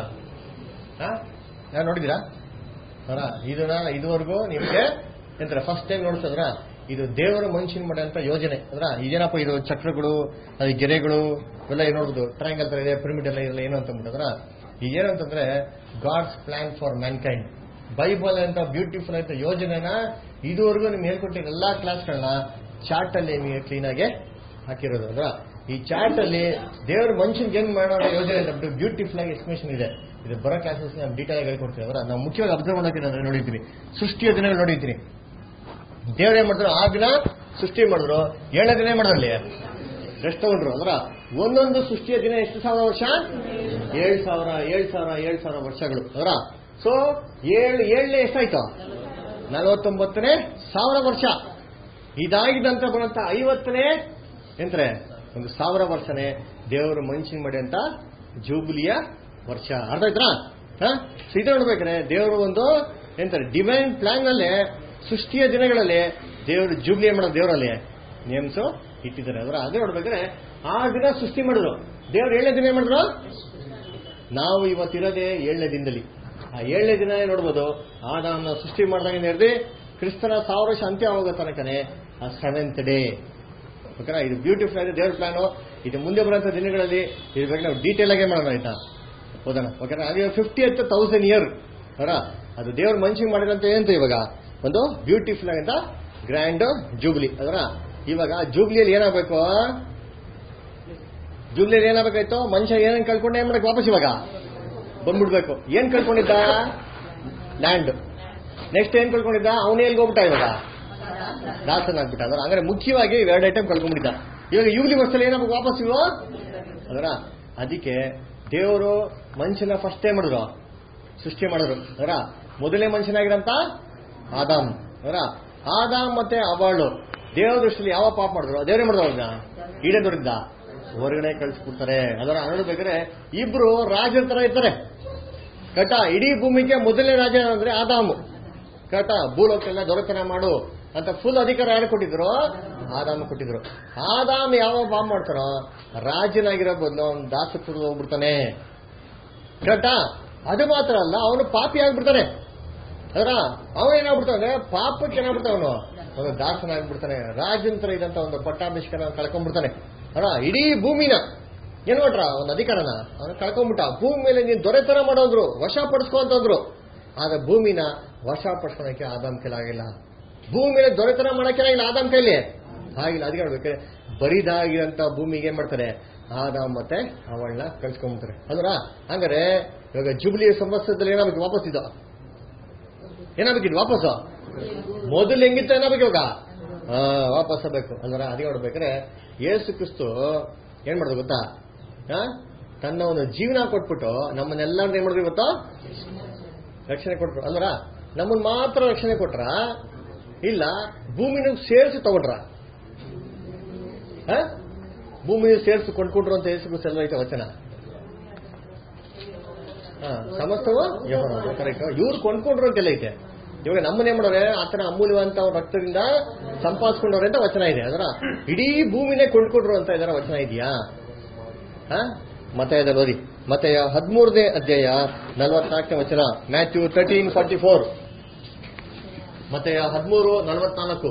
ಯಾರು ನೋಡಿದ್ದೀರಾ ಅದರ ಇದನ್ನ ಇದುವರೆಗೂ ನಿಮ್ಗೆ ಎಂತಾರೆ ಫಸ್ಟ್ ಟೈಮ್ ನೋಡ್ಸದ್ರ ಇದು ದೇವರ ಮನುಷ್ಯನ ಮಾಡಿದಂತ ಯೋಜನೆ ಅದ್ರ ಇದೇನಪ್ಪ ಇದು ಚಕ್ರಗಳು ಅದು ಗೆರೆಗಳು ಇವೆಲ್ಲ ಏನ್ ನೋಡ್ಬೋದು ಟ್ರಯಾಂಗಲ್ ತರ ಇದೆ ಪಿರಮಿಡ್ ಎಲ್ಲ ಇದೆಲ್ಲ ಏನು ಅಂತ ಅಂದ್ಬಿಟ್ಟದ್ರ ಏನಂತಂದ್ರೆ God's plan for mankind Bible ಅಂತ ಬ್ಯೂಟಿಫುಲ್ ಅಂತ ಯೋಜನೆನ ಇದುವರೆಗೂ ನಿಮ್ಗೆ ಹೇಳ್ಕೊಟ್ಟಿರೋ ಎಲ್ಲಾ ಕ್ಲಾಸ್ಗಳನ್ನ ಚಾರ್ಟ್ ಅಲ್ಲಿ ನಿಮಗೆ ಕ್ಲೀನ್ ಆಗಿ ಹಾಕಿರೋದು ಅದ್ರ ಈ ಚಾರ್ಟ್ ಅಲ್ಲಿ ದೇವ್ರ ಮನುಷ್ಯನ್ಗೆ ಏನ್ ಮಾಡೋ ಯೋಜನೆ ಅಂತ ಬ್ಯೂಟಿಫುಲ್ ಆಗಿ ಎಕ್ಸ್ಪ್ಲೇಷನ್ ಇದೆ ಇದು ಬರೋ ಕ್ಲಾಸಸ್ ನಾವು ಡೀಟೇಲ್ ಆಗಿ ಹೇಳ್ಕೊಡ್ತೀವಿ ಅದ್ರ ನಾವು ಮುಖ್ಯವಾಗಿ ಅಬ್ಸರ್ವ್ ಮಾಡೋಕೆ ಅಂದ್ರೆ ನೋಡಿರ್ತೀನಿ ಸೃಷ್ಟಿಯ ದಿನಗಳು ನೋಡಿರ್ತೀನಿ ದೇವ್ರ ಏನ್ ಮಾಡಿದ್ರು ಆ ದಿನ ಸೃಷ್ಟಿ ಮಾಡಿದ್ರು ಏಳನೇ ದಿನ ಏನ್ ಮಾಡಿದ್ರು ಅಲ್ಲಿ ರೆಸ್ಟ್ ತಗೊಂಡ್ರು ಅಂದ್ರ ಒಂದೊಂದು ಸೃಷ್ಟಿಯ ದಿನ ಎಷ್ಟು ಸಾವಿರ ವರ್ಷ ಏಳು ಸಾವಿರ ಏಳು ಸಾವಿರ ಏಳು ಸಾವಿರ ವರ್ಷಗಳು ಅದರ ಸೊ ಏಳು ಏಳನೇ ಎಷ್ಟಾಯ್ತು ನಲವತ್ತೊಂಬತ್ತನೇ ಸಾವಿರ ವರ್ಷ ಇದಾಗಿದಂತ ಬರುವಂತ ಐವತ್ತನೇ ಎಂದ್ರೆ ಒಂದು ಸಾವಿರ ವರ್ಷನೇ ದೇವರು ಮನುಷ್ಯನ್ ಮಾಡಿ ಅಂತ ಜೂಬ್ಲಿಯ ವರ್ಷ ಅರ್ಥ ಆಯ್ತಾ ಹ? ಸೊ ಇದು ನೋಡ್ಬೇಕಾದ್ರೆ ದೇವರು ಒಂದು ಎಂತಾರೆ ಡಿವೈನ್ ಪ್ಲಾನ್ ನಲ್ಲಿ ಸೃಷ್ಟಿಯ ದಿನಗಳಲ್ಲಿ ದೇವರು ಜೂಬ್ಲಿ ಮಾಡೋ ದೇವರಲ್ಲಿ ನೇಮ್ಸು ಇಟ್ಟಿದ್ದಾರೆ ಅದರ ಅದೇ ನೋಡ್ಬೇಕಾದ್ರೆ ಆ ದಿನ ಸೃಷ್ಟಿ ಮಾಡಿದ್ರು ದೇವ್ರು ಏಳನೇ ದಿನ ಏನ್ ಮಾಡಿದ್ರು ನಾವು ಇವತ್ತಿರೋದೇ ಏಳನೇ ದಿನದಲ್ಲಿ ಆ ಏಳನೇ ದಿನ ನೋಡ್ಬೋದು ಆದಾಮನ ಸೃಷ್ಟಿ ಮಾಡಿದಾಗ ಹಿಡಿದು ಕ್ರಿಸ್ತನ ಸಾವಿರ ವರ್ಷ ಅಂತ್ಯ ಹೋಗೋ ತನಕನೇ ಆ ಸೆವೆಂತ್ ಡೇ ಓಕೆನಾ ಇದು ಬ್ಯೂಟಿಫುಲ್ ಆಗಿದೆ ದೇವ್ರ ಪ್ಲಾನು ಇದು ಮುಂದೆ ಬರುವಂತ ದಿನಗಳಲ್ಲಿ ಇದ್ರ ಬಗ್ಗೆ ನಾವು ಡೀಟೇಲ್ ಆಗೇ ಮಾಡೋಣ ಆಯ್ತಾ ಹೌದಾ ಓಕೆನಾ ಹಾಗೆ ಫಿಫ್ಟಿ ಹತ್ ತೌಸಂಡ್ ಇಯರ್ ಅವರ ಅದು ದೇವ್ರ ಮನುಷ್ಯ ಮಾಡಿದಂತ ಏನಂತ ಇವಾಗ ಒಂದು ಬ್ಯೂಟಿಫುಲ್ ಆಗಂತ ಗ್ರ್ಯಾಂಡ್ ಜೂಬ್ಲಿ ಅದರ ಇವಾಗ ಜೂಬ್ಲಿಯಲ್ಲಿ ಏನಾಗಬೇಕು ಜೂಬ್ಲಿಯಲ್ಲಿ ಏನಾಗಬೇಕಾಯ್ತು ಮನುಷ್ಯ ಏನೇನು ಕಳ್ಕೊಂಡೆ ಏನ್ ಮಾಡಬೇಕು ವಾಪಸ್ ಇವಾಗ ಬಂದ್ಬಿಡ್ಬೇಕು ಏನ್ ಕಳ್ಕೊಂಡಿದ್ದ ಲ್ಯಾಂಡ್ ನೆಕ್ಸ್ಟ್ ಏನ್ ಕಳ್ಕೊಂಡಿದ್ದ ಅವನೇ ಎಲ್ಲಿ ಹೋಗ್ಬಿಟ್ಟ ಇವಾಗ ದಾಸನ್ ಆಗ್ಬಿಟ್ಟ ಅದರ ಅಂದ್ರೆ ಮುಖ್ಯವಾಗಿ ಎರಡು ಐಟಮ್ ಕಳ್ಕೊಂಡ್ಬಿಟ್ಟಿದ್ದ ಇವಾಗ ಯೂಲಿ ವರ್ಷದಲ್ಲಿ ಏನಾಗಬೇಕು ವಾಪಸ್ ಇವು ಅದರ ಅದಕ್ಕೆ ದೇವರು ಮನುಷ್ಯನ ಫಸ್ಟ್ ಏನ್ ಮಾಡಿದ್ರು ಸೃಷ್ಟಿ ಮಾಡಿದ್ರು ಅದರ ಮೊದಲನೇ ಮನುಷ್ಯನಾಗಿರಂತ ಆದಾಮ್ ಅದರ ಆದಾಮ್ ಮತ್ತೆ ಅವಾಳು ದೇವರ ದೃಷ್ಟಿಯಲ್ಲಿ ಯಾವ ಪಾಪ ಮಾಡಿದ್ರು ದೇವರೇ ಮಾಡಿದ್ರು ಅವ್ರನ್ನ ಈಡೇದವರಿಂದ ಹೊರಗಡೆ ಕಳಿಸ್ಬಿಡ್ತಾರೆ ಅದರ ನೋಡ್ಬೇಕಾದ್ರೆ ಇಬ್ರು ರಾಜರ ತರ ಇರ್ತಾರೆ ಕಟ ಇಡೀ ಭೂಮಿಗೆ ಮೊದಲನೇ ರಾಜ ಅಂದ್ರೆ ಆದಾಮು ಕಟ ಭೂಲೋಕೆಲ್ಲ ದೊರೆತನ ಮಾಡು ಅಂತ ಫುಲ್ ಅಧಿಕಾರ ಯಾರು ಕೊಟ್ಟಿದ್ರು ಆದಾಮ ಕೊಟ್ಟಿದ್ರು ಆದಾಮ ಯಾವ ಪಾಪ ಮಾಡ್ತಾನೋ ರಾಜನಾಗಿರೋ ಬದಲು ಅವ್ನು ದಾಸತ್ವ ಹೋಗ್ಬಿಡ್ತಾನೆ ಕರೆಕ್ಟಾ ಅದು ಮಾತ್ರ ಅಲ್ಲ ಅವನು ಪಾಪಿ ಆಗ್ಬಿಡ್ತಾನೆ ಅದರ ಅವನು ಏನಾಗ್ಬಿಡ್ತಾನೆ ಪಾಪಕ್ಕೆ ಏನಾಗ್ಬಿಡ್ತಾನೆ ಅವನು ಅವನು ದಾಸನಾಗ್ಬಿಡ್ತಾನೆ ರಾಜನ್ ತರ ಇದಂತ ಒಂದು ಪಟ್ಟಾಭಿಷೇಕನ ಕಳ್ಕೊಂಡ್ಬಿಡ್ತಾನೆ ಅಲ್ಲ ಇಡೀ ಭೂಮಿನ ಏನ್ ಮಾಡ್ರ ಒಂದು ಅಧಿಕಾರನ ಅವನು ಕಳ್ಕೊಂಡ್ಬಿಟ್ಟ ಭೂಮಿ ಮೇಲೆ ನೀನ್ ದೊರೆತನ ಮಾಡೋದ್ರು ವಶ ಪಡಿಸ್ಕೊ ಅಂತಂದ್ರು ಆದ್ರೆ ಭೂಮಿನ ವಶ ಪಡಿಸ್ಕೊಳಕ್ಕೆ ಆದಾಮ್ ಕೈಲಾಗಿಲ್ಲ ಭೂಮಿ ಮೇಲೆ ದೊರೆತನ ಮಾಡಕ್ಕೆ ಇಲ್ಲ ಆದಾಮ್ ಕೈಲಿ ಆಗಿಲ್ಲ ಅದಕ್ಕೆ ಹೇಳ್ಬೇಕು ಬರಿದಾಗಿರಂತ ಭೂಮಿಗೆ ಏನ್ ಮಾಡ್ತಾರೆ ಆದಾಮ್ ಮತ್ತೆ ಅವಳನ್ನ ಕಳ್ಸ್ಕೊಂಡ್ಬಿಡ್ತಾರೆ ಅಲ್ವರ ಹಂಗಾರೆ ಇವಾಗ ಜುಬ್ಲಿ ಸಂವತ್ಸರದಲ್ಲಿ ಏನಾಗಬೇಕು ವಾಪಸ್ ಇದ್ದ ಏನಾಗಬೇಕಿದ್ ವಾಪಸ್ ಮೊದಲು ಹೆಂಗಿತ್ತು ಏನಾಗಬೇಕು ಇವಾಗ ಆ, ವಾಪಸ್ ಬೇಕು ಅಲ್ವರ ಅದೇ ನೋಡ್ಬೇಕಾದ್ರೆ ಯೇಸು ಕ್ರಿಸ್ತು ಏನ್ ಮಾಡೋದು ಗೊತ್ತಾ ಆ? ತನ್ನ ಒಂದು ಜೀವನ ಕೊಟ್ಬಿಟ್ಟು ನಮ್ಮನ್ನೆಲ್ಲರೂ ಏನ್ ಮಾಡಿದ್ರು ಗೊತ್ತಾ ರಕ್ಷಣೆ ಕೊಟ್ರು ಅಲ್ವರ ನಮ್ಮನ್ನ ಮಾತ್ರ ರಕ್ಷಣೆ ಕೊಟ್ರ ಇಲ್ಲ ಭೂಮಿನ ಸೇರಿಸಿ ತಗೊಂಡ್ರ ಆ? ಭೂಮಿನ ಸೇರಿಸಿ ಕೊಂಡ್ಕೊಂಡ್ರು ಅಂತ ಯೇಸು ಕ್ರಿಸ್ತು ಎಲ್ಲ ಐತೆ ವಚನ ಹಾ, ಸಮಸ್ತವು ಯೆಹೋವನದು. ಕರೆಕ್ಟ್ ಇವ್ರು ಕೊಂಡ್ಕೊಂಡ್ರು ಅಂತೆಲ್ಲ ಐತೆ ಇವಾಗ ನಮ್ಮನ್ನೇ ಮಾಡೋರೆ ಆತನ ಅಮೂಲ್ಯವಂತ ಅವ್ರ ರಕ್ತದಿಂದ ಸಂಪಾದಿಸ್ಕೊಂಡವ್ರೆ ಅಂತ ವಚನ ಇದೆ ಅದರ ಇಡೀ ಭೂಮಿನೇ ಕೊಂಡ್ಕೊಂಡ್ರು ಅಂತ ಇದರ ವಚನ ಇದೆಯಾ ಹಾ ಮತ್ತೆ ಇದೆ ಓದಿ ಮತ್ತೆ ಹದಿಮೂರನೇ ಅಧ್ಯಾಯ ನಲವತ್ನಾಲ್ಕನೇ ವಚನ ಮ್ಯಾಥ್ಯೂ ತರ್ಟೀನ್ ಫಾರ್ಟಿ ಫೋರ್ ಮತ್ತೆ ಹದಿಮೂರು ನಲವತ್ನಾಲ್ಕು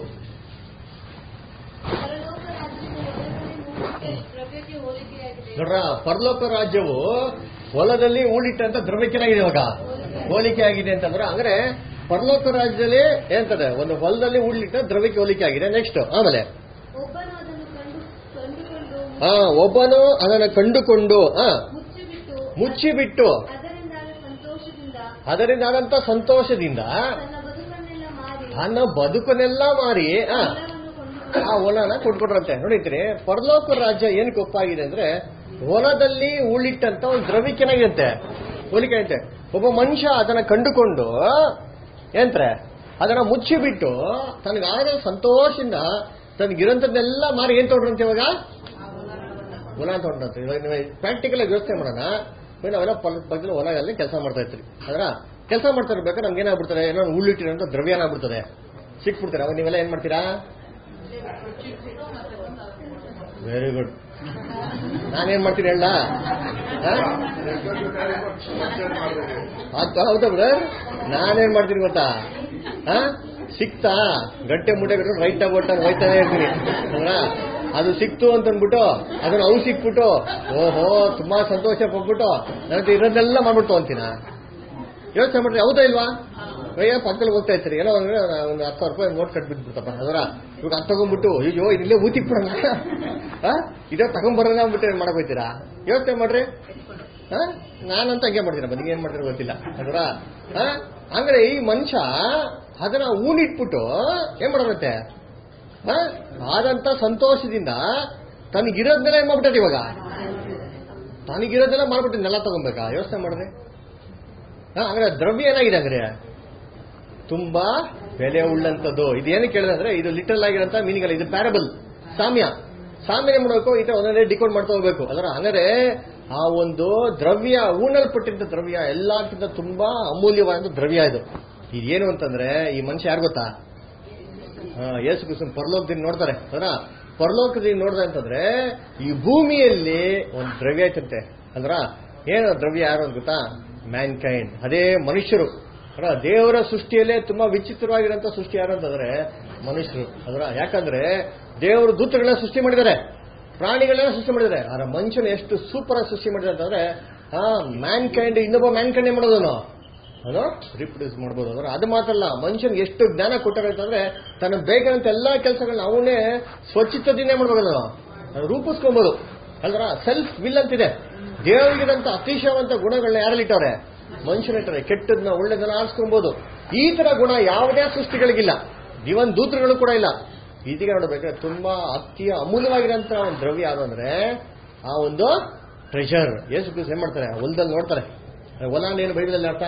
ಪರಲೋಕ ರಾಜ್ಯವು ದ್ರವ್ಯಕ್ಕೆ ಹೋಲಿಕೆಯಾಗಿದೆ ನೋಡ್ರ ಪರಲೋಕ ರಾಜ್ಯವು ಹೊಲದಲ್ಲಿ ಹೂಳಿಟ್ಟಂತ ದ್ರವ್ಯಕ್ಕೆನಾಗಿದೆ ಇವಾಗ ಹೋಲಿಕೆ ಆಗಿದೆ ಅಂತಂದ್ರೆ ಅಂದ್ರೆ ಪರಲೋಕ ರಾಜ್ಯದಲ್ಲಿ ಏನಂತದೆ ಒಂದು ಹೊಲದಲ್ಲಿ ಹೂಳಿಟ್ಟ ದ್ರವ್ಯಕ್ಕೆ ಹೋಲಿಕೆ ಆಗಿದೆ ನೆಕ್ಸ್ಟ್ ಆಮೇಲೆ ಒಬ್ಬನು ಅದನ್ನು ಕಂಡು ಕಂಡುಕೊಂಡು ಆ ಒಬ್ಬನು ಅದನ್ನು ಕಂಡುಕೊಂಡು ಆ ಮುಚ್ಚಿಬಿಟ್ಟು ಮುಚ್ಚಿಬಿಟ್ಟು ಅದರಿಂದಾದ ಸಂತೋಷದಿಂದ ಅದರಿಂದ ಆದಂತ ಸಂತೋಷದಿಂದ ತನ್ನ ಬದುಕನ್ನೆಲ್ಲ ಮಾರಿ ತನ್ನ ಬದುಕನ್ನೆಲ್ಲ ಮಾರಿ ಆ ಎಲ್ಲವನ್ನು ಕೊಂಡು ಆ ಹೊಲನ ಕೊಟ್ಕೊಟ್ರಂತೆ ನೋಡಿದ್ರಿ ಪರಲೋಕ ರಾಜ್ಯ ಏನಕ್ಕೆ ಒಪ್ಪಾಗಿದೆ ಅಂದ್ರೆ ಹೊಲದಲ್ಲಿ ಉಳಿಟ್ಟಂತ ಒಂದು ದ್ರವ್ಯಕ್ಕೆನಾಗಿರುತ್ತೆ ಹೋಲಿಕೆ ಐತೆ ಒಬ್ಬ ಮನುಷ್ಯ ಅದನ್ನ ಕಂಡುಕೊಂಡು ಏನ್ತ್ರೆ ಅದನ್ನ ಮುಚ್ಚಿಬಿಟ್ಟು ತನಗಾದ ಸಂತೋಷದಿಂದ ತನಗಿರೋಂಥದ್ದನ್ನೆಲ್ಲ ಮಾರಿ ಏನ್ ತೊಗೊಂಡ್ರಂತೆ ಇವಾಗ ಹೊಲ ತೊಗೊಂಡ್ರಂತೆ ಇವಾಗ ನೀವು ಪ್ರಾಕ್ಟಿಕಲ್ ಆಗಿ ಯೋಚನೆ ಮಾಡೋಣ ಇವಾಗ ನಾವೆಲ್ಲ ಪಲ್- ಬಗ್ಗೆ ಹೊಲದಲ್ಲಿ ಕೆಲಸ ಮಾಡ್ತಾ ಇರ್ತೀರಿ ಅದರ ಕೆಲಸ ಮಾಡ್ತಾ ಇರ್ಬೇಕಾದ್ರೆ ನಮ್ಗೆ ಏನಾಗ್ಬಿಡ್ತಾರೆ ಏನೋ ಉಳ್ಳಿಟ್ಟಿರೋಂಥ ದ್ರವ್ಯ ಏನಾಗ್ಬಿಡ್ತದೆ ಸಿಕ್ಬಿಡ್ತಾರೆ ಅವಾಗ ನೀವೆಲ್ಲ ಏನ್ ಮಾಡ್ತೀರಾ ವೆರಿ ಗುಡ್ ನಾನೇನ್ ಮಾಡ್ತೀನಿ ಹೇಳ ಹೌದಾ ಬ್ರದರ್ ನಾನೇನ್ ಮಾಡ್ತೀನಿ ಗೊತ್ತಾ ಆ? ಸಿಕ್ತಾ ಗಂಟೆ ಮುಟ್ಟೆ ಬಿಟ್ಟು ರೈಟ್ ಬೋಟ್ ಹೋಯ್ತಾನೆ ಇರ್ತೀನಿ ಅಂದ್ರ ಅದು ಸಿಕ್ತು ಅಂತ ಅಂದ್ಬಿಟ್ಟು ಅದನ್ನ ಅವು ಸಿಕ್ಬಿಟ್ಟು ಓಹೋ ತುಂಬಾ ಸಂತೋಷ ಪಟ್ಬಿಟ್ಟು ನನಗೆ ಇರೋದೆಲ್ಲ ಮಾಡ್ಬಿಟ್ಟು ಅಂತೀನ ಯೋಚನೆ ಮಾಡ್ರಿ ಹೌದಾ ಇಲ್ವಾ ಅಯ್ಯ ಪಕ್ಕದಲ್ಲಿ ಹೋಗ್ತಾ ಇರ್ತೀರಿ ಏನೋ ಅಂದ್ರೆ ಒಂದು ಹತ್ತು ಸಾವಿರ ರೂಪಾಯಿ ನೋಟ್ ಕಟ್ಬಿಟ್ಬಿಡ್ತಪ್ಪ ಅದರ ಇವಾಗ ಅದು ತಗೊಂಡ್ಬಿಟ್ಟು ಅಯ್ಯೋ ಇಲ್ಲೇ ಊತಿಕ್ ಬಿಡೋಣ ಇದೇ ತಗೊಂಡ್ಬರೋಣ ಅಂದ್ಬಿಟ್ಟು ಏನ್ ಮಾಡಕ್ ಹೋಗ್ತೀರಾ ಯೋಚನೆ ಮಾಡ್ರಿ ಆ? ನಾನಂತ ಹಂಗೆ ಮಾಡ್ತೀನಪ್ಪ ನಿಂಗೆ ಏನ್ ಮಾಡ್ತೀರ ಗೊತ್ತಿಲ್ಲ ಅದರ ಅಂದ್ರೆ ಈ ಮನುಷ್ಯ ಅದನ್ನ ಊನಿಟ್ಬಿಟ್ಟು ಏನ್ ಮಾಡಬತ್ತೆ ಆದಂತ ಸಂತೋಷದಿಂದ ತನಗಿರೋದನ್ನೆಲ್ಲ ಏನ್ ಮಾಡ್ಬಿಟ್ಟದ ಇವಾಗ ತನಗಿರೋದೆಲ್ಲ ಮಾಡ್ಬಿಟ್ಟು ನೆಲ ತಗೊಬೇಕಾ ಯೋಚನೆ ಮಾಡ್ರಿ ಹಾ, ಅಂದ್ರೆ ದ್ರವ್ಯ ಏನಾಗಿದೆ ಅಂದ್ರೆ ತುಂಬಾ ಬೆಲೆ ಉಳ್ಳಂತದ್ದು ಇದೇನು ಕೇಳಿದ್ರೆ ಅಂದ್ರೆ ಇದು ಲಿಟಲ್ ಆಗಿರೋಂತ ಮೀನಿಂಗ್ ಅಲ್ಲ ಇದು ಪ್ಯಾರಬಲ್ ಸಾಮ್ಯ ಸಾಮ್ಯ ಏನ್ ಮಾಡ್ಬೇಕು ಈ ತರ ಒಂದೊಂದೇ ಡಿಕೋಡ್ ಮಾಡ್ತಾ ಹೋಗ್ಬೇಕು ಅಂದ್ರೆ ಅಂದ್ರೆ ಆ ಒಂದು ದ್ರವ್ಯ ಊಣಲ್ಪಟ್ಟಿದ್ದ ದ್ರವ್ಯ ಎಲ್ಲಕ್ಕಿಂತ ತುಂಬಾ ಅಮೂಲ್ಯವಾದ ದ್ರವ್ಯ ಇದು ಇದೇನು ಅಂತಂದ್ರೆ ಈ ಮನುಷ್ಯ ಯಾರು ಗೊತ್ತಾ ಆ, ಯೇಸು ಕ್ರಿಸ್ತನ್ ಪರಲೋಕದಿಂದ ನೋಡ್ತಾರೆ ಅದರ ಪರಲೋಕದಿಂದ ನೋಡ್ದೆ ಅಂತಂದ್ರೆ ಈ ಭೂಮಿಯಲ್ಲಿ ಒಂದು ದ್ರವ್ಯ ಐತಂತೆ ಅಂದ್ರ ಏನು ದ್ರವ್ಯ ಯಾರು ಅಂತ ಗೊತ್ತಾ ಮ್ಯಾನ್ ಕೈಂಡ್ ಅದೇ ಮನುಷ್ಯರು ಅದ್ರ ದೇವರ ಸೃಷ್ಟಿಯಲ್ಲೇ ತುಂಬಾ ವಿಚಿತ್ರವಾಗಿರೋಂಥ ಸೃಷ್ಟಿ ಯಾರು ಅಂತಂದ್ರೆ ಮನುಷ್ಯರು ಅದರ ಯಾಕಂದ್ರೆ ದೇವರು ದೂತಗಳನ್ನ ಸೃಷ್ಟಿ ಮಾಡಿದ್ದಾರೆ ಪ್ರಾಣಿಗಳನ್ನ ಸೃಷ್ಟಿ ಮಾಡಿದ್ದಾರೆ ಆದ್ರೆ ಮನುಷ್ಯನ ಎಷ್ಟು ಸೂಪರ್ ಆಗಿ ಸೃಷ್ಟಿ ಮಾಡಿದ್ದಾರೆ ಅಂತಂದ್ರೆ ಆ ಮ್ಯಾನ್ ಕೈಂಡ್ ಇನ್ನೊಬ್ಬ ಮ್ಯಾನ್ ಕೈಂಡ್ ಏನ್ ಮಾಡೋದನು ಅದು ರಿಪ್ರೊಡ್ಯೂಸ್ ಮಾಡ್ಬೋದು ಅಂದ್ರೆ ಅದು ಮಾತ್ರ ಅಲ್ಲ ಮನುಷ್ಯನ್ಗೆ ಎಷ್ಟು ಜ್ಞಾನ ಕೊಟ್ಟಾರೆ ಅಂತಂದ್ರೆ ತನಗೆ ಬೇಕಾದಂತ ಎಲ್ಲಾ ಕೆಲಸಗಳನ್ನ ಅವನೇ ಸ್ವಚ್ಛತದಿಂದ ಮಾಡ್ಬೋದು ಅದು ಅದು ರೂಪಿಸ್ಕೊಬೋದು ಅಲ್ರ ಸೆಲ್ಫ್ ವಿಲ್ ಅಂತಿದೆ ದೇವರಿಗಿರಂತ ಅತಿಶಯವಂತ ಗುಣಗಳನ್ನ ಯಾರಲ್ಲಿ ಇಟ್ಟವ್ರೆ ಮನುಷ್ಯನಿಟ್ಟರೆ ಕೆಟ್ಟದನ್ನ ಒಳ್ಳೆದನ್ನ ಆರಿಸ್ಕೊಬಹುದು ಈ ತರ ಗುಣ ಯಾವುದೇ ಸೃಷ್ಟಿಗಳಿಗಿಲ್ಲ ಇವನ್ ದೂತರುಗಳು ಕೂಡ ಇಲ್ಲ ಇದೀಗ ನೋಡ್ಬೇಕಾದ್ರೆ ತುಂಬಾ ಅತಿ ಅಮೂಲ್ಯವಾಗಿರೋಂಥ ಒಂದು ದ್ರವ್ಯ ಯಾವುದು ಅಂದ್ರೆ ಆ ಒಂದು ಟ್ರೆಷರ್ ಯೇಸು ಕ್ರಿಸ್ತ ಏನ್ ಮಾಡ್ತಾರೆ ಹೊಲದಲ್ಲಿ ನೋಡ್ತಾರೆ ಹೊಲ ಅಂದ್ರೆ ಏನು ಬೈಬಲಲ್ಲಿ ಅರ್ಥ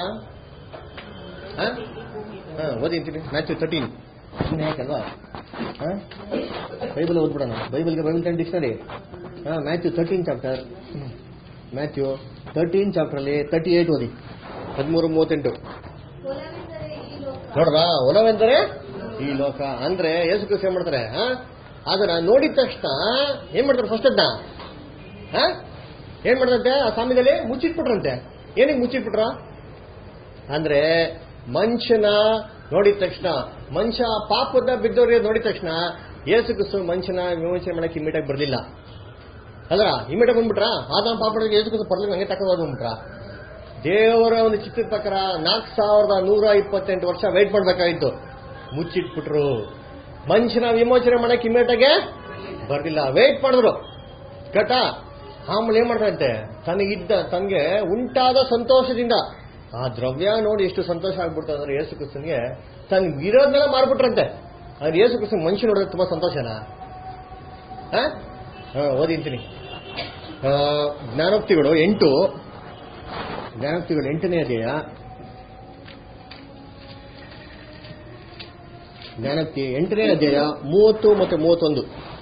ಹಾ ಹಾ ಓದಿ ಅಂತೀನಿ ಮ್ಯಾಥ್ಯೂ ತರ್ಟೀನ್ ಸುಮ್ಮನೆ ಯಾಕಲ್ವಾ ಹಾ ಬೈಬಲ್ ಓದ್ಬಿಡೋಣ ಬೈಬಲ್ಗೆ ಬೈಬಲ್ ಟೆನ್ ಡಿಕ್ಷನರಿ ಹಾ Matthew thirteen chapter Matthew thirteen ಚಾಪ್ಟರ್ಲಿ ತರ್ಟಿ ಏಟ್ ಓದಿ ಹದಿಮೂರು ಮೂವತ್ತೆಂಟು ಹೊಲವೆಂದರೆ ಈ ಲೋಕ ನೋಡ್ರಾ ಹೊಲವೆಂದರೆ ಈ ಲೋಕ ಅಂದ್ರೆ ಯೇಸು ಕ್ರಿಸ್ತ ಏನ್ ಮಾಡ್ತಾರೆ ಆ? ಅದನ್ನ ನೋಡಿದ ತಕ್ಷಣ ಏನ್ ಮಾಡ್ತಾರೆ ಫಸ್ಟ್ ಅದನ್ನ ಆ? ಏನ್ ಮಾಡ್ದಂತೆ ಆ ಸಾಮ್ಯದಲ್ಲಿ ಮುಚ್ಚಿಟ್ಬಿಟ್ರಂತೆ ಏನಕ್ಕೆ ಮುಚ್ಚಿಟ್ಬಿಟ್ರ ಅಂದ್ರೆ ಮನುಷ್ಯನ ನೋಡಿದ ತಕ್ಷಣ ಮನುಷ್ಯ ಪಾಪದ ಬಿದ್ದವ್ರಿಗೆ ನೋಡಿದ ತಕ್ಷಣ ಯೇಸು ಕ್ರಿಸ್ತು ಮನುಷ್ಯನ ವಿಮೋಚನೆ ಮಾಡಕ್ಕೆ ಇಮ್ಮಿಡಿಯಾಗಿ ಬರಲಿಲ್ಲ ಅಲ್ಲ ಇಮ್ಮಿಡಿಯಾಗಿ ಬಂದ್ಬಿಟ್ರ ಆದಾಮ ಪಾಪಡಿಗೆ ಯೇಸು ಕ್ರಿಸ್ತು ಬರ್ಲಿಲ್ಲ ಹಂಗೆ ತಗೊಂಡು ಬಂದ್ಬಿಟ್ರ ದೇವರ ಒಂದು ಚಿತ್ರದ ಪ್ರಕಾರ ನಾಲ್ಕು ಸಾವಿರದ ನೂರ ಇಪ್ಪತ್ತೆಂಟು ವರ್ಷ ವೆಯ್ಟ್ ಮಾಡ್ಬೇಕಾಗಿತ್ತು ಮುಚ್ಚಿಟ್ಬಿಟ್ರು ಮನುಷ್ಯನ ವಿಮೋಚನೆ ಮಾಡಕ್ಕೆ ಇಮ್ಮಿಡಿಯಾಗೆ ಬರ್ಲಿಲ್ಲ ವೆಯ್ಟ್ ಮಾಡಿದ್ರು ಕಟ ಆಮೇಲೆ ಏನ್ ಮಾಡ್ತಾರಂತೆ ತನಗಿದ್ದ ತನಗೆ ಉಂಟಾದ ಸಂತೋಷದಿಂದ ಆ ದ್ರವ್ಯ ನೋಡಿ ಎಷ್ಟು ಸಂತೋಷ ಆಗ್ಬಿಡ್ತು ಅಂದ್ರೆ ಯೇಸು ಕ್ರಿಸ್ತನ್ಗೆ ತನ್ಗೆ ಇರೋದನ್ನೆಲ್ಲ ಮಾರ್ಬಿಟ್ರಂತೆ ಅಂದ್ರೆ ಯೇಸು ಕ್ರಿಸ್ತನ್ ಮನುಷ್ಯ ನೋಡಿದ್ರೆ ತುಂಬಾ ಸಂತೋಷನಾ ಆ? ಆ, ಓದಿಂತೀನಿ ಆ, ಜ್ಞಾನೋಕ್ತಿಗಳು ಎಂಟು ಜ್ಞಾನೋಕ್ತಿಗಳು ಎಂಟನೇ ಅಧ್ಯಾಯ ಜ್ಞಾನೋಕ್ತಿ ಎಂಟನೇ ಅಧ್ಯಾಯ ಮೂವತ್ತು ಮತ್ತು ಮೂವತ್ತೊಂದು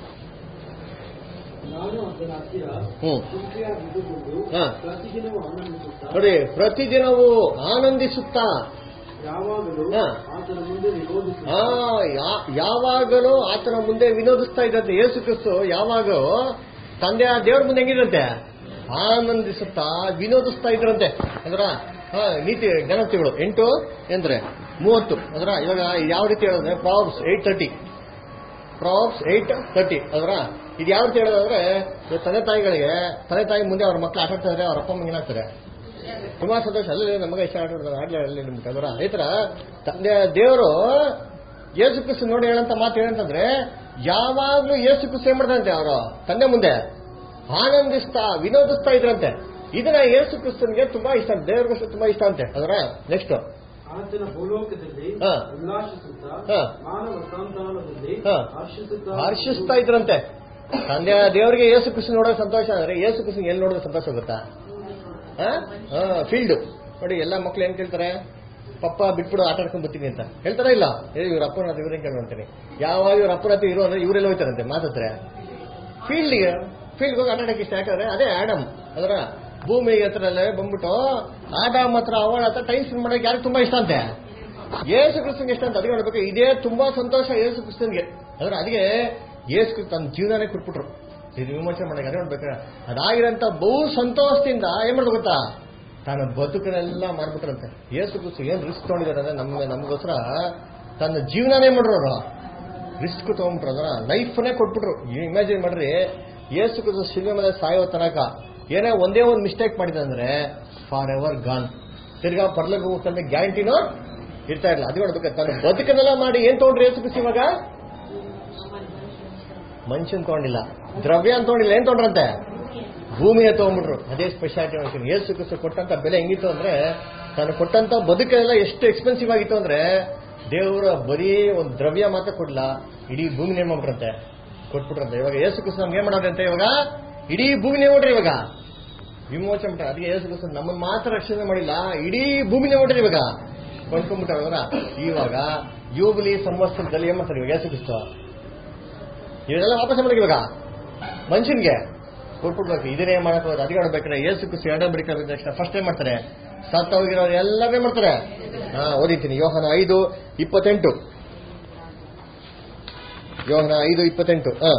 ನಾನು ಅದರ ಹತ್ತಿರ ಹ್ಮ್ ತೃಪ್ತಿಯಾಗಿ ಇದ್ದುಕೊಂಡು ಹಾ. ಪ್ರತಿದಿನವೂ ಆನಂದಿಸುತ್ತಾ ನೋಡಿ ಪ್ರತಿದಿನವೂ ಆನಂದಿಸುತ್ತಾ ಯಾವಾಗಲೂ ಹಾ. ಆತನ ಮುಂದೆ ಆ, ವಿರೋಧಿಸುತ್ತಾ ಯಾ- ಯಾವಾಗಲೂ ಆತನ ಮುಂದೆ ವಿನೋದಿಸ್ತಾ ಇದ್ದಂತೆ ಯೇಸು ಕ್ರಿಸ್ತು ಯಾವಾಗ ತಂದೆ ಆ ದೇವ್ರ ಮುಂದೆ ಹೆಂಗಿದಂತೆ ಆನಂದಿಸುತ್ತಾ ವಿನೋದಿಸ್ತಾ ಇದ್ರಂತೆ ಅಂದ್ರ ಹಾ, ನೀತಿ ಜ್ಞಾನೋಕ್ತಿಗಳು ಎಂಟು ಅಂದ್ರೆ ಮೂವತ್ತು ಅಂದ್ರ ಇವಾಗ ಯಾವ ರೀತಿ ಹೇಳಿದ್ರೆ Proverbs eight thirty Proverbs eight thirty ಅದರ ಇದು ಯಾವ ರೀತಿ ಹೇಳೋದಂದ್ರೆ ಈ ತಂದೆ ತಾಯಿಗಳಿಗೆ ತಂದೆ ತಾಯಿ ಮುಂದೆ ಅವ್ರ ಮಕ್ಕಳು ಆಟ ಆಡ್ತಾ ಇದ್ರೆ ಅವ್ರ ಅಪ್ಪ ಅಮ್ಮ ಏನಾಗ್ತಾರೆ ತುಂಬಾ ಸಂತೋಷ ಅಲ್ಲೇ ನಮಗೆ ಇಷ್ಟ ಆಟ ಆಡೋದು ಆಗ್ಲೇ ಅಲ್ಲಿ ನಿಮ್ಗೆ ಅದರ ಈ ತರ ತಂದೆ ದೇವರು ಯೇಸು ಕ್ರಿಸ್ತು ನೋಡಿ ಹೇಳಂತ ಮಾತು ಏನಂತಂದ್ರೆ ಯಾವಾಗ್ಲೂ ಯೇಸು ಕ್ರಿಸ್ತು ಏನ್ ಮಾಡ್ತಾರಂತೆ ಅವರು ತಂದೆ ಮುಂದೆ ಆನಂದಿಸ್ತಾ ವಿನೋದಿಸ್ತಾ ಇದ್ರಂತೆ ಇದನ್ನ ಯೇಸು ಕ್ರಿಸ್ತನ್ಗೆ ತುಂಬಾ ಇಷ್ಟ ಅಂತ ದೇವ್ರಿಗೂ ತುಂಬಾ ಇಷ್ಟ ಅಂತೆ ಅದರ ನೆಕ್ಸ್ಟ್ ಆತನ ಭೂಲೋಕದಲ್ಲಿ ಹಾ. ಉಲ್ಲಾಸಿಸುತ್ತಾ ಹಾ. ಮಾನವ ಸಂತಾನದಲ್ಲಿ ಹಾ. ಹರ್ಷಿಸುತ್ತಾ ಹರ್ಷಿಸ್ತಾ ಇದ್ರಂತೆ ತಂದೆ ದೇವರಿಗೆ ಯೇಸು ಕೃಷ್ಣ ನೋಡೋ ಸಂತೋಷ ಅಂದ್ರೆ ಯೇಸು ಕೃಷ್ಣ ಎಲ್ಲಿ ನೋಡಿದ್ರೆ ಸಂತೋಷ ಗೊತ್ತಾ ಫೀಲ್ಡ್ ನೋಡಿ ಎಲ್ಲ ಮಕ್ಳು ಏನ್ ಕೇಳ್ತಾರೆ ಪಪ್ಪ ಬಿಟ್ಬಿಡು ಆಟ ಆಡ್ಕೊಂಡ್ ಬರ್ತೀನಿ ಅಂತ ಹೇಳ್ತಾರ ಇಲ್ಲ ಏ ಇವ್ರ ಅಪ್ಪನ ಹತ್ರ ಇವ್ರೇನ್ ಕೇಳ್ಕೊಂತೀನಿ ಯಾವಾಗ ಇವ್ರ ಅಪ್ಪನ ಹತ್ರ ಇರೋ ಅಂದ್ರೆ ಇವರೆಲ್ಲ ಹೋಯ್ತಾರಂತೆ ಮಾತಾಡ್ತಾರೆ ಫೀಲ್ಡ್ಗೆ ಫೀಲ್ಡ್ ಹೋಗಿ ಆಟ ಆಡಕ್ಕೆ ಇಷ್ಟ ಯಾಕಂದ್ರೆ ಅದೇ ಆಡಮ್ ಅದರ ಭೂಮಿ ಹತ್ರ ಎಲ್ಲ ಬಂದ್ಬಿಟ್ಟು ಆಡಮ್ ಹತ್ರ ಅವಳ ಹತ್ರ ಟೈಮ್ ಸ್ಪೆಂಡ್ ಮಾಡಕ್ಕೆ ಯಾರಿಗೆ ತುಂಬಾ ಇಷ್ಟ ಅಂತೆ ಯೇಸು ಕ್ರಿಸ್ತನ್ಗೆ ಇಷ್ಟ ಅಂತ ಅದಕ್ಕೆ ನೋಡ್ಬೇಕು ಇದೇ ತುಂಬಾ ಸಂತೋಷ ಯೇಸು ಕ್ರಿಸ್ತನ್ಗೆ ಅಂದ್ರೆ ಅದಕ್ಕೆ ಯೇಸು ಕ್ರಿಸ್ತ ತನ್ನ ಜೀವನನೇ ಕೊಟ್ಬಿಟ್ರು ಇದು ವಿಮೋಚನೆ ಮಾಡಕ್ಕೆ ಅದೇ ನೋಡ್ಬೇಕಾ ಅದಾಗಿರೋಂಥ ಬಹು ಸಂತೋಷದಿಂದ ಏನ್ ಮಾಡ್ಬೇಕು ಗೊತ್ತಾ ತನ್ನ ಬದುಕನ್ನೆಲ್ಲ ಮಾಡ್ಬಿಟ್ರಂತೆ ಯೇಸು ಕ್ರಿಸ್ತು ಏನ್ ರಿಸ್ಕ್ ತಗೊಂಡಿದ್ದಾರೆ ಅಂದ್ರೆ ನಮ್ಮ ನಮಗೋಸ್ಕರ ತನ್ನ ಜೀವನನೇ ಮಾಡ್ರು ಅವರು ರಿಸ್ಕ್ ತಗೊಂಡ್ಬಿಟ್ರು ಅದರ ಲೈಫ್ನೇ ಕೊಟ್ಬಿಟ್ರು ಇಮ್ಯಾಜಿನ್ ಮಾಡ್ರಿ ಯೇಸು ಕ್ರಿಸ್ತು ಶಿಲ್ವೆ ಮೇಲೆ ಸಾಯೋ ತನಕ ಏನೇ ಒಂದೇ ಒಂದು ಮಿಸ್ಟೇಕ್ ಮಾಡಿದಂದ್ರೆ ಫಾರ್ ಎವರ್ ಗಾನ್ ತಿರ್ಗಾ ಪರ್ಲಕ್ಕೆ ಹೋಗ್ತಂದ್ರೆ ಗ್ಯಾರಂಟಿನೂ ಇರ್ತಾ ಇರಲಿಲ್ಲ ಅದು ನೋಡ್ಬೇಕು ತನ್ನ ಬದುಕನ್ನೆಲ್ಲ ಮಾಡಿ ಏನ್ ತಗೊಂಡ್ರಿ ಯೇಸು ಕ್ರಿಸ್ತು ಇವಾಗ ಮನುಷ್ಯನ್ ತಗೊಂಡಿಲ್ಲ ದ್ರವ್ಯ ಅಂತ ತಗೊಂಡಿಲ್ಲ ಏನ್ ತಗೊಂಡ್ರಂತೆ ಭೂಮಿಯ ತಗೊಂಡ್ಬಿಟ್ರು ಅದೇ ಸ್ಪೆಷಾಲಿಟಿ ಮಾಡ್ತೀನಿ ಯೇಸು ಕ್ರಿಸ್ತು ಕೊಟ್ಟಂತ ಬೆಲೆ ಹೆಂಗಿತ್ತು ಅಂದ್ರೆ ತಾನು ಕೊಟ್ಟಂತ ಬದುಕೆಲ್ಲ ಎಷ್ಟು ಎಕ್ಸ್ಪೆನ್ಸಿವ್ ಆಗಿತ್ತು ಅಂದ್ರೆ ದೇವರ ಬರೀ ಒಂದು ದ್ರವ್ಯ ಮಾತ್ರ ಕೊಡ್ಲ ಇಡೀ ಭೂಮಿ ನೇಮ್ ಮಾಡ್ಬಿಟ್ರಂತೆ ಕೊಟ್ಬಿಟ್ರಂತೆ ಇವಾಗ ಯೇಸು ಕ್ರಿಸ್ತು ನಮ್ಗೆ ಏನ್ ಮಾಡೋದಂತೆ ಇವಾಗ ಇಡೀ ಭೂಮಿ ನೋಡ್ರಿ ಇವಾಗ ವಿಮೋಚನೆ ಬಿಟ್ಟ ಅದಕ್ಕೆ ಯೇಸು ಕ್ರಿಸ್ತು ನಮ್ಮನ್ನ ಮಾತ್ರ ರಕ್ಷಣೆ ಮಾಡಿಲ್ಲ ಇಡೀ ಭೂಮಿನೇ ನೋಡ್ರಿ ಇವಾಗ ಕೊಂಡ್ಕೊಂಡ್ಬಿಟ್ಟಾರ ಇವಾಗ ಯೂಬಲಿ ಸಂವತ್ಸರದಲ್ಲಿ ಏನ್ ಮಾಡ್ತಾರೆ ಇವಾಗ ಯೇಸು ಕ್ರಿಸ್ತು ಇದೆಲ್ಲ ವಾಪಸ್ ಮಾಡಿ ಇವಾಗ ಮನುಷ್ಯನ್ಗೆ ಕೊಟ್ಬಿಡ್ಬೇಕು ಇದನ್ನೇ ಮಾಡಕ್ ಹೋದ್ರೆ ಅದಕ್ಕೆ ನೋಡ್ಬೇಕಾದ್ರೆ ಯೇಸು ಕ್ರಿಸ್ತು ಎರಡನೇ ಬರೀಕ ತಕ್ಷಣ ಫಸ್ಟ್ ಏನ್ ಮಾಡ್ತಾರೆ ಸತ್ತ ಹೋಗಿರೋರು ಎಲ್ಲರೇ ಮಾಡ್ತಾರೆ ಹಾ ಓದಿತೀನಿ ಯೋಹನ ಐದು ಇಪ್ಪತ್ತೆಂಟು ಯೋಹನ ಐದು ಇಪ್ಪತ್ತೆಂಟು ಹಾ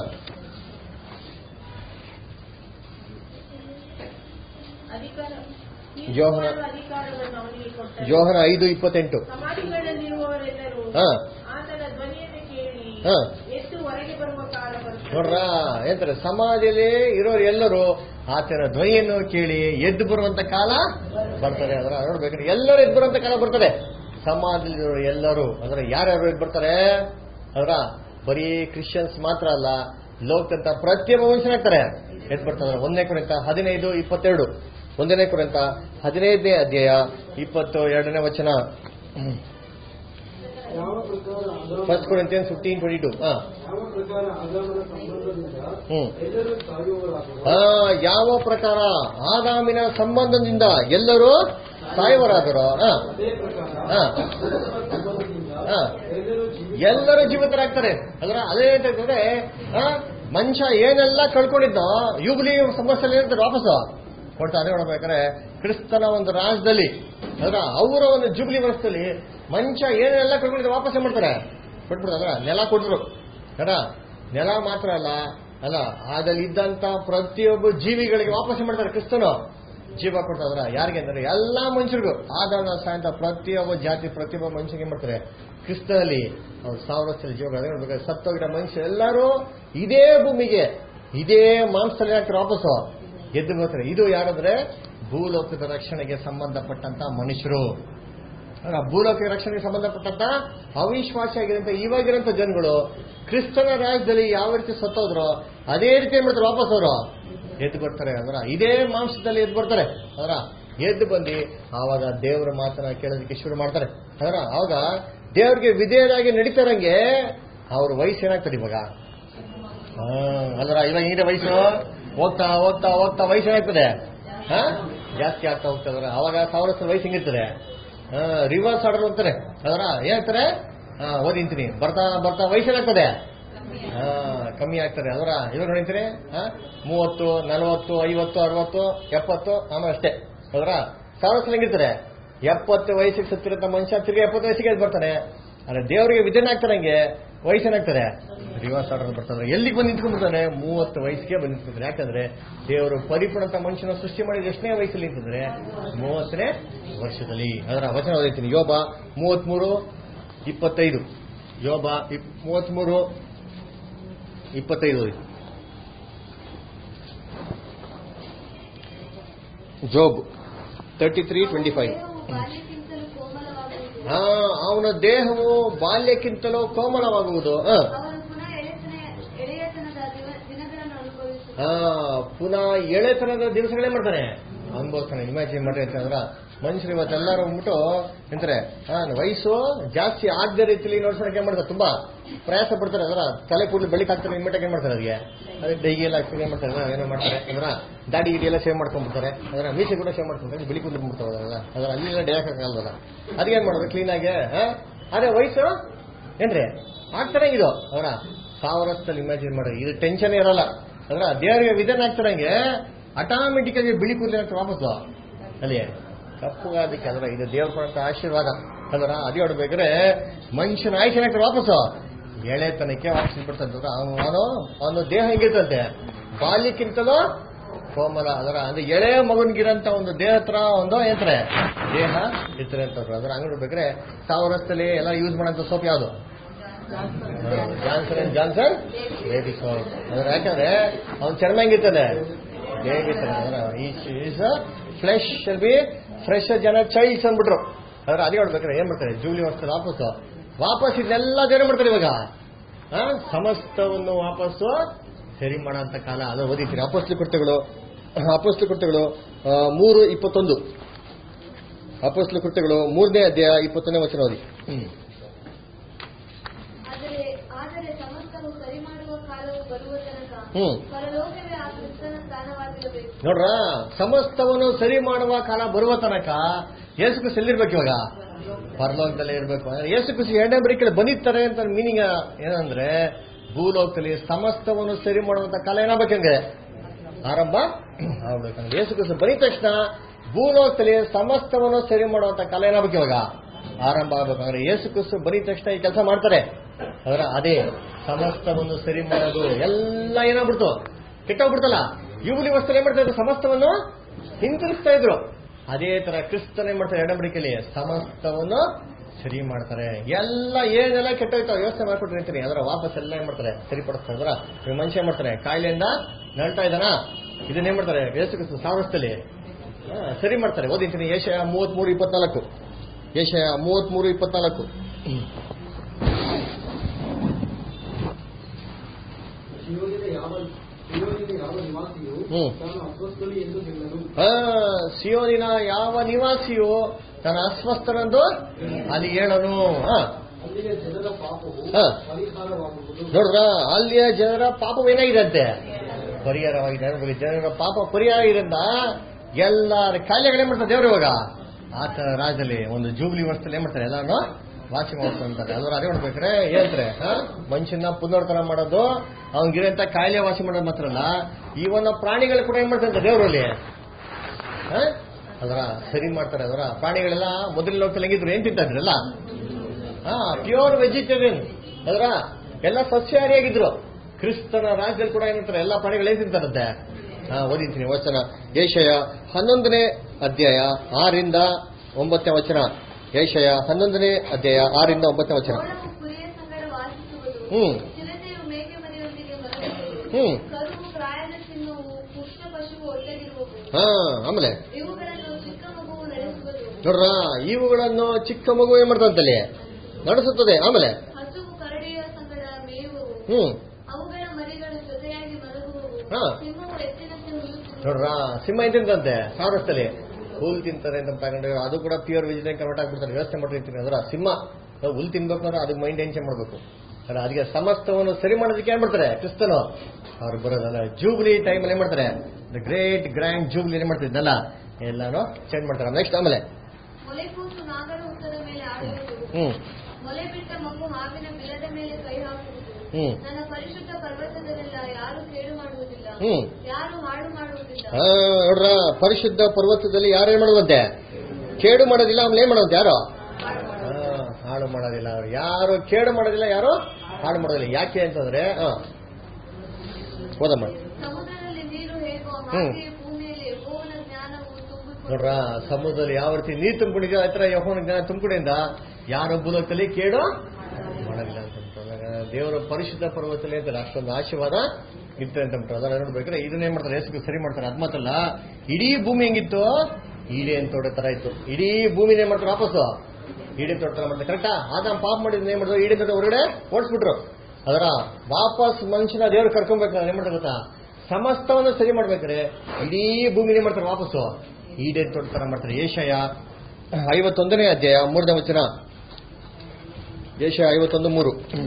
ಅಧಿಕಾರ ಯೋಹನ ಅಧಿಕಾರವನ್ನು ಅವನಿಗೆ ಕೊಟ್ಟರು ಯೋಹನ ಐದು ಇಪ್ಪತ್ತೆಂಟು ಸಮಾಧಿಗಳಲ್ಲಿರುವವರೆಲ್ಲರೂ ಹಾ ಆತನ ಧ್ವನಿಯನ್ನು ಕೇಳಿ ಹಾ. ಎದ್ದು ಹೊರಗೆ ಬರುವ ಕಾಲ ಬರುತ್ತದೆ ನೋಡ್ರ ಏನಂತಾರೆ ಸಮಾಧಿಯಲ್ಲಿ ಇರೋರು ಎಲ್ಲರೂ ಆತನ ಧ್ವನಿಯನ್ನು ಕೇಳಿ ಎದ್ದು ಬರುವಂತ ಕಾಲ ಬರ್ತದೆ ಅದರ ನೋಡ್ಬೇಕಾದ್ರೆ ಎಲ್ಲರೂ ಎದ್ದು ಬರುವಂತ ಕಾಲ ಬರ್ತದೆ ಸಮಾಧಿಯಲ್ಲಿರೋ ಎಲ್ಲರೂ ಅಂದ್ರೆ ಯಾರ್ಯಾರು ಎದ್ದು ಬರ್ತಾರೆ ಅದರ ಬರೀ ಕ್ರಿಶ್ಚಿಯನ್ಸ್ ಮಾತ್ರ ಅಲ್ಲ ಲೋಕದಂತ ಪ್ರತಿಯೊಬ್ಬ ಮನುಷ್ಯನಾಗ್ತಾರೆ ಎದ್ದು ಬರ್ತಾರೆ ಒಂದನೇ ಕುರಿತ ಹದಿನೈದು ಇಪ್ಪತ್ತೆರಡು ಒಂದನೇ ಕುರಿತ ಹದಿನೈದನೇ ಅಧ್ಯಾಯ ಇಪ್ಪತ್ತು ಎರಡನೇ ವಚನ ಯಾವ ಪ್ರಕಾರ ಆದಾಮ- ಫಸ್ಟ್ ಕುರಿತ ಫಿಫ್ಟೀನ್ ಟ್ವೆಂಟಿ ಟು ಹಾ ಯಾವ ಪ್ರಕಾರ ಆದಾಮನ ಸಂಬಂಧದಿಂದ ಹ್ಮ್. ಎಲ್ಲರೂ ಸಾಯುವವರಾದರು ಆ, ಯಾವ ಪ್ರಕಾರ ಆದಾಮಿನ ಸಂಬಂಧದಿಂದ ಎಲ್ಲರೂ ಸಾಯುವರಾದರು ಆ, ಅದೇ ಪ್ರಕಾರ ಆ, ಕ್ರಿಸ್ತನ ಸಂಬಂಧದಿಂದ ಆ. ಎಲ್ಲರೂ ಜೀವಿತ ಎಲ್ಲರೂ ಜೀವಿತರಾಗ್ತಾರೆ ಅದರ ಅದೇ ಅಂತಂದ್ರೆ ಆ, ಮನುಷ್ಯ ಏನೆಲ್ಲ ಕಳ್ಕೊಂಡಿದ್ದೋ ಯುಬ್ಲಿ ಸಮಸ್ಯೆ ಇರ್ತಾರೆ ವಾಪಸ್ಸು ಕೊಡ್ತಾ ಅದೇ ನೋಡ್ಬೇಕಾದ್ರೆ ಕ್ರಿಸ್ತನ ಒಂದು ರಾಜ್ಯದಲ್ಲಿ ಅದರ ಅವರ ಒಂದು ಜುಬ್ಲಿ ವರ್ಷದಲ್ಲಿ ಮನುಷ್ಯ ಏನೆಲ್ಲ ಕಳ್ಕೊಂಡಿದ್ದ ವಾಪಸ್ ಏನ್ ಮಾಡ್ತಾರೆ ಕೊಟ್ಬಿಡ್ತಾರ ನೆಲ ಕೊಟ್ರು ಅಲ್ಲ ನೆಲ ಮಾತ್ರ ಅಲ್ಲ ಅಲ್ಲ ಅದ್ರಲ್ಲಿ ಇದ್ದಂತ ಪ್ರತಿಯೊಬ್ಬ ಜೀವಿಗಳಿಗೆ ವಾಪಸ್ ಮಾಡ್ತಾರೆ ಕ್ರಿಸ್ತನು ಜೀವ ಕೊಡ್ತಾದ್ರ ಯಾರಿಗೆ ಅಂದ್ರೆ ಎಲ್ಲಾ ಮನುಷ್ಯರಿಗೂ ಆಧಾರ ಸಾಯಂತ ಪ್ರತಿಯೊಬ್ಬ ಜಾತಿ ಪ್ರತಿಯೊಬ್ಬ ಮನುಷ್ಯನಿಗೆ ಏನ್ ಮಾಡ್ತಾರೆ ಕ್ರಿಸ್ತನಲ್ಲಿ ಅವ್ರು ಸಾವಿರ ವರ್ಷದ ಜೀವ ಬೇಕಾದ್ರೆ ಸತ್ತೋಗಿರೋ ಮನುಷ್ಯ ಎಲ್ಲರೂ ಇದೇ ಭೂಮಿಗೆ ಇದೇ ಮಾಂಸದಲ್ಲಿ ಹಾಕ್ತಾರೆ ವಾಪಸ್ಸು ಎದ್ದು ಬರ್ತಾರೆ ಇದು ಯಾರಂದ್ರೆ ಭೂಲೋಕದ ರಕ್ಷಣೆಗೆ ಸಂಬಂಧಪಟ್ಟಂತ ಮನುಷ್ಯರು ಅಲ್ಲ, ಭೂಲೋಕ ರಕ್ಷಣೆಗೆ ಸಂಬಂಧಪಟ್ಟಂತ ಅವಿಶ್ವಾಸಿಯಾಗಿರಂತ ಇವಾಗಿರಂತ ಜನಗಳು ಕ್ರಿಸ್ತನ ರಾಜ್ಯದಲ್ಲಿ ಯಾವ ರೀತಿ ಸತ್ತೋದ್ರು ಅದೇ ರೀತಿ ಏನ್ ಮಾಡ್ತಾರೆ ವಾಪಸ್ ಅವರು ಎದ್ದು ಬರ್ತಾರೆ ಅದರ ಇದೇ ಮಾಂಸದಲ್ಲಿ ಎದ್ದು ಬರ್ತಾರೆ ಅದರ ಎದ್ದು ಬಂದು ಆವಾಗ ದೇವರ ಮಾತನ್ನ ಕೇಳೋದಕ್ಕೆ ಶುರು ಮಾಡ್ತಾರೆ ಅದರ ಆವಾಗ ದೇವರಿಗೆ ವಿಧೇಯರಾಗಿ ನಡೀತಾರಂಗೆ ಅವ್ರ ವಯಸ್ಸು ಏನಾಗ್ತದೆ ಇವಾಗ ಹಾ, ಅಲ್ರ ಇವಾಗ ಏನಿದೆ ವಯಸ್ಸು ಹೋಗ್ತಾ ಹೋಗ್ತಾ ಹೋಗ್ತಾ ವಯಸ್ಸು ಏನಾಗ್ತದೆ ಹಾ? ಜಾಸ್ತಿ ಆಗ್ತಾ ಹೋಗ್ತದ್ರ ಅವಾಗ ಸಾವಿರ ವರ್ಷದ ವಯಸ್ಸು ಹೆಂಗಿರ್ತದೆ ರಿವರ್ಸ್ ಆರ್ಡರ್ ಹೋಗ್ತಾರೆ ಅದರ ಏನಾಗ್ತಾರೆ ಹಾ, ಓದಿಂತೀನಿ ಬರ್ತಾ ಬರ್ತಾ ವಯಸ್ಸು ಏನಾಗ್ತದೆ ಹಾ, ಕಮ್ಮಿ ಆಗ್ತದೆ ಅದರ ಇವಾಗ ನೋಡಿಂತೀನಿ ಮೂವತ್ತು ನಲವತ್ತು ಐವತ್ತು ಅರವತ್ತು ಎಪ್ಪತ್ತು ಆಮೇಲೆ ಅಷ್ಟೇ ಅದರ ಸಾವಿರ ವರ್ಷ ಹೆಂಗಿರ್ತಾರೆ ಎಪ್ಪತ್ತು ವಯಸ್ಸಿಗೆ ಸತ್ತಿರಂತ ಮನುಷ್ಯ ತಿರ್ಗಿ ಎಪ್ಪತ್ತು ವಯಸ್ಸಿಗೆ ಎದ್ದು ಬರ್ತಾನೆ ಅಂದ್ರೆ ದೇವರಿಗೆ ವಿಧಾನ ಆಗ್ತಾರಂಗೆ ವಯಸ್ಸೇನಾಗ್ತಾರೆ ರಿವರ್ಸ್ ಆರ್ಡರ್ ಬರ್ತಾರೆ ಎಲ್ಲಿಗೆ ಬಂದು ನಿಂತ್ಕೊಂಡ್ಬಿಡ್ತಾನೆ ಮೂವತ್ತು ವಯಸ್ಸಿಗೆ ಬಂದು ನಿಂತ್ಕೊಂಡ್ರೆ ಯಾಕಂದ್ರೆ ದೇವರು ಪರಿಪೂರ್ಣತ ಮನುಷ್ಯನ ಸೃಷ್ಟಿ ಮಾಡಿದ ಎಷ್ಟನೇ ವಯಸ್ಸಲ್ಲಿ ನಿಂತಿದ್ರೆ ಮೂವತ್ತನೇ ವರ್ಷದಲ್ಲಿ ಅದರ ವಚನ ಓದೈತೀನಿ ಯೋಬ ಮೂವತ್ಮೂರು ಇಪ್ಪತ್ತೈದು ಯೋಬ ಇಪ್- ಮೂವತ್ಮೂರು ಇಪ್ಪತ್ತೈದು ಓದಿ. Job thirty three twenty five ದೇಹವು ಬಾಲ್ಯಕ್ಕಿಂತಲೂ ಕೋಮಲವಾಗುವುದು ಹಾ ಅವನ ದೇಹವು ಬಾಲ್ಯಕ್ಕಿಂತಲೂ ಕೋಮಲವಾಗುವುದು ಹ. ಅವನು ಪುನಃ ಎಳೆತನ ಎಳೆಯತನದ ದಿವ- ದಿನಗಳನ್ನು ಅನುಭವಿಸುತ್ತಾನೆ ಹಾ ಪುನಃ ಎಳೆತನದ ದಿವಸಗಳೇ ಮಾಡ್ತಾನೆ ಅನುಭವಿಸ್ತಾನೆ ಇಮ್ಯಾಜಿನ್ ಮಾಡ್ರಿ ಅಂತಂದ್ರ ಮನುಷ್ಯರು ಇವತ್ತೆಲ್ಲರೂ ಬಂದ್ಬಿಟ್ಟು ನಿಂತಾರೆ ಹಾ ವಯಸ್ಸು ಜಾಸ್ತಿ ಆಗದ ರೀತಿಯಲ್ಲಿ ನೋಡ್ಸೋಕೆ ಏನ್ ಮಾಡ್ತಾರೆ ತುಂಬಾ ಪ್ರಯಾಸ ಪಡ್ತಾರೆ ಅದರ ತಲೆ ಕೂದಲು ಬೆಳಿಕಾಗ್ತಾರೆ ಇಮ್ಮಿಡಿಯೇಟ್ ಏನ್ ಮಾಡ್ತಾರೆ ಅದಕ್ಕೆ ಅದೇ ಡೈಗೆ ಎಲ್ಲ ಹಾಕ್ತಾರೆ ಏನ್ ಮಾಡ್ತಾರೆ ಅದನ್ನ ಏನೋ ಮಾಡ್ತಾರೆ ಅಂದ್ರ ದಾಡಿ ಗಿಡಿ ಎಲ್ಲ ಸೇವ್ ಮಾಡ್ಕೊಂಡ್ಬಿಡ್ತಾರೆ ಅದರ ಮೀಸೆ ಕೂಡ ಸೇವ್ ಮಾಡ್ಕೊಂತಾರೆ ಬಿಳಿ ಕೂದಲು ಬಿಡ್ತಾರೆ ಅದರ ಅದರ ಅಲ್ಲಿ ಡೇ ಹಾಕಕ್ಕಾಗಲ್ಲ ಅದಕ್ಕೆ ಏನ್ ಮಾಡೋದು ಕ್ಲೀನಾಗಿ ಅದೇ ವಯಸ್ಸು ಏನ್ರಿ ಆಗ್ತಾರೆ ಇದು ಅವರ ಸಾವಿರ ವರ್ಷದಲ್ಲಿ ಇಮ್ಯಾಜಿನ್ ಮಾಡಿ ಇದು ಟೆನ್ಷನ್ ಇರಲ್ಲ ಅಂದ್ರ ದೇವರಿಗೆ ವಿಧಾನ ಆಗ್ತಾರಂಗೆ ಆಟೋಮೆಟಿಕ್ ಆಗಿ ಬಿಳಿ ಕೂದಲು ಏನಾಗ್ತದೆ ವಾಪಸ್ಸು ಅಲ್ಲಿ ಕಪ್ಪುಗಾದಕ್ಕೆ ಅದರ ಇದು ದೇವ್ರ ಕೊಡಂತ ಆಶೀರ್ವಾದ ಅದರ ಅದೇ ಹೊಡ್ಬೇಕಾದ್ರೆ ಮನುಷ್ಯನ ಆಯ್ಕೆ ಏನಾಗ್ತದೆ ವಾಪಸ್ಸು ಎಳೆತನಕ್ಕೆ ವಾಪಸ್ ಬಿಡ್ತಂತ ಅವನು ಅವನು ದೇಹ ಹೆಂಗಿರ್ತಂತೆ ಬಾಲ್ಯಕ್ಕಿಂತಲೂ ಕೋಮಲ ಅದರ ಅಂದ್ರೆ ಎಳೆ ಮಗನಿಗಿರಂತ ಒಂದು ದೇಹ ಹತ್ರ ಒಂದು ಏನಂತಾರೆ ದೇಹ ಇರ್ತಾರೆ ಅಂತ ಅದರ ಅಂಗಡಿ ಬೇಕಾದ್ರೆ ಸಾವಿರ ವರ್ಷದಲ್ಲಿ ಎಲ್ಲ ಯೂಸ್ ಮಾಡೋಂಥ ಸೋಪ್ ಯಾವುದು Johnson and Johnson baby soap ಅದ್ರ ಯಾಕಂದ್ರೆ ಅವ್ನ ಚರ್ಮ ಹೆಂಗಿರ್ತದೆ ಹೇಗಿರ್ತಾನೆ ಅದರ ಈಸ್ ಫ್ಲೆಶ್ ಬಿ ಫ್ರೆಶ್ ಜನ ಚೈಲ್ಡ್ಸ್ ಅಂದ್ಬಿಟ್ರು ಅದ್ರ ಅದೇ ಹೊಡ್ಬೇಕಾದ್ರೆ ಏನ್ ಮಾಡ್ತಾರೆ ಜೂಲಿ ವರ್ಷದಲ್ಲಿ ವಾಪಸ್ಸು ವಾಪಸ್ ಇದೆಲ್ಲ ಏನ್ ಮಾಡ್ತಾರೆ ಇವಾಗ ಆ, ಸಮಸ್ತವನ್ನು ವಾಪಸ್ಸು ಸರಿ ಮಾಡೋಂಥ ಕಾಲ ಅದು ಓದಿತೀರಿ ಅಪಸ್ಲು ಕೃತ್ಯಗಳು ಅಪಸ್ಲು ಕೃತ್ಯಗಳು ಆ, ಮೂರು ಇಪ್ಪತ್ತೊಂದು ಅಪಸ್ಲು ಕೃತ್ಯಗಳು ಮೂರನೇ ಅಧ್ಯಾಯ ಇಪ್ಪತ್ತೊಂದನೇ ವಚನ ಓದಿ ಹ್ಮ್ ಆದರೆ ಆದರೆ ಸಮಸ್ತವು ಸರಿ ಮಾಡುವ ಕಾಲವು ಬರುವ ತನಕ ಹ್ಮ್. ಪರಲೋಕವೇ ಆ ಕ್ರಿಸ್ತನ ಸ್ಥಾನವಾಗಿರಬೇಕು ನೋಡ್ರ ಸಮಸ್ತವನ್ನು ಸರಿ ಮಾಡುವ ಕಾಲ ಬರುವ ತನಕ ಯೇಸು ಕ್ರಿಸ್ತ ಎಲ್ಲಿರ್ಬೇಕು ಇವಾಗ ಪರಲೋಕದಲ್ಲೇ ಇರ್ಬೇಕು ಅಂದ್ರೆ ಯೇಸು ಕ್ರಿಸ್ತ ಎರಡನೇ ಬರೀಕಲ್ಲಿ ಬಂದಿರ್ತಾರೆ ಅಂತ ಮೀನಿಂಗ್ ಏನಂದ್ರೆ ಭೂಲೋಕದಲ್ಲಿ ಸಮಸ್ತವನ್ನು ಸರಿ ಮಾಡುವಂತ ಕಾಲ ಏನಾಗಬೇಕಂಗೆ ಆರಂಭ ಆಗ್ಬೇಕಂದ್ರೆ ಯೇಸು ಕ್ರಿಸ್ತ ಬಂದಿದ ತಕ್ಷಣ ಭೂಲೋಕದಲ್ಲಿ ಸಮಸ್ತವನ್ನು ಸರಿ ಮಾಡುವಂತ ಕಾಲ ಏನಾಗಬೇಕು ಇವಾಗ ಆರಂಭ ಆಗ್ಬೇಕಂದ್ರೆ ಯೇಸು ಕ್ರಿಸ್ತ ಬಂದಿದ ತಕ್ಷಣ ಈ ಕೆಲಸ ಮಾಡ್ತಾರೆ ಅದರ ಅದೇ ಸಮಸ್ತವನ್ನು ಸರಿ ಮಾಡೋದು ಎಲ್ಲ ಏನಾಗ್ಬಿಡ್ತು ಕೆಟ್ಟೋಗ್ಬಿಡ್ತಲ್ಲ ಇವುಲಿ ವಸ್ತು ಏನ್ ಮಾಡ್ತಾ ಇದ್ರು ಸಮಸ್ತವನ್ನು ಹಿಂತಿರುಗಿಸ್ತಾ ಇದ್ರು ಅದೇ ತರ ಕ್ರಿಸ್ತನ ಏನ್ ಮಾಡ್ತಾರೆ ಎಡಂಬಡಿಕೆಯಲ್ಲಿ ಸಮಸ್ತವನ್ನು ಸರಿ ಮಾಡ್ತಾರೆ ಎಲ್ಲ ಏನೆಲ್ಲ ಕೆಟ್ಟೋಯ್ತಾವ ವ್ಯವಸ್ಥೆ ಮಾಡ್ಕೊಟ್ಟಿರ್ತೀನಿ ಅದರ ವಾಪಸ್ ಎಲ್ಲ ಏನ್ ಮಾಡ್ತಾರೆ ಸರಿಪಡಿಸ್ತಾರೆ ಅದರ ಇವಾಗ ಮನುಷ್ಯ ಏನ್ ಮಾಡ್ತಾರೆ ಕಾಯಿಲೆಯಿಂದ ನಳ್ತಾ ಇದ್ದಾನ ಇದನ್ನ ಏನ್ ಮಾಡ್ತಾರೆ ಯೇಸು ಕ್ರಿಸ್ತ ಸಾವಿರಸ್ಥಲ್ಲಿ ಸರಿ ಮಾಡ್ತಾರೆ ಓದಿಂತೀನಿ ಏಷಯ ಮೂವತ್ಮೂರು ಇಪ್ಪತ್ನಾಲ್ಕು ಏಷಯ ಮೂವತ್ಮೂರು ಇಪ್ಪತ್ನಾಲ್ಕು ಶಿವನಿಗೆ ಯಾವ ಶಿವನಿಗೆ ಯಾವ ನಿವಾಸಿಯು ಹ್ಮ್. ತಾನು ಅಸ್ವಸ್ಥನು ಎಂದು ಹೇಳಲು ಆ, ಸಿಯೋನಿನ ಯಾವ ನಿವಾಸಿಯು ತನ್ನ ಅಸ್ವಸ್ಥನಂದು ಅಲ್ಲಿ ಹೇಳನು ಆ, ಅಲ್ಲಿಯ ಜನರ ಪಾಪವು ಹಾ. ಪರಿಹಾರವಾಗುವುದು ನೋಡ್ರ ಅಲ್ಲಿಯ ಜನರ ಪಾಪವು ಏನಾಗಿದಂತೆ ಪರಿಹಾರವಾಗಿದೆ ಅಂದ್ರೆ ಜನರ ಪಾಪ ಪರಿಹಾರ ಇರಿಂದ ಎಲ್ಲರ ಕಾಯಿಲೆಗಳೇ ಮಾಡ್ತಾರೆ ದೇವ್ರು ಇವಾಗ ಆತ ರಾಜ್ಯದಲ್ಲಿ ಒಂದು ಜೂಬ್ಲಿ ವರ್ಷದಲ್ಲಿ ಏನ್ ಮಾಡ್ತಾರೆ ಎಲ್ಲಾನು ವಾಸಿ ಮಾಡ್ಕೊಂತಾರೆ ಅದ್ರ ಅದೇ ಮಾಡ್ಬೇಕಾರೆ ಹೇಳ್ತಾರೆ ಹಾ? ಮನುಷ್ಯನ ಪುನರ್ತನ ಮಾಡೋದು ಅವ್ನಿಗಿರಂತ ಕಾಯಿಲೆ ವಾಸಿ ಮಾಡೋದು ಮಾತ್ರ ಅಲ್ಲ ಇವನ್ನ ಪ್ರಾಣಿಗಳು ಕೂಡ ಏನ್ ಮಾಡ್ತಾರೆ ದೇವರಲ್ಲಿ ಅದರ ಸರಿ ಮಾಡ್ತಾರೆ ಅದರ ಪ್ರಾಣಿಗಳೆಲ್ಲ ಮೊದಲಿನ ಲೋಕದಲ್ಲಿ ಹೆಂಗಿದ್ರು ಏನ್ ತಿಂತಾ ಇದ್ರಲ್ಲ ಹಾ ಪ್ಯೂರ್ ವೆಜಿಟೇರಿಯನ್ ಅದರ ಎಲ್ಲ ಸಸ್ಯಾಹಾರಿಯಾಗಿದ್ರು ಕ್ರಿಸ್ತನ ರಾಜ್ಯದಲ್ಲಿ ಕೂಡ ಏನಂತಾರೆ ಎಲ್ಲ ಪ್ರಾಣಿಗಳು ಏನ್ ತಿಂತಾರಂತೆ ಹಾ ಓದಿದ್ದೀನಿ ವಚನ ಏಷಯ ಹನ್ನೊಂದನೇ ಅಧ್ಯಾಯ ಆರಿಂದ ಒಂಬತ್ತನೇ ವಚನ ಏಷಯ ಹನ್ನೊಂದನೇ ಅಧ್ಯಾಯ ಆರಿಂದ ಒಂಬತ್ತನೇ ವಚನ ಮೋಡವು ಕುರಿಯ ಸಂಗಡ ವಾಸಿಸುವುದು ಹ್ಮ್. ಚಿರತೆಯು ಮೇಕೆ ಮರಿಯೊಂದಿಗೆ ಮಲಗುವುದು ಹ್ಮ್. ಕರುವು ಪ್ರಾಯದ ತಿನ್ನುವು ಪುಷ್ಟ ಪಶುವು ಒಟ್ಟಗಿರುವವು ಹಾ ಆಮೇಲೆ ಇವುಗಳನ್ನು ಚಿಕ್ಕ ಮಗುವು ನಡೆಸುವುದು ನೋಡ್ರ ಇವುಗಳನ್ನು ಚಿಕ್ಕ ಮಗು ಏನ್ ಮಾಡ್ತಂತಲ್ಲಿ ನಡೆಸುತ್ತದೆ ಆಮೇಲೆ ಹಸುವು ಕರಡಿಯ ಸಂಗಡ ಮೇಯುವವು ಹ್ಮ್ ಅವುಗಳ ಮರಿಗಳು ಜೊತೆಯಾಗಿ ಮಲಗುವವು ಹಾ. ಸಿಂಹವು ಎತ್ತಿನಂತೆ ಹುಲ್ಲುತ್ತಿರುವುದು ನೋಡ್ರ ಸಿಂಹ ಏನ್ ತಿಂತಂತೆ ಸಾರಸ್ತಲ್ಲಿ ಹುಲ್ ತಿಂತಾರೆ ಅಂತ ತಗೊಂಡ್ರೆ ಅದು ಕೂಡ ಪ್ಯೂರ್ ವೆಜಿಟೇರಿಯನ್ ಕನ್ವರ್ಟ್ ಆಗ್ಬಿಡ್ತಾರೆ ವ್ಯವಸ್ಥೆ ಮಾಡಿರ್ತೀನಿ ಅದರ ಸಿಂಹ ನಾವು ಹುಲ್ ತಿನ್ಬೇಕು ಅಂದ್ರೆ ಅದಕ್ಕೆ ಮೈಂಡ್ ಟೆನ್ಷನ್ ಮಾಡಬೇಕು ಅಲ್ಲ ಅದಕ್ಕೆ ಸಮಸ್ತವನ್ನು ಸರಿ ಮಾಡೋದಕ್ಕೆ ಏನ್ ಮಾಡ್ತಾರೆ ಕ್ರಿಸ್ತನು ಅವ್ರು ಬರೋದಲ್ಲ ಜೂಬ್ಲಿ ಟೈಮಲ್ಲಿ ಏನ್ ಮಾಡ್ತಾರೆ ದ ಗ್ರೇಟ್ ಗ್ರ್ಯಾಂಡ್ ಜೂಬ್ಲಿ ಏನ್ ಮಾಡ್ತಿದ್ನಲ್ಲ ಎಲ್ಲಾನು ಚೇಂಜ್ ಮಾಡ್ತಾರೆ ನೆಕ್ಸ್ಟ್ ಆಮೇಲೆ ಮೊಲೆಕೂಸು ನಾಗರ ಹುತ್ತದ ಮೇಲೆ ಆಡುವುದು ಹ್ಮ್ ಮೊಲೆ ಬಿಟ್ಟ ಮಗು ಹಾವಿನ ಬಿಲದ ಮೇಲೆ ಕೈ ಹಾಕುವುದು ಹ್ಮ್ ನನ್ನ ಪರಿಶುದ್ಧ ಪರ್ವತದಲ್ಲೆಲ್ಲ ಯಾರು ಕೇಡು ಮಾಡುವುದಿಲ್ಲ ಹ್ಮ್ ಯಾರು ಹಾಳು ಮಾಡುವುದಿಲ್ಲ ಆ, ನೋಡ್ರ ಪರಿಶುದ್ಧ ಪರ್ವತದಲ್ಲಿ ಯಾರೇನ್ ಮಾಡುವಂತೆ ಕೇಡು ಮಾಡೋದಿಲ್ಲ ಆಮೇಲೆ ಏನ್ ಮಾಡೋದು ಯಾರು ಆ, ಹಾಳು ಮಾಡೋದಿಲ್ಲ ಅವ್ರು ಯಾರು ಕೇಡು ಮಾಡೋದಿಲ್ಲ ಯಾರು ಹಾಳು ಮಾಡೋದಿಲ್ಲ ಯಾಕೆ ಅಂತಂದ್ರೆ ಆ, ಓದಮ್ಮ ಸಮುದ್ರದಲ್ಲಿ ನೀರು ಹೇಗೋ ಹ್ಮ್. ಹಾಗೆಯೇ ಭೂಮಿಯಲ್ಲಿ ಯೆಹೋವನ ಜ್ಞಾನವು ತುಂಬಿಕೊಂಡು ನೋಡ್ರ ಸಮುದ್ರದಲ್ಲಿ ಯಾವ ರೀತಿ ನೀರು ತುಂಬಿಕೊಂಡಿದೆ ಆ ಥರ ಯಹೋವನ ಜ್ಞಾನ ತುಂಬಿಕೊಂಡಿಂದ ಯಾರು ಭೂಲೋಕದಲ್ಲಿ ಕೇಡು ಮಾಡೋದಿಲ್ಲ ಅಂತ ಅಂದಾಗ ದೇವರ ಪರಿಶುದ್ಧ ಪರ್ವತದಲ್ಲಿ ಅಂತಾರೆ ಅಷ್ಟೊಂದು ಆಶೀರ್ವಾದ ಇತ್ತು ಅಂತ ಅಂತಾರೆ ಅದರ ನೋಡ್ಬೇಕಾದ್ರೆ ಇದನ್ನೇ ಮಾಡ್ತಾರೆ ಹೆಸರು ಸರಿ ಮಾಡ್ತಾರೆ ಅದ್ ಮಾತಲ್ಲ ಇಡೀ ಭೂಮಿ ಹೆಂಗಿತ್ತು ಈಡೇನ್ ತೋಟ ತರ ಇತ್ತು ಇಡೀ ಭೂಮಿನೇ ಮಾಡ್ತಾರೆ ವಾಪಸ್ಸು ಈಡೇನ್ ತೋಟ ತರ ಮಾಡ್ತಾರೆ ಕರೆಕ್ಟಾ ಆದಾಮ್ ಪಾಪ ಮಾಡಿದ್ರೆ ಏನ್ ಮಾಡಿದ್ರು ಈಡೇನ್ ತೋಟ ಹೊರಗಡೆ ಓಡಿಸ್ಬಿಟ್ರು ಅದರ ವಾಪಸ್ ಮನುಷ್ಯನ ದೇವ್ರು ಕರ್ಕೊಂಬೇಕು ಏನ್ ಮಾಡ್ತಾರೆ ಗೊತ್ತಾ ಸಮಸ್ತವನ್ನು ಸರಿ ಮಾಡ್ಬೇಕಾದ್ರೆ ಇಡೀ ಭೂಮಿನೇ ಮಾಡ್ತಾರೆ ವಾಪಸ್ಸು ಈಡೇನ್ ತೋಟ ತರ ಮಾಡ್ತಾರೆ ಏಷಯ ಐವತ್ತೊಂದನೇ ಅಧ್ಯಾಯ ಮೂರನೇ ವಚನ ಏಷಯ ಐವತ್ತೊಂದು ಮೂರು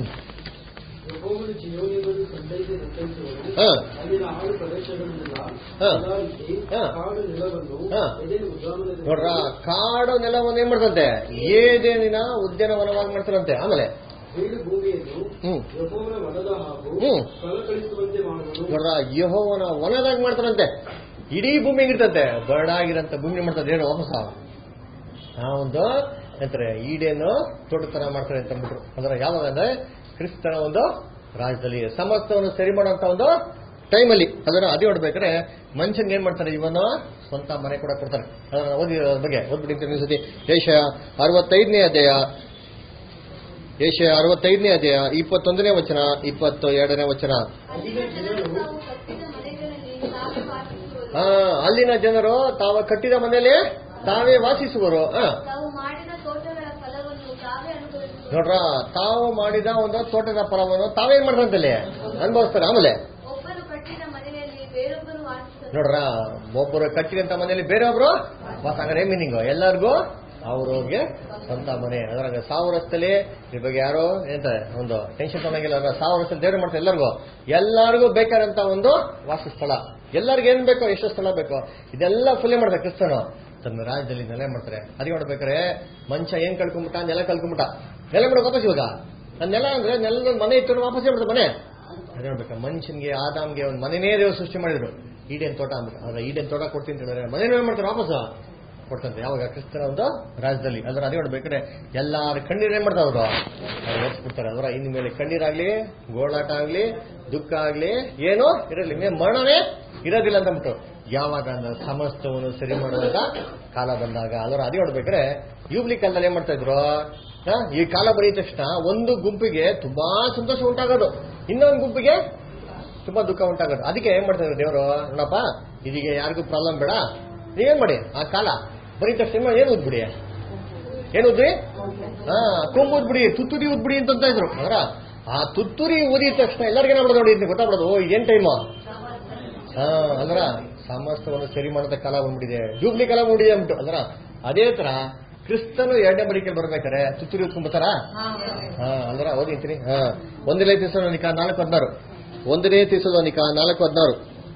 ಯೆಹೋವನು ಚಿಯೋನಿನಲ್ಲಿ ಸಂತೈಸಿ ಸಂತೈಸುವನು ಹಾ. ಅಲ್ಲಿನ ಆಳು ಪ್ರದೇಶಗಳನ್ನೆಲ್ಲ ಹಾ. ಸುಧಾರಿಸಿ ಹಾ. ಕಾಡು ನೆಲವನ್ನು ಹಾ. ಎದೆನು ಉದ್ಯಾನವನದಲ್ಲಿ ನೋಡ್ರ ಕಾಡು ನೆಲವನ್ನು ಏನ್ ಮಾಡ್ತಂತೆ ಏದೇನಿನ ಉದ್ಯಾನವನವಾಗಿ ಮಾಡ್ತಾರಂತೆ ಆಮೇಲೆ ಬೀಡು ಭೂಮಿಯನ್ನು ಹ್ಮ್ ಯೆಹೋವನ ವನದ ಹಾಗೂ ಹ್ಮ್. ಕಳಕಳಿಸುವಂತೆ ಮಾಡುವನು ನೋಡ್ರ ಯಹೋವನ ವನದಾಗ ಮಾಡ್ತಾರಂತೆ ಇಡೀ ಭೂಮಿ ಹೆಂಗಿರ್ತಂತೆ ಬರಡಾಗಿರಂತ ಭೂಮಿ ಮಾಡ್ತಾರೆ ಏನು ವಾಪಸ್ ಆ ಒಂದು ಎಂತಾರೆ ಈಡೇನು ತೋಟತನ ಮಾಡ್ತಾರೆ ಅಂತ ಅಂದ್ಬಿಟ್ರು ಅಂದ್ರೆ ಯಾವಾಗ ಅಂದ್ರೆ ಕ್ರಿಸ್ತನ ಒಂದು ರಾಜ್ಯದಲ್ಲಿ ಸಮಸ್ತವನ್ನು ಸರಿ ಮಾಡುವಂತ ಒಂದು ಟೈಮಲ್ಲಿ ಅದರ ಅದೇ ನೋಡ್ಬೇಕಾದ್ರೆ ಮನುಷ್ಯನ್ಗೆ ಏನ್ ಮಾಡ್ತಾರೆ ಇವನು ಸ್ವಂತ ಮನೆ ಕೂಡ ಕೊಡ್ತಾರೆ ಅದನ್ನ ಓದಿ ಅದ್ರ ಬಗ್ಗೆ ಓದ್ಬಿಟ್ಟು ಸತಿ ದೇಶ ಅರವತ್ತೈದನೇ ಅಧ್ಯಾಯ ದೇಶ ಅರವತ್ತೈದನೇ ಅಧ್ಯಾಯ ಇಪ್ಪತ್ತೊಂದನೇ ವಚನ ಇಪ್ಪತ್ತು ಎರಡನೇ ವಚನ ಅಲ್ಲಿನ ಜನರು ತಾವು ಕಟ್ಟಿದ ಮನೆಗಳಲ್ಲಿ ತಾವು ವಾಸಿಸುವರು ಆ, ಅಲ್ಲಿನ ಜನರು ತಾವು ಕಟ್ಟಿದ ಮನೆಯಲ್ಲಿ ತಾವೇ ವಾಸಿಸುವರು ಆ, ತಾವು ಮಾಡಿದ ತೋಟಗಳ ಫಲವನ್ನು ತಾವೇ ಅನುಭವಿಸುವರು ನೋಡ್ರ ತಾವು ಮಾಡಿದ ಒಂದು ತೋಟದ ಫಲವನ್ನು ತಾವೇನ್ ಮಾಡ್ರಂತಲ್ಲಿ ಅನುಭವಿಸ್ತಾರೆ ಆಮೇಲೆ ಒಬ್ಬರು ಕಟ್ಟಿದ ಮನೆಯಲ್ಲಿ ಬೇರೊಬ್ಬರು ವಾಸಿಸುವರು ನೋಡ್ರ ಒಬ್ಬರು ಕಟ್ಟಿದಂತ ಮನೆಯಲ್ಲಿ ಬೇರೆಯೊಬ್ರು ವಾಸ ಹಂಗಾರೆ ಮೀನಿಂಗ್ ಎಲ್ಲರಿಗೂ ಅವ್ರಿಗೆ ಸ್ವಂತ ಮನೆ ಅದ್ರಾಗ ಸಾವಿರ ವರ್ಷದಲ್ಲಿ ಈ ಬಗ್ಗೆ ಯಾರೋ ಎಂತ ಒಂದು ಟೆನ್ಷನ್ ತೊಗೊಂಡಿಲ್ಲ ಅದ್ರ ಸಾವಿರ ವರ್ಷದಲ್ಲಿ ದೇವ್ರು ಮಾಡ್ತಾರೆ ಎಲ್ಲರಿಗೂ ಎಲ್ಲರಿಗೂ ಬೇಕಾದಂತ ಒಂದು ವಾಸಸ್ಥಳ ಎಲ್ಲರಿಗೂ ಏನ್ ಬೇಕೋ ಎಷ್ಟು ಸ್ಥಳ ಬೇಕೋ ಇದೆಲ್ಲ ಫುಲ್ ಮಾಡ್ತಾರೆ ಕ್ರಿಸ್ತನು ತನ್ನ ರಾಜ್ಯದಲ್ಲಿ ನೆಲೆ ಮಾಡ್ತಾರೆ ಅದಕ್ಕೆ ನೋಡ್ಬೇಕಾರೆ ಮನುಷ್ಯ ಏನ್ ಕಳ್ಕೊಂಬಿಟ್ಟ ನೆಲ ಕಳ್ಕೊಂಬಿಟ್ಟ ನೆಲ ಮಾಡೋಕೆ ವಾಪಸ್ ಇವಾಗ ಆ ನೆಲ ಅಂದ್ರೆ ನೆಲದ ಮನೆ ಇತ್ತು ವಾಪಸ್ ಏನ್ ಮಾಡ್ತಾರೆ ಮನೆ ಅದೇ ನೋಡ್ಬೇಕು ಮನುಷ್ಯನ್ಗೆ ಆದಾಮ್ಗೆ ಒಂದು ಮನೆನೇ ದೇವರು ಸೃಷ್ಟಿ ಮಾಡಿದ್ರು ಈಡೇನ್ ತೋಟ ಅಂದ್ಬಿಟ್ಟು ಆದ್ರೆ ಈಡೇನ್ ತೋಟ ಕೊಡ್ತೀನಿ ಅಂತ ಹೇಳಿದ್ರೆ ಮನೇನು ಏನ್ ಮಾಡ್ತಾರೆ ವಾಪಸ್ ಕೊಡ್ತಂತೆ ಯಾವಾಗ ಕ್ರಿಸ್ತನ ಒಂದು ರಾಜ್ಯದಲ್ಲಿ ಅದ್ರ ಅದೇ ನೋಡ್ಬೇಕಾದ್ರೆ ಎಲ್ಲಾರ ಕಣ್ಣೀರ್ ಏನ್ ಮಾಡ್ತಾರೆ ಅವರು ಓದಿಸ್ಬಿಡ್ತಾರೆ ಅವರ ಇನ್ ಮೇಲೆ ಕಣ್ಣೀರಾಗ್ಲಿ ಗೋಳಾಟ ಆಗ್ಲಿ ದುಃಖ ಆಗ್ಲಿ ಏನೋ ಇರಲಿ ಮೇ ಮರಣನೇ ಇರೋದಿಲ್ಲ ಅಂತ ಅಂದ್ಬಿಟ್ಟು ಯಾವಾಗ ಅಂದ್ರೆ ಸಮಸ್ತವನ್ನು ಸರಿ ಮಾಡುವಾಗ ಕಾಲ ಬಂದಾಗ ಅದರ ಅದೇ ನೋಡ್ಬೇಕಾದ್ರೆ ಯೂಬ್ಲಿ ಕಾಲದಲ್ಲಿ ಏನ್ ಮಾಡ್ತಾ ಇದ್ರು ಆ, ಈ ಕಾಲ ಬರೀ ತಕ್ಷಣ ಒಂದು ಗುಂಪಿಗೆ ತುಂಬಾ ಸಂತೋಷ ಉಂಟಾಗೋದು ಇನ್ನೊಂದು ಗುಂಪಿಗೆ ತುಂಬಾ ದುಃಖ ಉಂಟಾಗೋದು ಅದಕ್ಕೆ ಏನ್ ಮಾಡ್ತಾ ಇದ್ರು ದೇವರು ನೋಡಪ್ಪ ಇದೀಗ ಯಾರಿಗೂ ಪ್ರಾಬ್ಲಮ್ ಬೇಡ ನೀವೇನ್ ಮಾಡಿ ಆ ಕಾಲ ಬರೀ ತಕ್ಷಣ ಏನ್ ಉದ್ಬಿಡಿ ಏನ್ ಉದ್ರಿ ಹಾ ಕೊಂಬು ಉದ್ಬಿಡಿ ತುತ್ತೂರಿ ಉದ್ಬಿಡಿ ಅಂತ ಅಂತ ಇದ್ರು ಅದರ ಆ ತುತ್ತೂರಿ ಊದಿದ ತಕ್ಷಣ ಎಲ್ಲರಿಗೂ ಏನಾಗ್ಬಿಡೋದು ನೋಡಿ ಇದನ್ನ ಗೊತ್ತಾಗ್ಬಿಡೋದು ಓ ಇದೇನ್ ಟೈಮು ಹಾ ಅಂದ್ರ ಸಮಸ್ತವನ್ನು ಸರಿ ಮಾಡೋದ ಕಾಲ ಬಂದ್ಬಿಟ್ಟಿದೆ ಜೂಬ್ಲಿ ಕಾಲ ಬಂದ್ಬಿಟ್ಟಿದೆ ಅಂದ್ಬಿಟ್ಟು ಅಂದ್ರ ಅದೇ ತರ ಕ್ರಿಸ್ತನು ಎರಡನೇ ಬಡಿಕೆ ಬರ್ಬೇಕಾರೆ ತುತ್ತೂರಿ ಉತ್ಕೊಂಡ್ಬರ್ತಾರ ಹಾ ಅಂದ್ರ ಓದಿಂತೀನಿ ಹಾ ಒಂದನೇ ತಿಸಲೋನಿಕ ನಾಲ್ಕು ಹದಿನಾರು ಒಂದನೇ ತಿಸಲೋನಿಕ ನಾಲ್ಕು ಹದಿನಾರು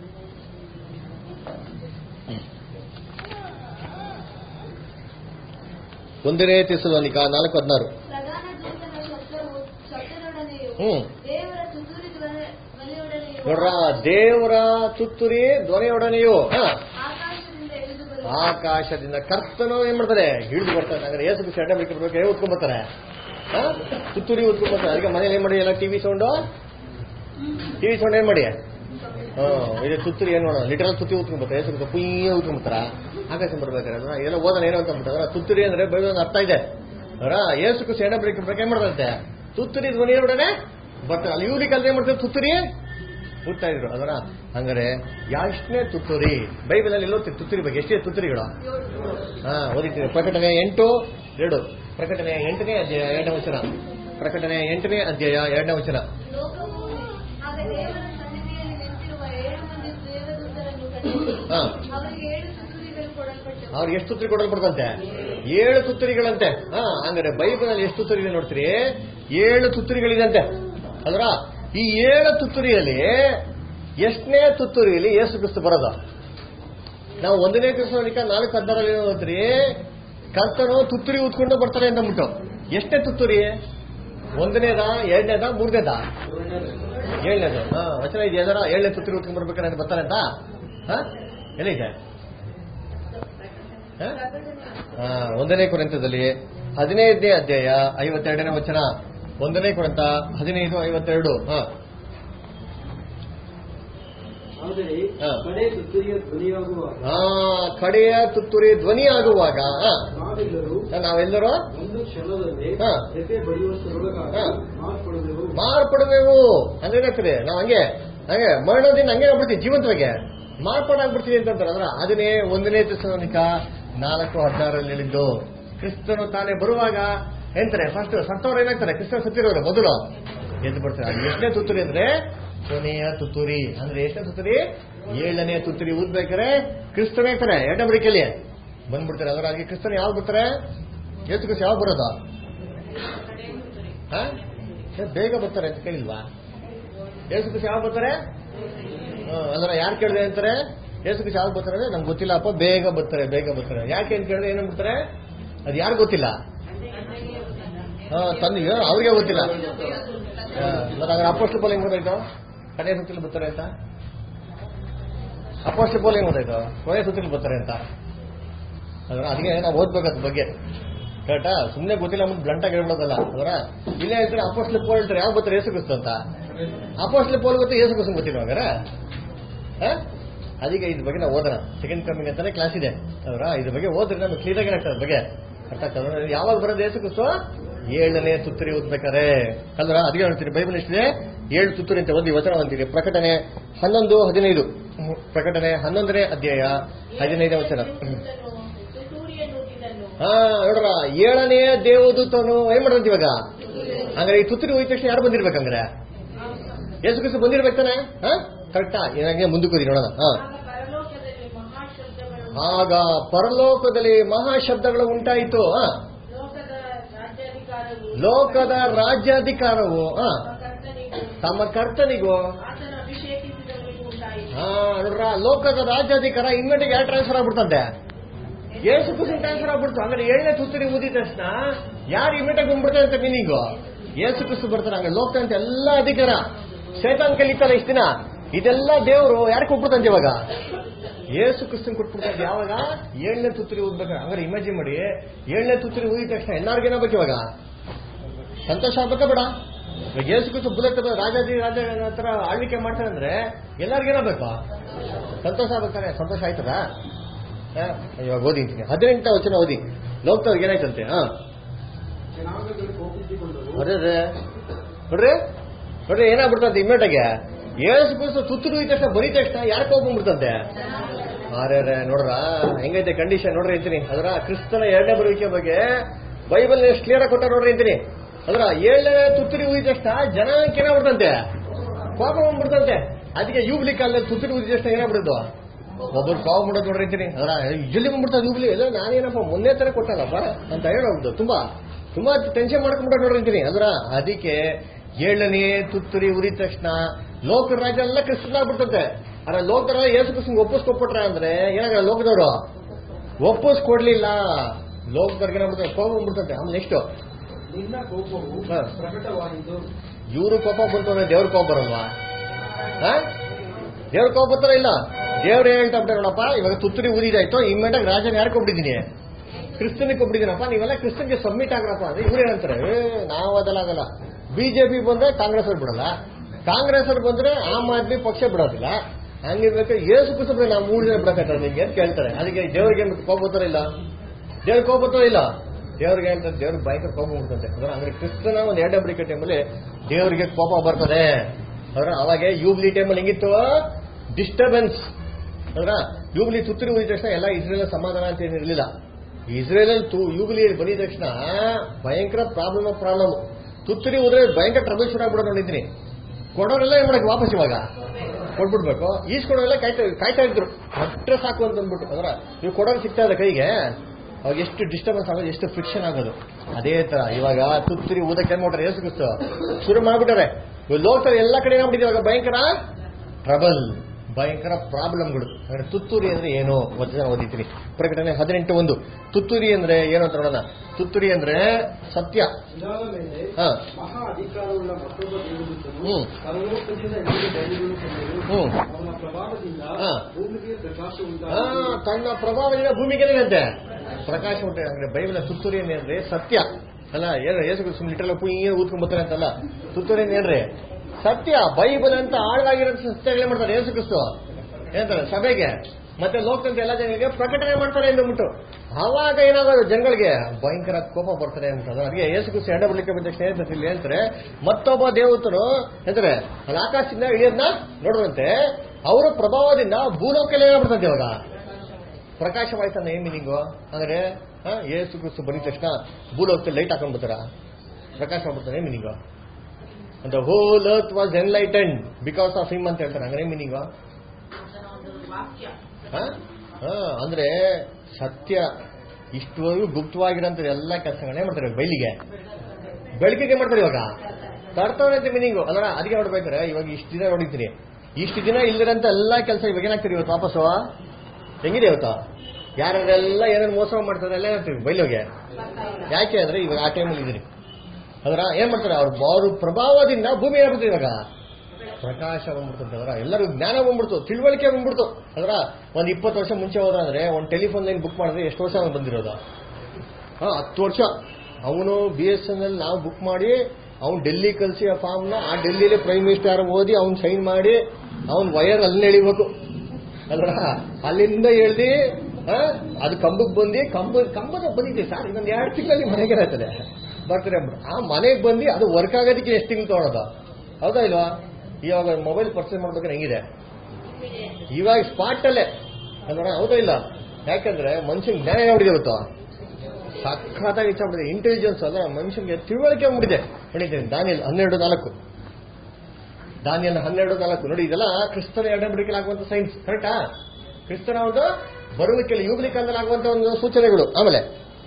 ಒಂದನೇ ತಿಸಲೋನಿಕ ನಾಲ್ಕು ಹದಿನಾರು ಪ್ರಧಾನ ದೂತನ ಶಬ್ದವು ಶಬ್ದದೊಡನೆಯೂ ಹ್ಮ್. ದೇವರ ತುತ್ತೂರಿ ಧ್ವನಿ- ಧ್ವನಿಯೊಡನೆಯೂ ನೋಡ್ರ ದೇವರ ತುತ್ತೂರಿ ಧ್ವನಿಯೊಡನೆಯೂ ಹಾ ಆಕಾಶದಿಂದ ಇಳಿದು ಬರುವ ಆಕಾಶದಿಂದ ಕರ್ತನು ಏನ್ ಮಾಡ್ತಾರೆ ಹಿಡಿದು ಬರ್ತಾರೆ ಅಂದ್ರೆ ಏಸು ಬಿಸಿ ಅಡ್ಡ ಬೇಕಿರ್ಬೇಕು ಉತ್ಕೊಂಡ್ಬರ್ತಾರೆ ಆ? ತುತ್ತೂರಿ ಊದ್ಕೊಂಡ್ ಬರ್ತಾರೆ ಅದಕ್ಕೆ ಮನೇಲಿ ಏನ್ ಮಾಡಿ ಎಲ್ಲ ಟಿವಿ ಸೌಂಡು ಟಿವಿ ಸೌಂಡ್ ಏನ್ ಮಾಡಿ ಹ್ಮ್ ಇದು ತುತ್ತೂರಿ ಏನ್ ಮಾಡೋಣ ಲಿಟರಲ್ ತುತ್ತಿ ಊದ್ಕೊಂಡ್ ಬರ್ತಾರೆ ಏಸು ಪುಯ್ಯ ಊದ್ಕೊಂಡ್ ಬರ್ತಾರ ಆಕಾಶ ಬರ್ಬೇಕಾದ್ರೆ ಅದನ್ನ ಇದೆಲ್ಲ ಓದನ ಏನೋ ಅಂತ ಅಂದ್ಬಿಟ್ಟಾರ ತುತ್ತೂರಿ ಅಂದ್ರೆ ಬೈಬಲ್ ಒಂದು ಅರ್ಥ ಇದೆ ಅವರ ಏಸುಕು ಸೇನೆ ಬರೀಕ್ ಬಗ್ಗೆ ಏನ್ ಮಾಡ್ದಂತೆ ತುತ್ತೂರಿ ಧ್ವನಿ ಏನ್ಬಿಡನೆ ಬಟ್ ಅಲ್ಲಿ ಇವ್ರಿಗೆ ಕಲ್ದೆ ಏನ್ ಮಾಡ್ತಾರೆ ತುತ್ತೂರಿ ಊದ್ತಾ ಇದ್ರು ಅದರ ಹಂಗಾರೆ ಯಾಷ್ಟನೇ ತುತ್ತೂರಿ ಬೈಬಲ್ ಅಲ್ಲಿ ಎಲ್ಲೋ ತುತ್ತೂರಿ ಬಗ್ಗೆ ಎಷ್ಟೇ ತುತ್ತೂರಿಗಳು ಹಾ ಓದಿದ್ದೀನಿ ಪ್ರಕಟಣೆ ಎಂಟು ಎರಡು ಪ್ರಕಟಣೆ ಎಂಟನೇ ಅಧ್ಯಾಯ ಎರಡನೇ ವಚನ ಪ್ರಕಟಣೆ ಎಂಟನೇ ಅಧ್ಯಾಯ ಎರಡನೇ ವಚನ ಲೋಕವು ಆಗ ದೇವರ ಸನ್ನಿಧಿಯಲ್ಲಿ ನಿಂತಿರುವ ಏಳು ಮಂದಿ ದೇವದೂತರನ್ನು ಕಂಡಿತು ಹಾ ಅವರಿಗೆ ಏಳು ಸುತ್ತೂರಿಗಳು ಕೊಡಲ್ಪಟ್ಟವು ಅವ್ರಿಗೆ ಎಷ್ಟು ತುತ್ತರಿ ಕೊಡಲ್ಪಡ್ತಂತೆ ಏಳು ತುತ್ತರಿಗಳಂತೆ ಹಾ ಹಂಗಾರೆ ಬೈಬಲ್ ಅಲ್ಲಿ ಎಷ್ಟು ತುತ್ತರಿ ಇದೆ ನೋಡ್ತೀರಿ ಏಳು ತುತ್ತರಿಗಳಿದಂತೆ ಅಲ್ರ ಈ ಏಳು ತುತ್ತರಿಯಲ್ಲಿ ಎಷ್ಟನೇ ತುತ್ತೂರಿಯಲ್ಲಿ ಏಸು ಕ್ರಿಸ್ತು ಬರೋದು ನಾವು ಒಂದನೇ ಕ್ರಿಸ್ತನಿಕ ನಾಲ್ಕು ಹದಿನಾರಲ್ಲಿ ಹೋದ್ರಿ ಕರ್ತನು ತುತ್ತೂರಿ ಉತ್ಕೊಂಡು ಬರ್ತಾರೆ ಅಂತ ಅಂದ್ಬಿಟ್ಟು ಎಷ್ಟನೇ ತುತ್ತೂರಿ ಒಂದನೇದ ಎರಡನೇದ ಮೂರನೇದ ಏಳನೇದು ಹಾ ವಚನ ಇದೆ ಅದರ ಏಳನೇ ತುತ್ತೂರಿ ಉತ್ಕೊಂಡು ಬರ್ಬೇಕಾದ್ರೆ ಬರ್ತಾರೆ ಅಂತ ಹಾ ಎಲ್ಲಿದೆ ಹಾ? ಹಾ, ಒಂದನೇ ಕುರಿತದಲ್ಲಿ ಹದಿನೈದನೇ ಅಧ್ಯಾಯ ಐವತ್ತೆರಡನೇ ವಚನ ಒಂದನೇ ಕುರಿತ ಹದಿನೈದು ಐವತ್ತೆರಡು ಹಾ ಆದರೆ ಹಾ. ಕಡೆ ತುತ್ತೂರಿಯ ಧ್ವನಿಯಾಗುವಾಗ ಹಾ ಕಡೆಯ ತುತ್ತೂರಿ ಧ್ವನಿ ಆಗುವಾಗ ಹಾ, ನಾವೆಲ್ಲರೂ ನಾವೆಲ್ಲರೂ ಒಂದು ಕ್ಷಣದಲ್ಲಿ ಹಾ. ತೆಪೆ ಬಡಿಯುವಷ್ಟರೊಳಗಾಗಿ ಹಾ. ಮಾರ್ಪಡುವೆವು ಮಾರ್ಪಡುವೆವು ಅಂದ್ರೆ ಏನಾಗ್ತದೆ ನಾವು ಹಂಗೆ ಹಂಗೆ ಮರಣದಿಂದ ಹಂಗೆ ಆಗ್ಬಿಡ್ತೀವಿ ಜೀವಂತವಾಗಿ ಮಾರ್ಪಾಡಾಗ್ಬಿಡ್ತೀವಿ ಅಂತಂತಾರೆ ಅದ್ರ ಅದನ್ನೇ ಒಂದನೇ ತಿಸನಿಕ ನಾಲ್ಕು ಹದಿನಾರಲ್ಲಿ ಹೇಳಿದ್ದು ಕ್ರಿಸ್ತನು ತಾನೇ ಬರುವಾಗ ಎಂತಾರೆ ಫಸ್ಟ್ ಸತ್ತವ್ರು ಏನಾಗ್ತಾರೆ ಕ್ರಿಸ್ತನ ಸತ್ತಿರೋರು ಮೊದಲು ಎದ್ದು ಬಿಡ್ತಾರೆ ಅದು ಎಷ್ಟನೇ ತುತ್ತೂರಿ ಅಂದ್ರೆ ಕೊನೆಯ ತುತ್ತೂರಿ ಅಂದ್ರೆ ಎಷ್ಟನೇ ತುತ್ತೂರಿ ಏಳನೇ ತುತ್ತೂರಿ ಊದ್ಬೇಕಾರೆ ಕ್ರಿಸ್ತನೇ ಆಗ್ತಾರೆ ಎಡಬರಿಕೆಯಲ್ಲಿ ಬಂದ್ಬಿಡ್ತಾರೆ ಅದರ ಹಾಗೆ ಕ್ರಿಸ್ತನ ಯಾವಾಗ ಬರ್ತಾರೆ ಯೇಸು ಕ್ರಿಸ್ತ ಯಾವಾಗ ಬರೋದು ಹಾ? ಏ, ಬೇಗ ಬರ್ತಾರೆ ಅಂತ ಕೇಳಿಲ್ವಾ ಯೇಸು ಕ್ರಿಸ್ತ ಯಾವಾಗ ಬರ್ತಾರೆ ಹ್ಮ್, ಅದರ ಯಾರು ಕೇಳಿದೆ ಅಂತಾರೆ ಯೇಸು ಕ್ರಿಸ್ತ ಯಾವಾಗ ಬರ್ತಾರೆ ಅಂದ್ರೆ ನಂಗೆ ಗೊತ್ತಿಲ್ಲ ಅಪ್ಪ ಬೇಗ ಬರ್ತಾರೆ ಬೇಗ ಬರ್ತಾರೆ ಯಾಕೆ ಅಂತ ಕೇಳಿದ್ರೆ ಏನು ಬಿಡ್ತಾರೆ ಅದು ಯಾರು ಗೊತ್ತಿಲ್ಲ ಹಾ ತಂದೆ ಅವ್ರಿಗೆ ಗೊತ್ತಿಲ್ಲ ಹಾ, ಮತ್ತೆ ಹಾಗಾದ್ರೆ ಅಪ್ಪಷ್ಟು ಪೋಲ್ ಹೆಂಗ್ ಗೊತ್ತಾಯ್ತು ಕಡೆಯ ಸುತ್ತಲೂ ಬರ್ತಾರೆ ಅಂತ ಅಪ್ಪಷ್ಟು ಪೋಲ್ ಹೆಂಗ್ ಗೊತ್ತಾಯ್ತು ಕೊನೆಯ ಸುತ್ತಲೂ ಬರ್ತಾರೆ ಅಂತ ಅದರ ಅದಕ್ಕೆ ನಾವು ಓದ್ಬೇಕು ಅದ್ರ ಬಗ್ಗೆ ಕರೆಕ್ಟಾ ಸುಮ್ಮನೆ ಗೊತ್ತಿಲ್ಲ ಮುಂದೆ ಬ್ಲಂಟ್ ಆಗಿ ಹೇಳ್ಬಿಡೋದಲ್ಲ ಅದರ ಇಲ್ಲೇ ಹೇಳ್ತಾರೆ ಅಪೋಸ್ಟ್ಲ ಪೋಲ್ ಹೇಳ್ತಾರೆ ಯಾವ ಬರ್ತಾರೆ ಏಸು ಕ್ರಿಸ್ತು ಅಂತ ಅಪೋಸ್ಟ್ಲ ಪೋಲ್ ಗೊತ್ತು ಏಸು ಕ್ರಿಸ್ತು ಗೊತ್ತಿಲ್ಲ ಹಂಗಾರೆ ಆ? ಅದಕ್ಕೆ ಇದ್ರ ಬಗ್ಗೆ ನಾವು ಓದೋಣ ಸೆಕೆಂಡ್ ಕಮಿಂಗ್ ಅಂತಾನೆ ಕ್ಲಾಸ್ ಇದೆ ಅದರ ಇದ್ರ ಬಗ್ಗೆ ಓದ್ರೆ ನಮ್ಗೆ ಕ್ಲಿಯರ್ ಆಗಿ ಆಗ್ತದೆ ಅದ್ರ ಬಗ್ಗೆ ಅರ್ಥ ಆಗ್ತದೆ ಯಾವಾಗ ಬರೋದು ಏಸು ಕ್ರಿಸ್ತು ಏಳನೇ ತುತ್ತೂರಿ ಓದ್ಬೇಕಾರೆ ಅಲ್ರ ಅದಕ್ಕೆ ಹೇಳ್ತೀರಿ ಬೈಬಲ್ ಎಷ್ಟಿದೆ ಏಳು ತುತ್ತೂರಿ ಅಂತ ಓದಿ ವಚನ ಅಂತೀರಿ ಪ್ರಕಟಣೆ ಹನ್ನೊಂದು ಹದಿನೈದು ಹ್ಮ್. ಪ್ರಕಟಣೆ ಹನ್ನೊಂದನೇ ಅಧ್ಯಾಯ ಹದಿನೈದನೇ ವಚನ ಹ್ಮ್. ತುತ್ತೂರಿಯನ್ನು ಊದಿದನು ಹಾ ನೋಡ್ರ ಏಳನೇ ದೇವದೂತನು ಏನ್ ಮಾಡ್ದಂತ ಇವಾಗ ಹಂಗಾರೆ ಈ ತುತ್ತೂರಿ ಹೋಯ್ತ ತಕ್ಷಣ ಯಾರು ಬಂದಿರ್ಬೇಕಂದ್ರೆ ಯೇಸು ಕ್ರಿಸ್ತು ಬಂದಿರ್ಬೇಕಾನೆ ಹಾ ಕರೆಕ್ಟಾ ಏನಾಗೆ ಮುಂದಕ್ಕೆ ಹೋಗಿ ನೋಡೋಣ ಹಾ ಆಗ ಪರಲೋಕದಲ್ಲಿ ಮಹಾಶಬ್ದಗಳು ಆಗ ಪರಲೋಕದಲ್ಲಿ ಮಹಾಶಬ್ದಗಳು ಉಂಟಾಯಿತು ಹಾ ಲೋಕದ ರಾಜ್ಯಾಧಿಕಾರವು ಲೋಕದ ರಾಜ್ಯಾಧಿಕಾರವು ಹಾ ತಮ್ಮ ಕರ್ತನಿಗೂ ತಮ್ಮ ಕರ್ತನಿಗೂ ಆತನ ಅಭಿಷೇಕಿಸಿದವನಿಗೂ ಉಂಟಾಯಿತು ಹಾ ನೋಡ್ರ ಲೋಕದ ರಾಜ್ಯಾಧಿಕಾರ ಇನ್ಮೆಂಟಿಗೆ ಯಾರು ಟ್ರಾನ್ಸ್ಫರ್ ಆಗ್ಬಿಡ್ತಂತೆ ಯೇಸು ಕ್ರಿಸ್ತು ಟ್ರಾನ್ಸ್ಫರ್ ಆಗ್ಬಿಡ್ತು ಹಂಗಾರೆ ಏಳನೇ ತುತ್ತೂರಿ ಊದಿದ ತಕ್ಷಣ ಯಾರು ಇಮಿಡಿಯೇಟ್ ಬಂದ್ಬಿಡ್ತಾರೆ ಅಂತ ಮೀನಿಂಗು ಯೇಸು ಕ್ರಿಸ್ತು ಬರ್ತಾರೆ ಹಂಗೆ ಲೋಕ ಅಂತ ಎಲ್ಲ ಅಧಿಕಾರ ಶೈತಾನ್ ಕಲಿತಲ್ಲ ಇಷ್ಟ ದಿನ ಇದೆಲ್ಲ ದೇವರು ಯಾರು ಕೊಟ್ಬಿಡ್ತಂತೆ ಇವಾಗ ಯೇಸು ಕ್ರಿಸ್ತನ್ ಕೊಟ್ಬಿಡ್ತಾರೆ ಯಾವಾಗ ಏಳನೇ ತುತ್ತೂರಿ ಊದ್ಬೇಕು ಹಂಗಾರೆ ಇಮ್ಯಾಜಿನ್ ಮಾಡಿ ಏಳನೇ ತುತ್ತೂರಿ ಊದಿದ ತಕ್ಷಣ ಎಲ್ಲಾರ್ಗು ಏನಾಗ್ಬೇಕು ಇವಾಗ ಸಂತೋಷ ಆಗ್ಬೇಕಾ ಬೇಡ ಇವಾಗ ಯೇಸು ಕ್ರಿಸ್ತು ಬುಲೆಟ್ ರಾಜಾದಿ ರಾಜ ಹತ್ರ ಆಳ್ವಿಕೆ ಮಾಡ್ತಾರೆ ಅಂದ್ರೆ ಎಲ್ಲಾರ್ಗು ಏನಾಗಬೇಕು ಸಂತೋಷ ಆಗ್ಬೇಕಾರೆ ಸಂತೋಷ ಆಯ್ತದ ಹಾ? ಇವಾಗ ಓದಿ ಹದಿನೆಂಟು ವಚನ ಓದಿ ಲೋಕದವ್ರಿಗೆ ಏನಾಯ್ತಂತೆ ಹಾ ಜನಾಂಗಗಳು ಕೋಪಿಸಿಕೊಂಡವು ಅದೇ ಅದೇ. ನೋಡ್ರಿ ನೋಡ್ರಿ ಏನಾಗ್ಬಿಡ್ತಂತೆ ಇಮ್ಮೆಟಾಗೆ ಏಸು ಕ್ರಿಸ್ತು ತುತ್ತೂರು ಹೋಯ್ತ ತಕ್ಷಣ ಬರೀ ತಕ್ಷಣ ಯಾರು ಕೋಪ ಬಂದ್ಬಿಡ್ತಂತೆ ಅರೆ ಅರೆ ನೋಡ್ರ ಹೆಂಗೈತೆ ಕಂಡೀಷನ್ ನೋಡ್ರಿ ಅಂತೀನಿ ಅದರ ಕ್ರಿಸ್ತನ ಎರಡನೇ ಬರುವಿಕೆ ಬಗ್ಗೆ ಬೈಬಲ್ ಎಷ್ಟು ಕ್ಲಿಯರ್ ಆಗಿ ಕೊಟ್ಟ ನೋಡ್ರಿ ಅಂತೀನಿ ಅದರ ಏಳನೇ ತುತ್ತೂರಿ ಹೋಯ್ತ ತಕ್ಷಣ ಜನಕ್ಕೆ ಏನಾಗ್ಬಿಡ್ತಂತೆ ಕೋಪ ಬಂದ್ಬಿಡ್ತಂತೆ ಅದಕ್ಕೆ ಯೂಬ್ಲಿ ಕಾಲದಲ್ಲಿ ತುತ್ತೂರಿ ಹೋಯ್ತ ತಕ್ಷಣ ಏನಾಗ್ಬಿಡುದು ಒಬ್ಬರು ಕಾವು ಮಾಡೋದು ನೋಡ್ರಿ ಅಂತೀನಿ ಅದರ ಜಲ್ದಿ ಬಂದ್ಬಿಡ್ತಾರೆ ಯೂಬ್ಲಿ ಎಲ್ಲ ನಾನೇನಪ್ಪ ಮೊನ್ನೆ ತರ ಕೊಟ್ಟಲ್ಲಪ್ಪ ಅಂತ ಹೇಳೋದು ತುಂಬಾ ತುಂಬಾ ಟೆನ್ಷನ್ ಮಾಡ್ಕೊಂಡ್ಬಿಟ್ಟು ನೋಡ್ರಿ ಅಂತೀನಿ ಅದರ ಅದಕ್ಕೆ ಏಳನೇ ತುತ್ತೂರಿ ಉರಿದ ತಕ್ಷಣ ಲೋಕ ರಾಜ ಎಲ್ಲ ಕ್ರಿಸ್ತನಾಗ್ಬಿಡ್ತಂತೆ ಅದ್ರ ಲೋಕರ ಯೇಸು ಕ್ರಿಸ್ತಂಗೆ ಒಪ್ಪಿಸ್ಕೊಟ್ಬಿಟ್ರ ಅಂದ್ರೆ ಏನಾಗ ಲೋಕದವರು ಒಪ್ಪಿಸ್ಕೊಡ್ಲಿಲ್ಲ ಲೋಕದವ್ರಿಗೆ ಏನಾಗ್ಬಿಡ್ತಾರೆ ಕೋಪ ಬಂದ್ಬಿಡ್ತಂತೆ ಆಮೇಲೆ ನೆಕ್ಸ್ಟ್ ನಿನ್ನ ಕೋಪವು ಹಾ. ಪ್ರಕಟವಾಯಿತು ಇವರು ಕೋಪ ಬಂತು ಅಂದ್ರೆ ದೇವ್ರ ಕೋಪ ಬರಲ್ವಾ ಹಾ ದೇವ್ರ ಕೋಪ ಬರ್ತಾರ ಇಲ್ಲ ದೇವ್ರ ಹೇಳ್ತಾ ಬಿಟ್ಟಾರೆ ನೋಡಪ್ಪ ಇವಾಗ ತುತ್ತೂರಿ ಊದಿದಾಯ್ತು ಇಮ್ಮೆಂಟಾಗಿ ರಾಜನ ಯಾರು ಕೊಟ್ಬಿಟ್ಟಿದ್ದೀನಿ ಕ್ರಿಸ್ತನಿಗೆ ಕೊಟ್ಬಿಟ್ಟಿದ್ದೀನಪ್ಪ ನೀವೆಲ್ಲ ಕ್ರಿಸ್ತನ್ಗೆ ಸಬ್ಮಿಟ್ ಆಗ್ರಪ್ಪ ಅಂದ್ರೆ ಇವ್ರು ಏನಂತಾರೆ ಏ ನಾವು ಅದೆಲ್ಲ ಆಗಲ್ಲ ಬಿಜೆಪಿ ಬಂದ್ರೆ ಕಾಂಗ್ರೆಸ್ ಅವ್ರು ಬಿಡಲ್ಲ ಕಾಂಗ್ರೆಸ್ ಅವ್ರು ಬಂದ್ರೆ ಆಮ್ ಆದ್ಮಿ ಪಕ್ಷ ಬಿಡೋದಿಲ್ಲ ಹಂಗಿರ್ಬೇಕು ಏಸು ಕುಸಬ್ರೆ ನಾವು ಮೂರು ಜನ ಬಿಡಕತ್ತಾರೆ ನಿಮ್ಗೆ ಅಂತ ಕೇಳ್ತಾರೆ ಅದಕ್ಕೆ ದೇವ್ರಿಗೆ ಏನ್ ಕೋಪ ಬರ್ತಾರ ಇಲ್ಲ ದೇವ್ರಿಗೆ ಕೋಪ ಬರ್ತಾರ ಇಲ್ಲ ದೇವ್ರಿಗೆ ಹೇಳ್ತಾರೆ ದೇವ್ರಿಗೆ ಭಯಂಕರ ಕೋಪ ಬಿಡ್ತಂತೆ ಅಂದ್ರೆ ಅಂದ್ರೆ ಕ್ರಿಸ್ತನ ಒಂದು ಎರಡೇ ಬಡಿಕೆ ಟೈಮಲ್ಲಿ ದೇವ್ರಿಗೆ ಕೋಪ ಬರ್ತದೆ ಅಂದ್ರೆ ಅವಾಗ ಯೂಬ್ಲಿ ಟೈಮಲ್ಲಿ ಹೆಂಗಿತ್ತು ಡಿಸ್ಟರ್ಬೆನ್ಸ್ ಅಲ್ವಾ ಯೂಬ್ಲಿ ತುತ್ತೂರಿ ಊದಿದ ತಕ್ಷಣ ಎಲ್ಲ ಇಸ್ರೇಲ್ ಸಮಾಧಾನ ಅಂತ ಏನಿರಲಿಲ್ಲ ಇಸ್ರೇಲ್ ಅಲ್ಲಿ ಯೂಬ್ಲಿ ಬಂದಿದ ತಕ್ಷಣ ಭಯಂಕರ ಪ್ರಾಬ್ಲಮ್ ಆಫ್ ಪ್ರಾಬ್ಲಮ್ ತುತ್ತೂರಿ ಊದ್ರೆ ಭಯಂಕರ ಟ್ರಬಲ್ ಶುರು ಆಗ್ಬಿಡೋ ನೋಡಿದ್ದೀನಿ ಕೊಡೋರೆಲ್ಲ ಏನ್ ಮಾಡಕ್ಕೆ ವಾಪಸ್ ಇವಾಗ ಕೊಟ್ಬಿಡ್ಬೇಕು ಈಸ್ಕೊಡೋರೆಲ್ಲ ಕಾಯ್ತಾ ಕಾಯ್ತಾ ಇದ್ರು ಅಟ್ರೆ ಸಾಕು ಅಂತ ಅಂದ್ಬಿಟ್ಟು ಅದ್ರ ನೀವು ಕೊಡೋರು ಸಿಗ್ತಾ ಇದೆ ಕೈಗೆ ಅವಾಗ ಎಷ್ಟು ಡಿಸ್ಟರ್ಬೆನ್ಸ್ ಆಗೋದು ಎಷ್ಟು ಫ್ರಿಕ್ಷನ್ ಆಗೋದು ಅದೇ ತರ ಇವಾಗ ತುತ್ತೂರಿ ಊದಕ್ಕೆ ಏನ್ ಮಾಡ್ತಾರೆ ಏಸು ಕ್ರಿಸ್ತು ಶುರು ಮಾಡ್ಬಿಟ್ಟಾರೆ ಇವಾಗ ಲೋಕದಲ್ಲಿ ಎಲ್ಲ ಕಡೆ ಏನಾಗ್ಬಿಟ್ಟಿದೆ ಇವಾಗ ಭಯಂಕರ ಟ್ರಬಲ್ ಭಯಂಕರ ಪ್ರಾಬ್ಲಮ್ಗಳು ಅಂದ್ರೆ ತುತ್ತೂರಿ ಅಂದ್ರೆ ಏನು ವಚನ ಓದಿತೀನಿ ಪ್ರಕಟಣೆ ಹದಿನೆಂಟು ಒಂದು ತುತ್ತೂರಿ ಅಂದ್ರೆ ಏನು ಅಂತ ನೋಡೋಣ ತುತ್ತೂರಿ ಅಂದ್ರೆ ಸತ್ಯ ಇದಾದ ಮೇಲೆ ಹಾ ಮಹಾ ಅಧಿಕಾರವುಳ್ಳ ಮತ್ತೊಬ್ಬ ದೇವದೂತನು ಹ್ಮ್. ಪರಲೋಕದಿಂದ ಇಳಿದು ಬಯಲುಗಳು ತಂದನು ಹ್ಮ್. ಅವನ ಪ್ರಭಾವದಿಂದ ಹಾ. ಭೂಮಿಗೆ ಪ್ರಕಾಶ ಆ, ಉಂಟಾಗಿ ತನ್ನ ಪ್ರಭಾವದಿಂದ ಭೂಮಿಗೆ ಏನಂತೆ ಪ್ರಕಾಶ ಉಂಟೆ ಅಂದ್ರೆ ಬೈಬಲ್ ತುತ್ತೂರಿ ಏನ್ರಿ ಸತ್ಯ ಅಲ್ಲ ಏನು ಯೇಸು ಸುಮ್ಮನೆ ಲಿಟರಲ್ ಪುಯ್ ಊದ್ಕೊಂಡ್ ಬರ್ತಾರೆ ಅಂತಲ್ಲ ತುತ್ತೂರಿ ಏನ್ರಿ ಸತ್ಯ ಬೈಬಲ್ ಅಂತ ಆಳವಾಗಿರೋ ಸತ್ಯಗಳೇ ಮಾಡ್ತಾರೆ ಯೇಸು ಕ್ರಿಸ್ತು ಏನಂತಾರೆ ಸಭೆಗೆ ಮತ್ತೆ ಲೋಕದಂತ ಎಲ್ಲ ಜನಗಳಿಗೆ ಪ್ರಕಟಣೆ ಮಾಡ್ತಾರೆ ಅಂದ್ಬಿಟ್ಟು ಅವಾಗ ಏನಾಗೋದು ಜನಗಳಿಗೆ ಭಯಂಕರ ಕೋಪ ಬರ್ತಾರೆ ಅಂತ ಅದಕ್ಕೆ ಯೇಸು ಕ್ರಿಸ್ತು ಎಡ ಬಿಡ್ಲಿಕ್ಕೆ ಬಂದ ತಕ್ಷಣ ಏನಂತಾರೆ ಇಲ್ಲಿ ಹೇಳ್ತಾರೆ ಮತ್ತೊಬ್ಬ ದೇವತರು ಎಂದ್ರೆ ಅಲ್ಲಿ ಆಕಾಶದಿಂದ ಇಳಿಯೋದನ್ನ ನೋಡುವಂತೆ ಅವರ ಪ್ರಭಾವದಿಂದ ಭೂಲೋಕಲ್ಲಿ ಏನಾಗ್ಬಿಡ್ತಂತೆ ಇವಾಗ ಪ್ರಕಾಶವಾಯ್ತನ್ನ ಏನ್ ಮೀನಿಂಗು ಅಂದ್ರೆ ಆ, ಏಸು ಕ್ರಿಸ್ತು ಬಂದಿದ ತಕ್ಷಣ ಭೂಲೋಕದಲ್ಲಿ ಲೈಟ್ ಹಾಕೊಂಡ್ ಬರ್ತಾರ ಪ್ರಕಾಶ ಆಗ್ಬಿಡ್ತಾರೆ ಏನ್ ಮೀನಿಂಗು ಅಂತ whole earth was enlightened because of him ಅಂತ ಹೇಳ್ತಾರೆ ಹಂಗಾರೆ ಮೀನಿಂಗು ಅದನ್ನ ಒಂದು ವಾಕ್ಯ ಅಂದ್ರೆ ಸತ್ಯ ಇಷ್ಟುವರೆಗೂ ಗುಪ್ತವಾಗಿರೋಂಥ ಎಲ್ಲ ಕೆಲಸಗಳನ್ನೇ ಮಾಡ್ತಾರೆ ಬಯಲಿಗೆ ಬೆಳಕಿಗೆ ಮಾಡ್ತಾರೆ ಇವಾಗ ತರ್ತಾವ್ರೆ ಅಂತ ಮೀನಿಂಗು ಅಲ್ಲ ಅದಕ್ಕೆ ನೋಡ್ಬೇಕಾರೆ ಇವಾಗ ಇಷ್ಟು ದಿನ ನೋಡಿದ್ದೀನಿ ಇಷ್ಟು ದಿನ ಇಲ್ಲದಂತ ಎಲ್ಲ ಕೆಲಸ ಇವಾಗ ಏನಾಗ್ತೀರಿ ಇವತ್ತು ವಾಪಸ್ಸು ಹೆಂಗಿದೆ ಇವತ್ತು ಯಾರೆಲ್ಲ ಏನೇನು ಮೋಸ ಮಾಡ್ತಾರೆ ಎಲ್ಲ ಏನಾಗ್ತೀವಿ ಬೈಲೋಗೆ ಯಾಕೆ ಅಂದ್ರೆ ಇವಾಗ ಆ ಟೈಮಲ್ಲಿ ಇದ್ರಿ ಅದರ ಏನ್ ಮಾಡ್ತಾರೆ ಅವ್ರ ಅವ್ರ ಪ್ರಭಾವದಿಂದ ಭೂಮಿ ಏನಾಗ್ಬಿಡ್ತು ಇವಾಗ ಪ್ರಕಾಶ ಬಂದ್ಬಿಡ್ತಂತೆ ಅದರ ಎಲ್ಲರಿಗೂ ಜ್ಞಾನ ಬಂದ್ಬಿಡ್ತು ತಿಳುವಳಿಕೆ ಬಂದ್ಬಿಡ್ತು ಅದರ ಒಂದ್ ಇಪ್ಪತ್ತು ವರ್ಷ ಮುಂಚೆ ಹೋದ್ರೆ ಒಂದು ಟೆಲಿಫೋನ್ ಲೈನ್ ಬುಕ್ ಮಾಡಿದ್ರೆ ಎಷ್ಟು ವರ್ಷ ಅವ್ನು ಬಂದಿರೋದು ಹಾ ಹತ್ತು ವರ್ಷ ಅವನು ಬಿ ಎಸ್ ಎನ್ ಎಲ್ ನಾವು ಬುಕ್ ಮಾಡಿ ಅವ್ನು ಡೆಲ್ಲಿ ಕಳಿಸಿ ಆ ಫಾರ್ಮ್ನ ಆ ಡೆಲ್ಲಿಲಿ ಪ್ರೈಮ್ ಮಿನಿಸ್ಟರ್ ಓದಿ ಅವ್ನು ಸೈನ್ ಮಾಡಿ ಅವ್ನು ವಯರ್ ಅಲ್ಲಿ ಎಳಿಬೇಕು ಅಲ್ರ ಅಲ್ಲಿಂದ ಎಳ್ದಿ ಆ, ಅದು ಕಂಬಕ್ಕೆ ಬಂದು ಕಂಬ ಕಂಬದ ಬಂದಿದೆ ಸರ್ ಇನ್ನೊಂದು ಎರಡು ತಿಂಗಳಲ್ಲಿ ಮನೆಗೆ ಇರ್ತದೆ ಬರ್ತಾರೆ ಅಂದ್ಬಿಟ್ಟು. ಆ ಮನೆಗೆ ಬಂದು ಅದು ವರ್ಕ್ ಆಗೋದಕ್ಕೆ ಎಷ್ಟು ತಿಂಗಳು ತೊಗೊಳೋದು ಹೌದಾ ಇಲ್ವಾ ಇವಾಗ ಮೊಬೈಲ್ ಪರ್ಚೇಸ್ ಮಾಡ್ಬೇಕಾದ್ರೆ ಹೆಂಗಿದೆ ಇವಾಗ ಸ್ಪಾಟ್ ಅಲ್ಲೇ ಅಲ್ವಣ ಹೌದಾ ಇಲ್ಲ ಯಾಕಂದ್ರೆ ಮನುಷ್ಯನ್ ಜ್ಞಾನ ಯಾವ್ದಿದೆ ಗೊತ್ತಾ ಸಖತ್ತಾಗಿ ಇಚ್ಛೆ ಬಿಡಿದೆ ಇಂಟೆಲಿಜೆನ್ಸ್ ಅಲ್ಲ ಮನುಷ್ಯನಿಗೆ ತಿಳುವಳಿಕೆ ಬಿಡಿದೆ ನೋಡಿದ್ದೇನೆ ದಾನಿಯಲ್ ಹನ್ನೆರಡು ನಾಲ್ಕು ದಾನಿಯಲ್ ಹನ್ನೆರಡು ನಾಲ್ಕು ನೋಡಿ ಇದೆಲ್ಲ ಕ್ರಿಸ್ತನ ಎರಡನೇ ಬಡಿಕೆಲ್ ಆಗುವಂತ ಸೈನ್ಸ್ ಕರೆಕ್ಟಾ ಕ್ರಿಸ್ತನ ಒಂದು ಬರುವಿಕೆಯಲ್ಲಿ ಯುಗಲಿ ಕಾಲದಲ್ಲಿ ಆಗುವಂತ ಒಂದು ಸೂಚನೆಗಳು ಆಮೇಲೆ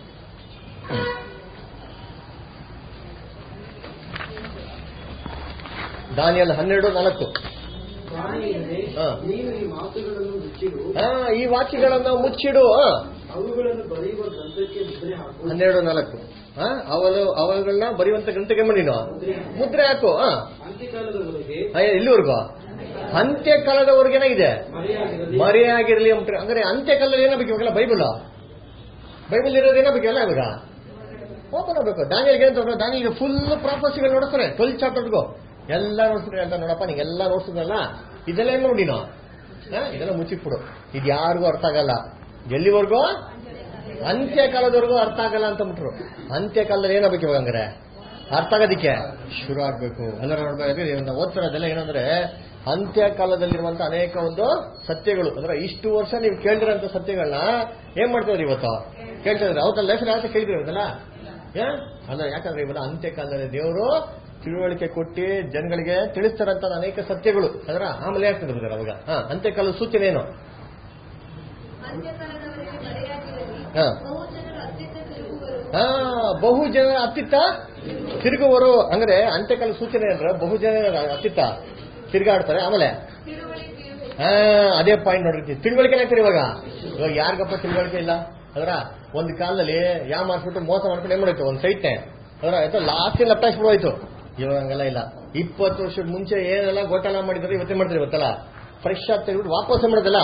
ದಾನಿಯಲ್ ಹನ್ನೆರಡು ನಾಲ್ಕು ಪ್ರಾಣಿಯನ್ನೇ ಹಾ. ನೀನು ಈ ಮಾತುಗಳನ್ನು ಮುಚ್ಚಿಡು ಆ, ಈ ವಾಕ್ಯಗಳನ್ನು ಮುಚ್ಚಿಡು ಆ. ಅವುಗಳನ್ನು ಬರೆಯುವ ಗ್ರಂಥಕ್ಕೆ ಮುದ್ರೆ ಹಾಕು ಹನ್ನೆರಡು ನಾಲ್ಕು ಆ, ಅವಳು ಅವಳನ್ನ ಬರೆಯುವಂತ ಗ್ರಂಥಕ್ಕೆ ನೀನು ಮುದ್ರೆ ಹಾಕು ಆ. ಅಂತ್ಯಕಾಲದವರೆಗೆ ಅಯ್ಯ, ಎಲ್ಲಿವರೆಗೂ ಅಂತ್ಯಕಾಲದವರೆಗೆ ಏನಾಗಿದೆ ಮರೆಯಾಗಿರಲಿ ಮರೆಯಾಗಿರ್ಲಿ ಅಂತಾರೆ ಅಂದ್ರೆ ಅಂತ್ಯಕಾಲದಲ್ಲಿ ಏನಾಗಬೇಕು ಇವಾಗೆಲ್ಲ ಬೈಬಲ್ ಬೈಬಲ್ ಇರೋದು ಏನಾಗಬೇಕು ಎಲ್ಲ ಇವಾಗ ಓಪನ್ ಆಗಬೇಕು ದಾನಿಯಲ್ಗೆ ಅಂತ ದಾನಿಯಲ್ಗೆ ಫುಲ್ ಪ್ರಾಪರ್ಸಿಗಳು ನೋಡಿಸ್ತಾರೆ ಟ್ವೆಲ್ ಚಾಪ್ಟರ್ಗೂ ಎಲ್ಲ ನೋಡ್ಸ್ತಾರೆ ಅಂತ ನೋಡಪ್ಪ ನೀಗೆಲ್ಲ ನೋಡ್ಸಿದ್ರಲ್ಲ ಇದೆಲ್ಲ ಏನ್ ನೋಡಿ ನೀನು ಆ, ಇದೆಲ್ಲ ಮುಚ್ಚಿಟ್ಬಿಡು ಇದು ಯಾರಿಗೂ ಅರ್ಥ ಆಗಲ್ಲ ಎಲ್ಲಿವರೆಗೂ ಅಂತ್ಯಕಾಲದವರೆಗೂ ಅರ್ಥ ಆಗಲ್ಲ ಅಂತ ಬಿಟ್ರು ಅಂತ್ಯಕಾಲದಲ್ಲಿ ಏನಾಗಬೇಕು ಇವಾಗ ಹಂಗಾರೆ ಅರ್ಥ ಆಗೋದಿಕ್ಕೆ ಶುರು ಆಗ್ಬೇಕು ಎಲ್ಲರೂ ನೋಡ್ಬೇಕು ನಾವು ಓದ್ತಿರೋದೆಲ್ಲ ಏನಂದ್ರೆ ಅಂತ್ಯಕಾಲದಲ್ಲಿರುವಂತ ಅನೇಕ ಒಂದು ಸತ್ಯಗಳು ಅಂದ್ರೆ ಇಷ್ಟು ವರ್ಷ ನೀವು ಕೇಳಿದಿರೋಂಥ ಸತ್ಯಗಳನ್ನ ಏನ್ ಮಾಡ್ತಿದ್ರಿ ಇವತ್ತು ಕೇಳ್ತಿದ್ರೆ ಅವತ್ತಲ್ಲ ಲೈಫ್ ಯಾವತ್ತ ಕೇಳಿದಿರೋದಲ್ಲ ಏ ಅಲ್ಲ ಯಾಕಂದ್ರೆ ಇವೆಲ್ಲ ಅಂತ್ಯಕಾಲದಲ್ಲಿ ದೇವರು ತಿಳುವಳಿಕೆ ಕೊಟ್ಟು ಜನಗಳಿಗೆ ತಿಳಿಸ್ತಾರಂತ ಅನೇಕ ಸತ್ಯಗಳು ಅದರ ಆಮೇಲೆ ಯಾಕೆ ಅವಾಗ ಹಾ ಅಂತ್ಯಕಾಲದ ಸೂಚನೆ ಏನು ಅಂತ್ಯಕಾಲದವರೆಗೆ ಮರೆಯಾಗಿರಲಿ ಹಾ. ಬಹು ಜನರು ಅತ್ತಿತ್ತ ತಿರುಗುವರು ಹಾ ಬಹು ಜನ ಅತ್ತಿತ್ತ ತಿರುಗುವರು ಅಂದ್ರೆ ಅಂತ್ಯಕಾಲ ಸೂಚನೆ ಅಂದ್ರೆ ಬಹು ಜನ ಅತ್ತಿತ್ತ ತಿರುಗಾಡ್ತಾರೆ ಆಮೇಲೆ ತಿಳುವಳಿಕೆಯು ಹಾ ಅದೇ ಪಾಯಿಂಟ್ ನೋಡಿರ್ತೀವಿ ತಿಳುವಳಿಕೆ ಆಗ್ತಾರೆ ಇವಾಗ ಇವಾಗ ಯಾರಿಗಪ್ಪ ತಿಳುವಳಿಕೆ ಇಲ್ಲ ಅದರ ಒಂದು ಕಾಲದಲ್ಲಿ ಯಾ ಮಾಡ್ಬಿಟ್ಟು ಮೋಸ ಮಾಡ್ಕೊಂಡು ಏನ್ ಮಾಡೋಯ್ತು ಒಂದು ಸೈಟ್ನೆ ಅದರ ಆಯ್ತು ಲಾಸ್ಟ್ ಲೆಫ್ಟ್ ಬಿಡೋಯ್ತು ಇವಾಗ ಹಂಗೆಲ್ಲ ಇಲ್ಲ ಇಪ್ಪತ್ತು ವರ್ಷದ ಮುಂಚೆ ಏನೆಲ್ಲ ಗೋಟಾಲ ಮಾಡಿದ್ರೆ ಇವತ್ತೇ ಮಾಡ್ತಾರೆ ಇವತ್ತಲ್ಲ ಫ್ರೆಶ್ ಆಗಿ ತೆಗೆದ್ಬಿಟ್ಟು ವಾಪಸ್ ಏನ್ ಮಾಡೋದಲ್ಲ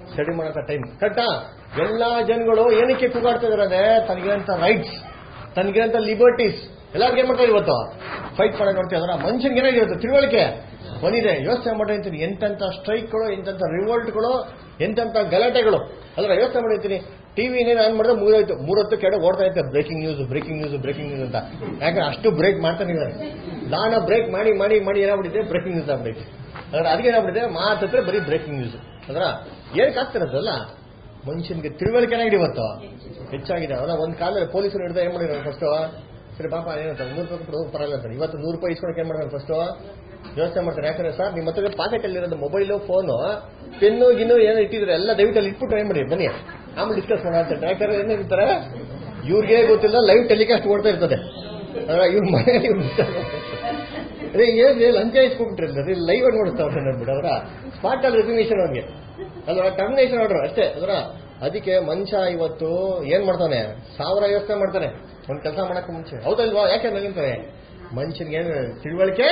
ಸ್ಟಡಿ ಮಾಡೋ ಟೈಮ್ ಕರೆಕ್ಟಾ ಎಲ್ಲಾ ಜನಗಳು ಏನಕ್ಕೆ ಕೂಗಾಡ್ತಾ ಇದಾರೆ ತನಗಿರಂತ ರೈಟ್ಸ್ ತನಗಿರಂತ ಲಿಬರ್ಟೀಸ್ ಎಲ್ಲರಿಗೂ ಏನ್ ಮಾಡ್ತಾರೆ ಇವತ್ತು ಫೈಟ್ ಮಾಡಕ್ ನೋಡ್ತಾ ಇದಾರೆ ಮನುಷ್ಯನ್ಗೆ ಏನಾಗಿರುತ್ತೆ ತಿಳುವಳಿಕೆ ಬಂದಿದೆ ಯೋಚನೆ ಮಾಡಿರ್ತೀನಿ ಎಂತೆಂತ ಸ್ಟ್ರೈಕ್ಗಳು ಎಂತೆಂತ ರಿವೋಲ್ಟ್ಗಳು ಎಂತೆಂತ ಗಲಾಟೆಗಳು ಅದ್ರ ಯೋಚನೆ ಮಾಡಿರ್ತೀನಿ ಟಿವಿ ಏನೇನು ಆನ್ ಮಾಡಿದ್ರೆ ಮೂರಾಯ್ತು ಮೂರತ್ತು ಕೆಡೆ ಓಡ್ತಾ ಇರ್ತಾರೆ breaking news breaking news breaking news ಅಂತ ಯಾಕಂದ್ರೆ ಅಷ್ಟು ಬ್ರೇಕ್ ಮಾಡ್ತಾನೆ ಇದ್ದಾರೆ ನಾನು ಬ್ರೇಕ್ ಮಾಡಿ ಮಾಡಿ ಮಾಡಿ ಏನಾಗ್ಬಿಟ್ಟಿದೆ ಬ್ರೇಕಿಂಗ್ ನ್ಯೂಸ್ ಆಗ್ಬಿಟ್ಟಿದೆ ಅದ್ರ ಅದಕ್ಕೆ ಏನಾಗ್ಬಿಟ್ಟಿದೆ ಮಾತತ್ರ ಬರೀ ಬ್ರೇಕಿಂಗ್ ನ್ಯೂಸ್ ಅದರ ಏನಕ್ಕೆ ಆಗ್ತಿರೋದಲ್ಲ ಮನುಷ್ಯನಿಗೆ ತಿಳುವಳಿಕೆ ಏನಾಗಿದೆ ಇವತ್ತು ಹೆಚ್ಚಾಗಿದೆ ಅವನ ಒಂದ್ ಕಾಲದಲ್ಲಿ ಪೊಲೀಸರು ಹಿಡಿದ ಏನ್ ಮಾಡಿರೋ ಫಸ್ಟ್ ಸರಿ ಪಾಪ ಏನಂತ ನೂರು ರೂಪಾಯಿ ಕೊಡು ಪರವಾಗಿಲ್ಲ ಅಂತಾರೆ ಇವತ್ತು ನೂರು ರೂಪಾಯಿ ಇಸ್ಕೊಳಕ್ಕೆ ಏನ್ ಮಾಡ್ತಾರೆ ಫಸ್ಟ್ ಯೋಚನೆ ಮಾಡ್ತಾರೆ ಯಾಕಂದ್ರೆ ಸರ್ ನಿಮ್ಮ ಹತ್ರ ಪಾಕೆಟ್ ಅಲ್ಲಿರೋದು ಮೊಬೈಲು ಫೋನು ಪೆನ್ನು ಗಿನ್ನು ಏನೋ ಇಟ್ಟಿದ್ರೆ ಎಲ್ಲ ದಯವಿಟ್ಟು ಅಲ್ಲಿ ಇಟ್ಬಿಟ್ಟು ಏನ್ ಮಾಡಿ ಬನ್ನಿ ಆಮೇಲೆ ಡಿಸ್ಕಸ್ ಮಾಡೋಣ ಅಂತ ಯಾಕಂದ್ರೆ ಏನಿರ್ತಾರೆ ಇವ್ರಿಗೆ ಗೊತ್ತಿಲ್ಲ ಲೈವ್ ಟೆಲಿಕಾಸ್ಟ್ ಓಡ್ತಾ ಇರ್ತದೆ ಅದ್ರ ಇವ್ರ ಮನೆಯಲ್ಲಿ ಇವ್ರು discuss ಮಾಡ್ತಾರೆ. ಅದೇ ಏನ್ ಲಂಚ ಇಸ್ಕೊಂಡ್ಬಿಟ್ರೆ ಲೈವ್ ಆಗಿ ನೋಡಿಸ್ತಾವ್ರೆ ಅಂದ್ಬಿಟ್ಟು ಅವರ ಸ್ಪಾಟ್ ಅಲ್ಲಿ ರೆಸಿಗ್ನೇಷನ್ ಅವ್ರಿಗೆ ಅಲ್ವಾ ಟರ್ಮಿನೇಷನ್ ಆರ್ಡರ್ ಅಷ್ಟೇ ಅದರ ಅದಕ್ಕೆ ಮನುಷ್ಯ ಇವತ್ತು ಏನ್ ಮಾಡ್ತಾನೆ ಸಾವಿರ ಯೋಚನೆ ಮಾಡ್ತಾನೆ ಒಂದ್ ಕೆಲಸ ಮಾಡಕ್ಕೆ ಮುಂಚೆ ಹೌದಲ್ವಾ ಯಾಕೆ ನಗಿಂತಾರೆ ಮನುಷ್ಯನಿಗೆ ಏನು ತಿಳುವಳಿಕೆ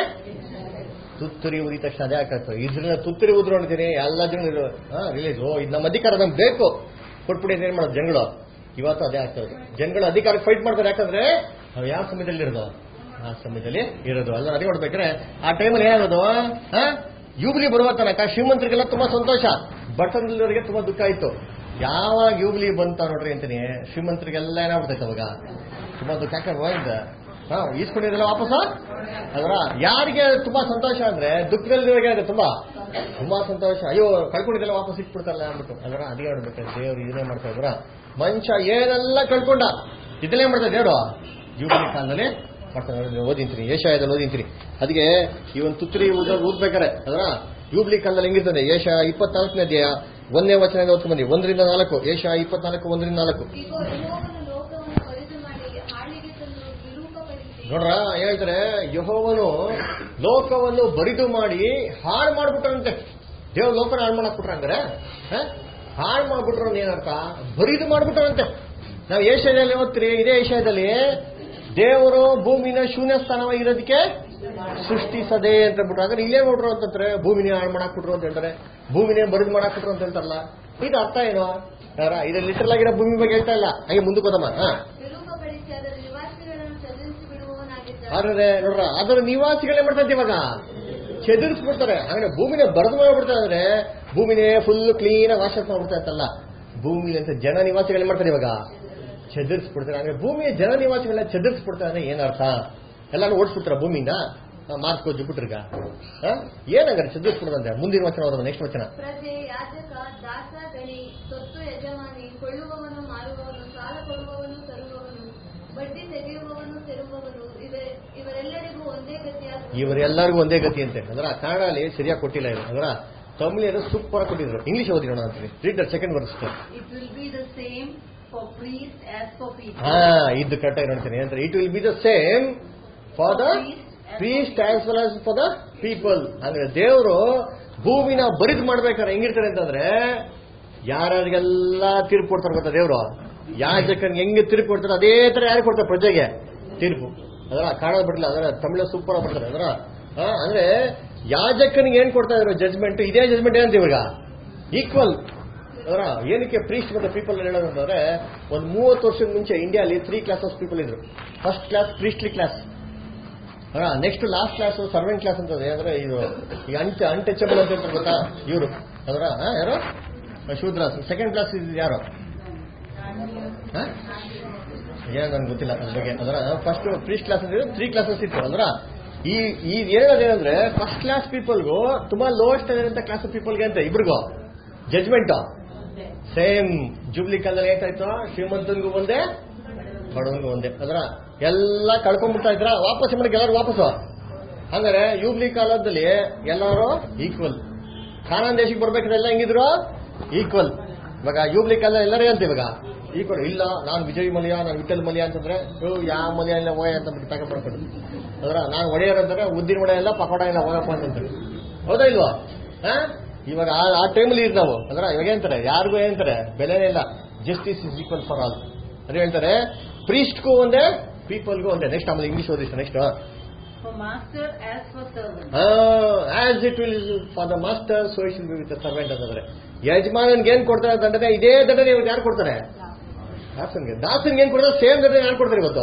ತುತ್ತೂರಿ ಉರಿ ತಕ್ಷಣ ಅದೇ ಆಗ್ತದೆ ಇದ್ರನ್ನ ತುತ್ತೂರಿ ಉದ್ರು ಅಂತೀನಿ ಎಲ್ಲ ಜನರು ರಿಲೀಸ್ ಓ ಇದು ನಮ್ಮ ಅಧಿಕಾರ ನಮ್ಗೆ ಬೇಕು ಕೊಟ್ಬಿಡಿ ಅಂತ ಏನ್ ಮಾಡೋದು ಜನಗಳು ಇವತ್ತು ಅದೇ ಆಗ್ತದೆ ಜನಗಳು ಅಧಿಕಾರಕ್ಕೆ ಫೈಟ್ ಮಾಡ್ತಾರೆ ಯಾಕಂದ್ರೆ ನಾವು ಯಾವ ಸಮಯದಲ್ಲಿ ಇರೋದು ಆ ಸಮಯದಲ್ಲಿ ಇರೋದು ಅಲ್ಲ ಅದೇ ನೋಡ್ಬೇಕಾದ್ರೆ ಆ ಟೈಮಲ್ಲಿ ಏನಾಗೋದು ಆ? ಯೂಬ್ಲಿ ಬರುವ ತನಕ ಶ್ರೀಮಂತರಿಗೆಲ್ಲ ತುಂಬಾ ಸಂತೋಷ ಬಡತನದವರಿಗೆ ತುಂಬಾ ದುಃಖ ಆಯ್ತು ಯಾವಾಗ ಯೂಬ್ಲಿ ಬಂತ ನೋಡ್ರಿ ಅಂತೀನಿ ಶ್ರೀಮಂತರಿಗೆಲ್ಲ ಏನಾಗ್ಬಿಡ್ತೈತೆ ಅವಾಗ ತುಂಬಾ ದುಃಖ ಯಾಕಂದ್ರೆ ಹೋಗಿದ್ದ ಹಾ ಈಸ್ಕೊಂಡಿದ್ದಲ್ಲ ವಾಪಸ್ ಅದರ ಯಾರಿಗೆ ತುಂಬಾ ಸಂತೋಷ ಅಂದ್ರೆ ದುಃಖದಲ್ಲಿರೋರಿಗೆ ಅದು ತುಂಬಾ ತುಂಬಾ ಸಂತೋಷ ಅಯ್ಯೋ ಕಳ್ಕೊಂಡಿದ್ದೆಲ್ಲ ವಾಪಸ್ ಇಟ್ಬಿಡ್ತಲ್ಲ ಅಂದ್ಬಿಟ್ಟು ಅದರ ಅದೇ ಹೇಳ್ಬೇಕು ದೇವ್ರು ಇದನ್ನೇ ಮಾಡ್ತಾ ಇದ್ರ ಮನುಷ್ಯ ಏನೆಲ್ಲ ಕಳ್ಕೊಂಡ ಇದನ್ನೇ ಮಾಡ್ತಾ ದೇವ್ರು ಜೀವನ ಕಾಲದಲ್ಲಿ ಮಾಡ್ತಾರೆ ಓದಿಂತೀನಿ ಏಷಾಯದಲ್ಲಿ ಓದಿಂತೀನಿ ಅದಕ್ಕೆ ಈ ಒಂದು ತುತ್ತರಿ ಊದ ಊದ್ಬೇಕಾರೆ ಅದರ ಯೂಬ್ಲಿ ಕಾಲದಲ್ಲಿ ಹೆಂಗಿರ್ತದೆ ಏಷ ಇಪ್ಪತ್ನಾಲ್ಕನೇ ಅಧ್ಯಾಯ ಒಂದನೇ ವಚನದಿಂದ ಓದ್ಕೊಂಡ್ ಬನ್ನಿ ಒಂದರಿಂದ ನಾಲ್ಕು ಏಷ ಇಪ್ಪತ್ನಾಲ್ಕು ಒಂದರಿಂದ ನಾಲ್ಕು ಇಗೋ ಯೆಹೋವನು ಲೋಕವನ್ನು ಖರೀದಿ ಮಾಡಿ ಹಾಳಿಗೆ ತಂದು ವಿರೂಪಪಡಿಸಿ ನೋಡ್ರ ಹೇಳ್ತಾರೆ ಯಹೋವನು ಲೋಕವನ್ನು ಬರಿದು ಮಾಡಿ ಹಾಳು ಮಾಡ್ಬಿಟ್ರಂತೆ ದೇವ್ ಲೋಕನ ಹಾಳು ಮಾಡಕ್ ಬಿಟ್ರ ಹಂಗಾರೆ ಹ? ಹಾಳು ಮಾಡ್ಬಿಟ್ರು ಏನರ್ಥ ಬರಿದು ಮಾಡ್ಬಿಟ್ರಂತೆ ನಾವು ಏಷ್ಯಾದಲ್ಲಿ ಓದ್ತೀರಿ ಇದೇ ಏಷ್ಯಾದಲ್ಲಿ ದೇವರು ಭೂಮಿನ ಶೂನ್ಯ ಸ್ಥಾನವಾಗಿರೋದಕ್ಕೆ ಸೃಷ್ಟಿಸದೆ ಅಂತ ಬಿಟ್ರು ಹಾಗಾದ್ರೆ ಇಲ್ಲೇ ನೋಡ್ರು ಅಂತಂದ್ರೆ ಭೂಮಿನೇ ಹಾಳು ಮಾಡಕ್ ಬಿಟ್ರು ಅಂತ ಹೇಳ್ತಾರೆ ಭೂಮಿನೇ ಬರಿದು ಮಾಡಕ್ ಬಿಟ್ರು ಅಂತ ಹೇಳ್ತಾರಲ್ಲ ಇದು ಅರ್ಥ ಏನು ಯಾರ ಇದು ಲಿಟರಲ್ ಆಗಿರೋ ಭೂಮಿ ಬಗ್ಗೆ ಹೇಳ್ತಾ ಇಲ್ಲ ಹಾಗೆ ಮುಂದಕ್ಕೆ ಹೋದಮ್ಮ ಹಾ ವಿರೂಪಪಡಿಸಿ ಅದರ ನಿವಾಸಿಗಳನ್ನು ಚದುರಿಸಿ ಬಿಡುವವನಾಗಿದ್ದ ಆದ್ರೆ ನೋಡ್ರ ಅದರ ನಿವಾಸಿಗಳೇ ಮಾಡ್ತಾರೆ ಇವಾಗ ಚೆದರಿಸ್ಬಿಡ್ತಾರೆ ಅಂದ್ರೆ ಭೂಮಿನ ಬರೆದು ಮಾಡ್ಬಿಡ್ತಾರೆ ಅಂದ್ರೆ ಭೂಮಿನೇ ಫುಲ್ ಕ್ಲೀನ್ ಆಗಿ ವಾಶಸ್ ಮಾಡ್ಬಿಡ್ತಾ ಇತ್ತಲ್ಲ ಭೂಮಿ ಅಂತ ಜನ ನಿವಾಸಿಗಳೇ ಮಾಡ್ತಾರೆ ಇವಾಗ ಚೆದರಿಸ್ಬಿಡ್ತಾರೆ ಅಂದ್ರೆ ಭೂಮಿಯ ಜನ ನಿವಾಸಿಗಳನ್ನ ಚೆದರಿಸ್ಬಿಡ್ತಾರೆ ಅಂದ್ರೆ ಏನರ್ಥ ಎಲ್ಲಾನು ಓಡಿಸ್ಬಿಡ್ತಾರ ಭೂಮಿಯಿಂದ ಮಾರ್ಕ್ ಜುಬಿಟ್ರಿಗ ಏನಾಗಾರೆ ಚೆದರಿಸ್ಬಿಡ್ದಂತೆ ಮುಂದಿನ ವಚನ ಹೋದ ನೆಕ್ಸ್ಟ್ ವಚನ ಪ್ರಜೆ ಯಾಜಕ ದಾಸ ಗಣಿ ಸೊತ್ತು ಯಜಮಾನಿ ಕೊಳ್ಳುವವನು ಮಾರುವವನು ಸಾಲ ಕೊಡುವವನು ತರುವವನು ಬಡ್ಡಿ ತೆಗೆಯುವವನು ತೆರುವವನು ಇವೆ- ಇವರೆಲ್ಲರಿಗೂ ಒಂದೇ ಗತಿಯಾಗುವುದು ಇವರೆಲ್ಲರಿಗೂ ಒಂದೇ ಗತಿ ಅಂತೆ ಅಂದ್ರೆ ಕನ್ನಡಲ್ಲಿ ಸರಿಯಾಗಿ ಕೊಟ್ಟಿಲ್ಲ ಇದು ಅಂದ್ರೆ ತಮಿಳಿಯರು ಸೂಪರ್ ಆಗಿ ಕೊಟ್ಟಿದ್ರು ಇಂಗ್ಲಿಷ್ ಓದಿ ನೋಡೋಣ ಅಂತೀನಿ read the second verse It will be the same for priest as for people. ಹಾ ಇದು ಕರೆಕ್ಟಾಗಿ ನೋಡ್ತೀನಿ ಅಂದ್ರೆ it will be the same for the priest as well as for the people ಅಂದ್ರೆ ದೇವರು ಭೂಮಿನ ಬರಿದ್ ಮಾಡ್ಬೇಕಾದ್ರೆ ಹೆಂಗಿರ್ತಾರೆ ಅಂತಂದ್ರೆ ಯಾರ್ಯಾರಿಗೆಲ್ಲ ತೀರ್ಪು ಕೊಡ್ತಾರೆ ಗೊತ್ತಾ ದೇವರು ಯಾಜಕನ್ಗೆ ಹೆಂಗೆ ತೀರ್ಪು ಕೊಡ್ತಾರೆ ಅದೇ ತರ ಯಾರು ಕೊಡ್ತಾರೆ ಪ್ರಜೆಗೆ ತೀರ್ಪು ಅದರ ಕಾಣ ಬಿಡಲ್ಲ ಅದರ ತಮಿಳ ಸೂಪರ್ ಆಗ್ಬಿಡ್ತಾರೆ ಅದರ ಆ, ಅಂದ್ರೆ ಯಾಜಕನಿಗೆ ಏನ್ ಕೊಡ್ತಾ ಇದ್ರು ಜಜ್ಮೆಂಟ್ ಇದೇ ಜಜ್ಮೆಂಟ್ ಏನಂತ ಇವಾಗ ಈಕ್ವಲ್ ಅದರ ಏನಕ್ಕೆ ಪ್ರೀಸ್ಟ್ ಮತ್ತೆ ಪೀಪಲ್ ಹೇಳೋದು ಅಂತಂದ್ರೆ ಒಂದು ಮೂವತ್ತು ವರ್ಷದ ಮುಂಚೆ ಇಂಡಿಯಾಲಿ ತ್ರೀ ಕ್ಲಾಸ್ ಆಫ್ ಪೀಪಲ್ ಇದ್ರು first class priestly class next last class servant class ಅಂತ ಇದೆ. ಅಂದ್ರೆ ಇದು ಈ ಅಂಟ ಅನ್ಟಚಬಲ್ ಅಂತ ಹೇಳ್ತಾರೆ ಗೊತ್ತಾ ಇವರು ಅದರ ಯಾರು ಶೂದ್ರಾಸ್ ಸೆಕೆಂಡ್ ಕ್ಲಾಸ್ ಇದು ಯಾರು ಹ? ಏನೋ ನನ್ಗೆ ಗೊತ್ತಿಲ್ಲ ಅದ್ರ ಬಗ್ಗೆ ಅದರ ಫಸ್ಟ್ ಪ್ರೀಸ್ಟ್ ಕ್ಲಾಸ್ ಅಂದ್ರೆ ತ್ರೀ ಕ್ಲಾಸಸ್ ಇತ್ತು ಅಂದ್ರ ಈ ಈ ಹೇಳೋದೇನಂದ್ರೆ ಫಸ್ಟ್ ಕ್ಲಾಸ್ ಪೀಪಲ್ಗೂ ತುಂಬಾ ಲೋಯೆಸ್ಟ್ ಆಗಿರೋಂಥ ಕ್ಲಾಸ್ ಆಫ್ ಪೀಪಲ್ಗೆ ಅಂತ ಇಬ್ರಿಗೂ ಜಜ್ಮೆಂಟ್ ಸೇಮ್ ಜೂಬ್ಲಿ ಕಾಲದಲ್ಲಿ ಏಟಾಯ್ತು ಶ್ರೀಮಂತನಿಗೂ ಒಂದೇ ಬಡವನಿಗೂ ಒಂದೇ ಅದರ ಎಲ್ಲ ಕಳ್ಕೊಂಡ್ಬಿಡ್ತಾ ಇದ್ರ ವಾಪಸ್ ಮನೆಗೆ ಎಲ್ಲರೂ ವಾಪಸ್ಸು ಹಂಗಾರೆ ಯೂಬ್ಲಿ ಕಾಲದಲ್ಲಿ ಎಲ್ಲರೂ ಈಕ್ವಲ್ ಖಾನಾನ್ ದೇಶಕ್ಕೆ ಬರ್ಬೇಕಾದ್ರೆ ಎಲ್ಲ ಹೆಂಗಿದ್ರು ಈಕ್ವಲ್ ಇವಾಗ ಯೂಬ್ಲಿ ಕಾಲ ಎಲ್ಲರೇ ಅಂತ ಇವಾಗ ಈಕ್ವಲ್ ಇಲ್ಲ ನಾನು ವಿಜಯ್ ಮಲ್ಯ ನಾನು ವಿಠಲ್ ಮಲ್ಯ ಅಂತಂದ್ರೆ ಓ ಯಾವ ಮಲ್ಯ ಇಲ್ಲ ಓಯ ಅಂತ ಬಿಟ್ಟು ತಗೊಂಡ್ಬರ್ತಾರೆ ಅದರ ನಾನು ಒಡೆಯರ್ ಅಂತಾರೆ ಉದ್ದಿನ ವಡೆ ಇಲ್ಲ ಪಕೋಡ ಇಲ್ಲ ಹೋಗಪ್ಪ ಅಂತಂತಾರೆ ಹೌದಾ ಇಲ್ವಾ ಹಾ ಇವಾಗ ಆ- ಆ ಟೈಮಲ್ಲಿ ಇರ್ ನಾವು ಅದರ ಇವಾಗ ಏನಂತಾರೆ ಯಾರಿಗೂ ಏನಂತಾರೆ ಬೆಲೆನೇ ಇಲ್ಲ justice is equal for all ಅದೇ ಹೇಳ್ತಾರೆ ಪ್ರೀಸ್ಟ್ಗೂ ಒಂದೇ ಪೀಪಲ್ಗೂ ಒಂದೇ ನೆಕ್ಸ್ಟ್ ಆಮೇಲೆ ಇಂಗ್ಲಿಷ್ ಓದಿಸ್ next For master as for servant. As it will for the master so it will with servant ಅಂತಂದ್ರೆ ಯಜಮಾನನ್ಗೆ ಏನ್ ಕೊಡ್ತಾರೆ ದಂಡನೆ ಇದೇ ದಂಡನೆ ಇವತ್ತು ಯಾರು ಕೊಡ್ತಾರೆ ದಾಸನ್ಗೆ ದಾಸನ್ಗೆ ಏನ್ ಕೊಡ್ತಾರೆ ಸೇಮ್ ದಂಡನೆ ಯಾರು ಕೊಡ್ತಾರೆ ಇವತ್ತು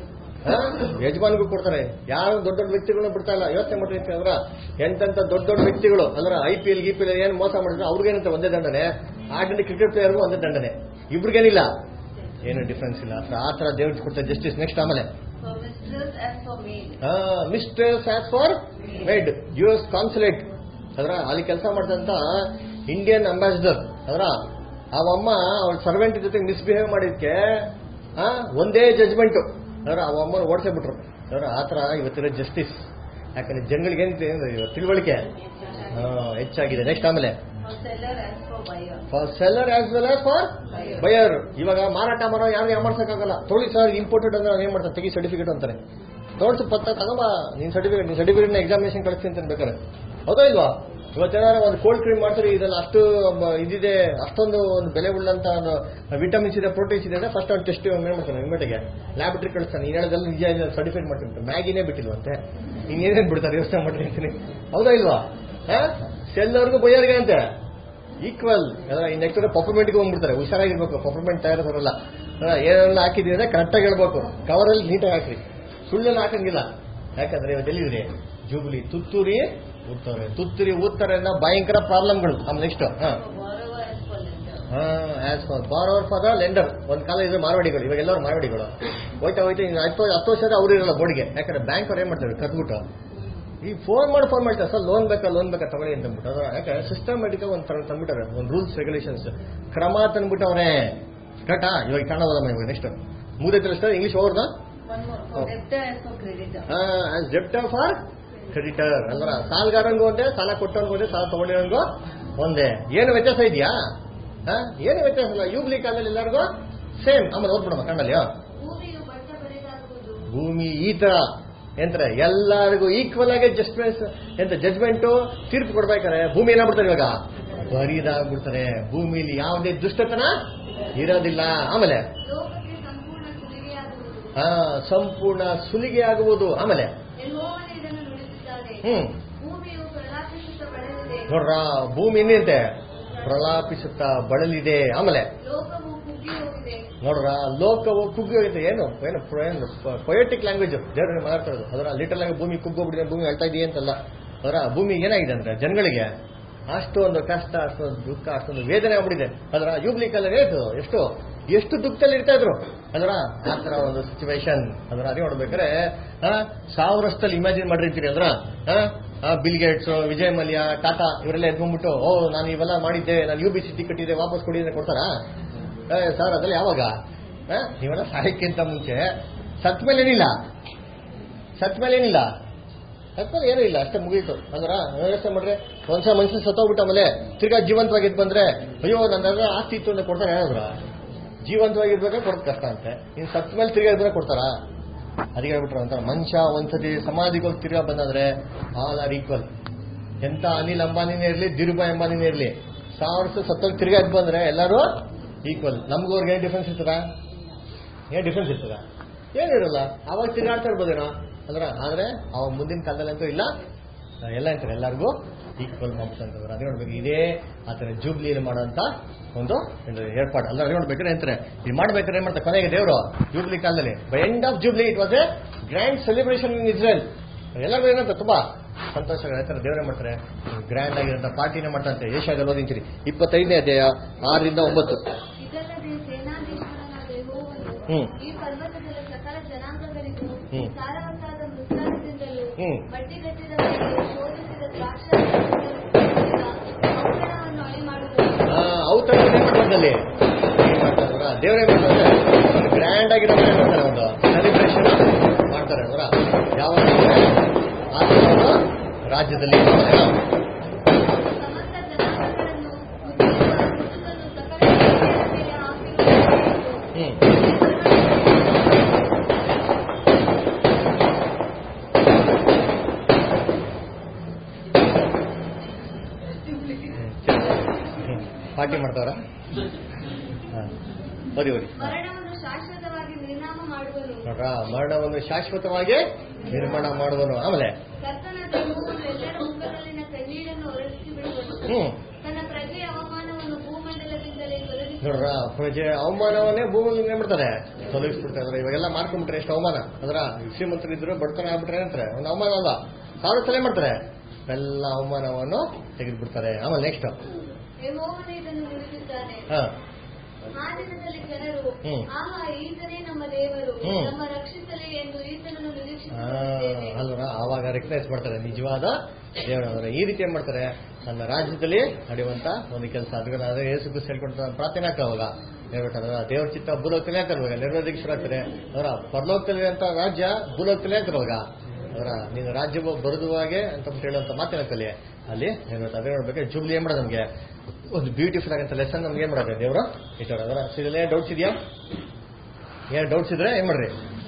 ಆ? ಯಜಮಾನ್ಗೂ ಕೊಡ್ತಾರೆ ಯಾರು ದೊಡ್ಡ ದೊಡ್ಡ ವ್ಯಕ್ತಿಗಳನ್ನ ಬಿಡ್ತಾ ಇಲ್ಲ ಯೋಚನೆ ಮಾಡ್ರಿ ಅಂದ್ರ ಎಂತೆಂತ ದೊಡ್ಡ ದೊಡ್ಡ ವ್ಯಕ್ತಿಗಳು ಅಂದ್ರೆ ಐ ಪಿ ಎಲ್ ಗಿ ಪಿ ಎಲ್ ಏನ್ ಮೋಸ ಮಾಡಿದ್ರೆ ಅವ್ರಿಗೇನಂತ ಒಂದೇ ದಂಡನೆ ಆಟದ ಕ್ರಿಕೆಟ್ ಪ್ಲೇಯರ್ಗೂ ಒಂದೇ ದಂಡನೆ ಇಬ್ರಿಗೇನಿಲ್ಲ ಏನು ಡಿಫ್ರೆನ್ಸ್ ಇಲ್ಲ ಆ ತರ ದೇವ್ರಿಗೆ ಕೊಡ್ತಾರೆ ಜಸ್ಟಿಸ್ ನೆಕ್ಸ್ಟ್ ಆಮೇಲೆ For mistress as for maid. Mistress as for maid U S consulate ಅದ್ರ ಅಲ್ಲಿ ಕೆಲಸ ಮಾಡ್ದಂತ ಇಂಡಿಯನ್ ಅಂಬಾಸಿಡರ್ ಅದ್ರ ಅವಮ್ಮ ಅವಳ ಸರ್ವೆಂಟ್ ಜೊತೆ ಮಿಸ್ಬಿಹೇವ್ ಮಾಡಿದ್ಕೆ ಆ, ಒಂದೇ ಜಜ್ಮೆಂಟ್ ಅದ್ರ ಅವ ಅಮ್ಮನ ಓಡಿಸೇ ಬಿಟ್ರು ಅದ್ರ ಆತರ ಇವತ್ತಿರೋ ಜಸ್ಟಿಸ್ ಯಾಕಂದ್ರೆ ಜನಗಳಿಗೆ ಏನ್ ತಿ- ತಿಳುವಳಿಕೆ ಆ, ಹೆಚ್ಚಾಗಿದೆ ನೆಕ್ಸ್ಟ್ ಆಮೇಲೆ For seller as for buyer. For seller as well as for buyer ಇವಾಗ ಮಾರಾಟ ಮಾಡೋ ಯಾರು ಯಾಮಾಡ್ಸಕ್ಕಾಗಲ್ಲ ತೊಳಿ ಸರ್ ಇಂಪೋರ್ಟೆಡ್ ಅಂದ್ರೆ ಏನ್ ಮಾಡ್ತಾರೆ ತೆಗಿ ಸರ್ಟಿಫಿಕೇಟ್ ಅಂತಾರೆ ತೋರ್ಸು ಪತ್ತ ತಗೊಂಬ ನಿನ್ ಸರ್ಟಿಫಿಕೇಟ್ ನಿನ್ ಸರ್ಟಿಫಿಕೇಟ್ ಎಕ್ಸಾಮಿನೇಷನ್ ಕಳಿಸ್ತೀನಿ ಅಂತ ಬೇಕಾರೆ ಹೌದಾ ಇಲ್ವಾ ಇವತ್ತೇನಾದ್ರೆ ಒಂದು ಕೋಲ್ಡ್ ಕ್ರೀಮ್ ಮಾಡ್ತಾರೆ ಇದೆಲ್ಲ ಅಷ್ಟು ಮ- ಇದಿದೆ ಅಷ್ಟೊಂದು ಒಂದು ಬೆಲೆ ಉಳ್ಳಂತ ವಿಟಮಿನ್ಸ್ ಇದೆ ಪ್ರೋಟೀನ್ಸ್ ಇದೆ ಅಂದ್ರೆ ಫಸ್ಟ್ ಒಂದು ಟೆಸ್ಟ್ ಏನ್ ಮಾಡ್ತಾನೆ ಇನ್ಮೆಟಿಗೆ ಲ್ಯಾಬ್ರೇಟರಿ ಕಳಿಸ್ತಾನೆ ನೀನ್ ಹೇಳೋದೆಲ್ಲ ನಿಜ ಇದೆ ಸರ್ಟಿಫೈಡ್ ಮಾಡ್ತೀನಿ ಮ್ಯಾಗಿನೇ ಬಿಟ್ಟಿಲ್ವಂತೆ ಇನ್ನೇನೇನ್ ಬಿಡ್ತಾರೆ ಯೋಚನೆ ಮಾಡ್ರಿ ಅಂತೀನಿ ಹೌದಾ ಇಲ್ವಾ ಸೆಲ್ಲರ್ಗೂ ಬೈಯರ್ಗೆ ಅಂತೆ ಈಕ್ವಲ್ ನೆಕ್ಸ್ಟ್ ಪರ್ಫಾರ್ಮೆಂಟ್ಗೆ ಹೋಗ್ಬಿಡ್ತಾರೆ ಹುಷಾರಾಗಿರ್ಬೇಕು ಪರ್ಫಾರ್ಮೆಂಟ್ ತಯಾರಿಸೋರಲ್ಲ ಏನೆಲ್ಲ ಹಾಕಿದ್ರೆ ಕರೆಕ್ಟಾಗಿ ಹೇಳ್ಬೇಕು ಕವರಲ್ಲಿ ನೀಟಾಗಿ ಹಾಕ್ರಿ ಸುಳ್ಳೆಲ್ಲ ಹಾಕಂಗಿಲ್ಲ ಯಾಕಂದ್ರೆ ಇವತ್ತು ಎಲ್ಲಿದ್ರಿ ಜೂಬ್ಲಿ ತುತ್ತೂರಿ ಊದ್ತಾರೆ ತುತ್ತೂರಿ ಊದ್ತಾರೆ ಅನ್ನೋ ಭಯಂಕರ ಪ್ರಾಬ್ಲಮ್ಗಳು ಆಮೇಲೆ ನೆಕ್ಸ್ಟ್ ಹಾ For borrower as for lender. As for borrower for the lender ಒಂದ್ ಕಾಲ ಇದ್ರೆ ಮಾರ್ವಾಡಿಗಳು ಇವಾಗ ಎಲ್ಲರೂ ಮಾರ್ವಾಡಿಗಳು ಹೋಯ್ತಾ ಹೋಯ್ತಾ ಇನ್ನು ಹತ್ತು ಹತ್ತು ವರ್ಷ ಅವ್ರು ಇರಲ್ಲ ಬೋರ್ಡ್ಗೆ ಯಾಕಂದ್ರೆ ಬ್ಯಾಂಕ್ ಅವ್ರು ಏನ್ ಮಾಡ್ತಾರೆ ಕಟ್ಬಿಟ್ಟು ಈ ಫೋನ್ ಮಾಡಿ ಫೋನ್ ಮಾಡ್ತಾರೆ ಸರ್ ಲೋನ್ ಬೇಕಾ ಲೋನ್ ಬೇಕಾ ತಗೊಳ್ಳಿ ಅಂತ ಅಂದ್ಬಿಟ್ಟು ಅದು ಯಾಕೆ ಸಿಸ್ಟಮೆಟಿಕ್ ಒಂದು ತರ ತಂದ್ಬಿಟ್ಟಾರೆ ಒಂದು ರೂಲ್ಸ್ ರೆಗ್ಯುಲೇಷನ್ಸ್ ಕ್ರಮ ತಂದ್ಬಿಟ್ಟವ್ರೆ ಕರೆಕ್ಟಾ ಇವಾಗ ಕನ್ನಡ ಓದಮ್ಮ ಇವಾಗ ನೆಕ್ಸ್ಟ್ ಮೂರೈತೆ ಸರ್ ಇಂಗ್ಲಿಷ್ ಓವರ್ದ One more. For Oh. debtor as for creditor. As debtor for creditor ಅಂದ್ರ ಸಾಲಗಾರಂಗೂ ಒಂದೇ ಸಾಲ ಕೊಟ್ಟವನ್ಗೂ ಒಂದೇ ಸಾಲ ತಗೊಂಡಿರೋನ್ಗೂ ಒಂದೇ ಏನು ವ್ಯತ್ಯಾಸ ಇದೆಯಾ ಆ? ಏನು ವ್ಯತ್ಯಾಸ ಇಲ್ಲ ಯೂಬ್ಲಿ ಕಾಲದಲ್ಲಿ ಎಲ್ಲರಿಗೂ ಸೇಮ್ ಆಮೇಲೆ ಓದ್ಬಿಡಮ್ಮ ಕಣ್ಣಲ್ಲಿ ಭೂಮಿಯು ಬಟ್ಟ ಬರೆದಾಗುವುದು ಭೂಮಿ ಈ ತರ ಎಂತಾರೆ ಎಲ್ಲರಿಗೂ ಈಕ್ವಲ್ ಆಗಿ ಜಸ್ಟ್ಮೆಂಟ್ ಎಂತ ಜಜ್ಮೆಂಟು ತೀರ್ಪು ಕೊಡ್ಬೇಕಾರೆ ಭೂಮಿ ಏನಾಗ್ಬಿಡ್ತಾರೆ ಇವಾಗ ಬರಿದಾಗ್ಬಿಡ್ತಾರೆ ಭೂಮಿಲಿ ಯಾವುದೇ ದುಷ್ಟತನ ಇರೋದಿಲ್ಲ ಆಮೇಲೆ ಲೋಕಕ್ಕೆ ಸಂಪೂರ್ಣ ಸುಲಿಗೆಯಾಗುವುದು ಆ, ಸಂಪೂರ್ಣ ಸುಲಿಗೆ ಆಗುವುದು ಆಮೇಲೆ ಯೆಹೋವನು ಇದನ್ನು ನುಡಿದಿದ್ದಾನೆ ಹ್ಮ್ ಭೂಮಿಯು ಪ್ರಲಾಪಿಸುತ್ತ ಬೆಳೆದಿದೆ ನೋಡ್ರ ಭೂಮಿ ಇನ್ನಂತೆ ಪ್ರಲಾಪಿಸುತ್ತಾ ಬಳಲಿದೆ ಆಮೇಲೆ ಲೋಕವು ಕುಗ್ಗಿ ಹೋಗಿದೆ ನೋಡ್ರ ಲೋಕವು ಕುಗ್ಗಿ ಹೋಗಿದೆ ಏನು ಏನು ಏನು ಪೊಯೆಟಿಕ್ ಲ್ಯಾಂಗ್ವೇಜ್ ದೇವರನ್ನ ಮಾತಾಡ್ತಿರೋದು ಅದರ ಲಿಟಲ್ ಆಗಿ ಭೂಮಿ ಕುಗ್ಗೋಗ್ಬಿಟ್ಟಿದೆ ಭೂಮಿ ಅಳ್ತಾ ಇದೆಯೇ ಅಂತಲ್ಲ ಅದರ ಭೂಮಿ ಏನಾಗಿದೆ ಅಂದ್ರೆ ಜನಗಳಿಗೆ ಅಷ್ಟೊಂದು ಕಷ್ಟ ಅಷ್ಟೊಂದು ದುಃಖ ಅಷ್ಟೊಂದು ವೇದನೆ ಆಗ್ಬಿಟ್ಟಿದೆ ಅದರ ಯೂಬ್ಲಿ ಕಲರ್ ಎಷ್ಟು ಎಷ್ಟು ಎಷ್ಟು ದುಃಖದಲ್ಲಿ ಇರ್ತಾ ಇದ್ರು ಅದರ ಆ ತರ ಒಂದು ಸಿಚುವೇಶನ್ ಅದರ ಅದೇ ನೋಡ್ಬೇಕಾದ್ರೆ ಆ, ಸಾವಿರ ವರ್ಷದಲ್ಲಿ ಇಮ್ಯಾಜಿನ್ ಮಾಡಿರ್ತೀರಿ ಅಂದ್ರ ಬಿಲ್ ಗೇಟ್ಸ್ ವಿಜಯ್ ಮಲ್ಯ ಟಾಟಾ ಇವರೆಲ್ಲ ಎದ್ಕೊಂಡ್ಬಿಟ್ಟು ಓ ನಾನು ಇವೆಲ್ಲ ಮಾಡಿದ್ದೆ ನಾನು ಯು ಬಿ ಸಿ ಟಿಕೆಟ್ ಇದೆ ವಾಪಸ್ ಕೊಡಿ ಅಂತ ಕೊಡ್ತಾರಾ ಏ, ಸರ್ ಅದೆಲ್ಲ ಯಾವಾಗ ಆ, ನೀವೆಲ್ಲ ಸಾಯಕ್ಕಿಂತ ಮುಂಚೆ ಸತ್ ಮೇಲೆ ಏನಿಲ್ಲ ಸತ್ ಮೇಲೆ ಏನಿಲ್ಲ ಸತ್ ಮೇಲೆ ಏನೂ ಇಲ್ಲ ಅಷ್ಟೇ ಮುಗೀತು ಅಂದ್ರ ವ್ಯವಸ್ಥೆ ಮಾಡ್ರೆ ಒಂದ್ಸಲ ಮನುಷ್ಯನ ಸತ್ತೋಗ್ಬಿಟ್ಟ ಆಮೇಲೆ ತಿರ್ಗಾ ಜೀವಂತವಾಗಿ ಇದ್ ಬಂದ್ರೆ ಅಯ್ಯೋ ನನ್ನ ಆಸ್ತಿ ಇತ್ತು ಅಂತ ಕೊಡ್ತಾರೆ ಏನಾದ್ರ ಜೀವಂತವಾಗಿರ್ಬೇಕಾದ್ರೆ ಕೊಡೋದು ಕಷ್ಟ ಅಂತೆ ಇನ್ನು ಸತ್ ಮೇಲೆ ತಿರ್ಗಾ ಇದ್ರೆ ಕೊಡ್ತಾರಾ ಅದಕ್ಕೆ ಹೇಳ್ಬಿಟ್ರು ಅಂತ ಮನುಷ್ಯ ಒಂದ್ಸತಿ ಸಮಾಧಿಗೆ ಹೋಗಿ ತಿರ್ಗಾ ಬಂದಂದ್ರೆ ಆಲ್ ಆರ್ ಈಕ್ವಲ್ ಎಂತ ಅನಿಲ್ ಅಂಬಾನಿನೇ ಇರ್ಲಿ ಧೀರುಭಾಯ್ ಅಂಬಾನಿನೇ ಇರ್ಲಿ ಸಾವಿರ ವರ್ಷ ಸತ್ತೋಗಿ ತಿರ್ಗಾ ಎದ್ದು ಬಂದ್ರೆ ಎಲ್ಲರೂ ಈಕ್ವಲ್ ನಮಗೂ ಅವ್ರಿಗೆ ಏನು ಡಿಫ್ರೆನ್ಸ್ ಇರ್ತದ ಏನ್ ಡಿಫ್ರೆನ್ಸ್ ಇರ್ತದ ಏನಿರಲ್ಲ ಅವಾಗ ತಿರುಗಾಡ್ತಾ ಇರ್ಬೋದೇನೋ ಅಂದ್ರ ಆದ್ರೆ ಅವಾಗ ಮುಂದಿನ ಕಾಲದಲ್ಲಂತೂ ಇಲ್ಲ ಎಲ್ಲ ಅಂತಾರೆ ಎಲ್ಲರಿಗೂ ಈಕ್ವಲ್ ಮಾರ್ಕ್ಸ್ ಅಂತಂದ್ರೆ ಅದೇ ನೋಡ್ಬೇಕು ಇದೇ ಆತರ ಜೂಬ್ಲಿಯಲ್ಲಿ ಮಾಡೋಂತ ಒಂದು ಒಂದು ಏರ್ಪಾಡು ಅಲ್ಲ ಅದೇ ನೋಡ್ಬೇಕಾದ್ರೆ ಅಂತಾರೆ ಇದು ಮಾಡ್ಬೇಕಾದ್ರೆ ಏನ್ ಮಾಡ್ತಾರೆ ಕೊನೆಗೆ ದೇವರು ಜೂಬ್ಲಿ ಕಾಲದಲ್ಲಿ by end of jubilee it was a grand celebration in Israel ಎಲ್ಲರಿಗೂ ಏನಂತ ತುಂಬಾ ಸಂತೋಷ ಹೇಳ್ತಾರೆ ದೇವರೇ ಮಾಡ್ತಾರೆ ಗ್ರ್ಯಾಂಡ್ ಆಗಿರೋಂಥ ಪಾರ್ಟಿನೇ ಮಾಡ್ತಾರಂತೆ ಏಷ್ಯಾದಲ್ಲಿ ಓದಿಂತೀರಿ ಇಪ್ಪತ್ತೈದನೇ ಅಧ್ಯಾಯ ಆರರಿಂದ ಒಂಬತ್ತು ಇದಲ್ಲದೆ ಸೇನಾಧೀಶ್ವರನಾದ ಯೆಹೋವನು ಹ್ಮ್. ಈ ಪರ್ವತದಲ್ಲಿ ಸಕಲ ಜನಾಂಗಗಳಿಗೂ ಹ್ಮ್. ಸಾರವತ್ತಾದ ಮೃತ್ತಾರದಿಂದಲೂ ಹ್ಮ್. ಬಡ್ಡಿಗಟ್ಟಿದ ಮೇಲೆ ಶೋಧಿಸಿದ ದ್ರಾಕ್ಷಾರಸದಿಂದಲೂ ಔತಣವನ್ನು ಅಣಿ ಮಾಡುವುದು ಆ, ಔತಣ ಮಾಡ್ದಲ್ಲಿ ದೇವರೇ ಮಾಡ್ತಾರೆ ಒಂದು ಗ್ರ್ಯಾಂಡ್ ಆಗಿರೋ ಮನೆ ಮಾಡ್ತಾರೆ ಒಂದು ಸೆಲೆಬ್ರೇಷನ್ ಮಾಡ್ತಾರೆ ಅವರ ಯಾವ ಆ ತರ ಒಂದು ರಾಜ್ಯದಲ್ಲಿ ಮಾಡ್ತಾರೆ. ಸಮಸ್ತ ಜನಾಂಗಗಳನ್ನು ಮುಚ್ಚಿರುವ ಮುಚ್ಚುದನ್ನು ಸಕಲ ಜನಾಂಗಗಳ ಮೇಲೆ ಹಾಕಿರುವುದು ಹ್ಮ್ ಪಾರ್ಟಿ ಮಾಡ್ತಾರ ಓದಿ ಓದಿ ಮರಣವನ್ನು ಶಾಶ್ವತವಾಗಿ ನಿರ್ನಾಮ ಮಾಡುವನು ನೋಡ್ರ ಮರಣವನ್ನು ಶಾಶ್ವತವಾಗಿ ನಿರ್ಮಾಣ ಮಾಡುವನು ಆಮೇಲೆ ಕರ್ತನ ದೇವನು ಎಲ್ಲರ ಮುಖದಲ್ಲಿನ ಕಣ್ಣೀರನ್ನು ಹೊರಡಿಸಿ ಬಿಡುವನು ಹ್ಮ್ ತನ್ನ ಪ್ರಜೆಯ ಅವಮಾನವನ್ನು ಭೂಮಂಡಲದಿಂದಲೇ ತೊಲಗಿಸಿ ನೋಡ್ರ ಪ್ರಜೆ ಅವಮಾನವನ್ನೇ ಭೂಮಿ ಏನ್ ಮಾಡ್ತಾರೆ ತೊಲಗಿಸ್ಬಿಡ್ತಾರೆ ಇವಾಗೆಲ್ಲ ಮಾರ್ಕೊಂಡ್ಬಿಟ್ರೆ ಎಷ್ಟು ಅವಮಾನ ಅದರ ಶ್ರೀಮಂತರಿದ್ರು ಬಡತನ ಆಗ್ಬಿಟ್ರೆ ಅಂತಾರೆ ಒಂದು ಅವಮಾನ ಅಲ್ಲ ಸಾವಿರ ಸಲ ಏನ್ ಮಾಡ್ತಾರೆ ಎಲ್ಲ ಅವಮಾನವನ್ನು ತೆಗೆದ್ಬಿಡ್ತಾರೆ ಆಮೇಲೆ ನೆಕ್ಸ್ಟ್ ಯೆಹೋವನು ಇದನ್ನು ನುಡಿದಿದ್ದಾನೆ ಹಾ ಆ ದಿನದಲ್ಲಿ ಜನರು ಹ್ಮ್. ಆಹಾ ಈತನೇ ನಮ್ಮ ದೇವರು ಹ್ಮ್. ನಮ್ಮ ರಕ್ಷಿಸಲಿ ಎಂದು ಈತನನ್ನು ಆ, ನಿರೀಕ್ಷಿಸುತ್ತಿದ್ದೇವೆ ಅಲ್ವರ ಆವಾಗ ರೆಕಗ್ನೈಸ್ ಮಾಡ್ತಾರೆ ನಿಜವಾದ ದೇವರು ಅಂದ್ರೆ ಈ ರೀತಿ ಏನ್ ಮಾಡ್ತಾರೆ ನನ್ನ ರಾಜ್ಯದಲ್ಲಿ ನಡೆಯುವಂತ ಒಂದು ಕೆಲಸ ಅದಕ್ಕೆ ಅದೇ ಯೇಸು ಕ್ರಿಸ್ತ ಹೇಳ್ಕೊಡ್ತಾರೆ ಪ್ರಾರ್ಥನೆ ಆಗ್ತಾ ಅವಾಗ ಹೇಳ್ಬಿಟ್ಟಾರ ದೇವ್ರ ಚಿತ್ತ ಭೂಲೋಕದಲ್ಲಿ ಆಗ್ತಾರೆ ಇವಾಗ ನಿರ್ವಧಿಕ್ಷರಾಗ್ತಾರೆ ಅವರ ಪರಲೋಕದಲ್ಲಿ ಅಂತ ರಾಜ್ಯ ಭೂಲೋಕದಲ್ಲಿ ಆಗ್ತಾರೆ ಅವಾಗ ಅವರ ನೀನು ರಾಜ್ಯ ಬರುದು ಹಾಗೆ ಅಂತ ಬಿಟ್ಟು ಹೇಳುವಂತ ಮಾತಿನ ಕಲಿ ಅಲ್ಲಿ ಹೇಳ್ಬಿಟ್ಟು ಅದೇ ನೋಡ್ಬೇಕು ಜೂಬ್ಲಿ ಏನ್ ಮಾಡೋದು ನಮ್ಗೆ ಒಂದು ಬ್ಯೂಟಿಫುಲ್ ಆಗಂತ ಲೆಸನ್ ನಮ್ಗೆ ಏನ್ ಮಾಡೋದು ದೇವರು ಇಟ್ಟು ಅದರ ಇದೆಲ್ಲ ಡೌಟ್ಸ್ ಇದೆಯಾ ಏನ್ ಡೌಟ್ಸ್ ಇದ್ರೆ ಏನ್ ಮಾಡ್ರಿ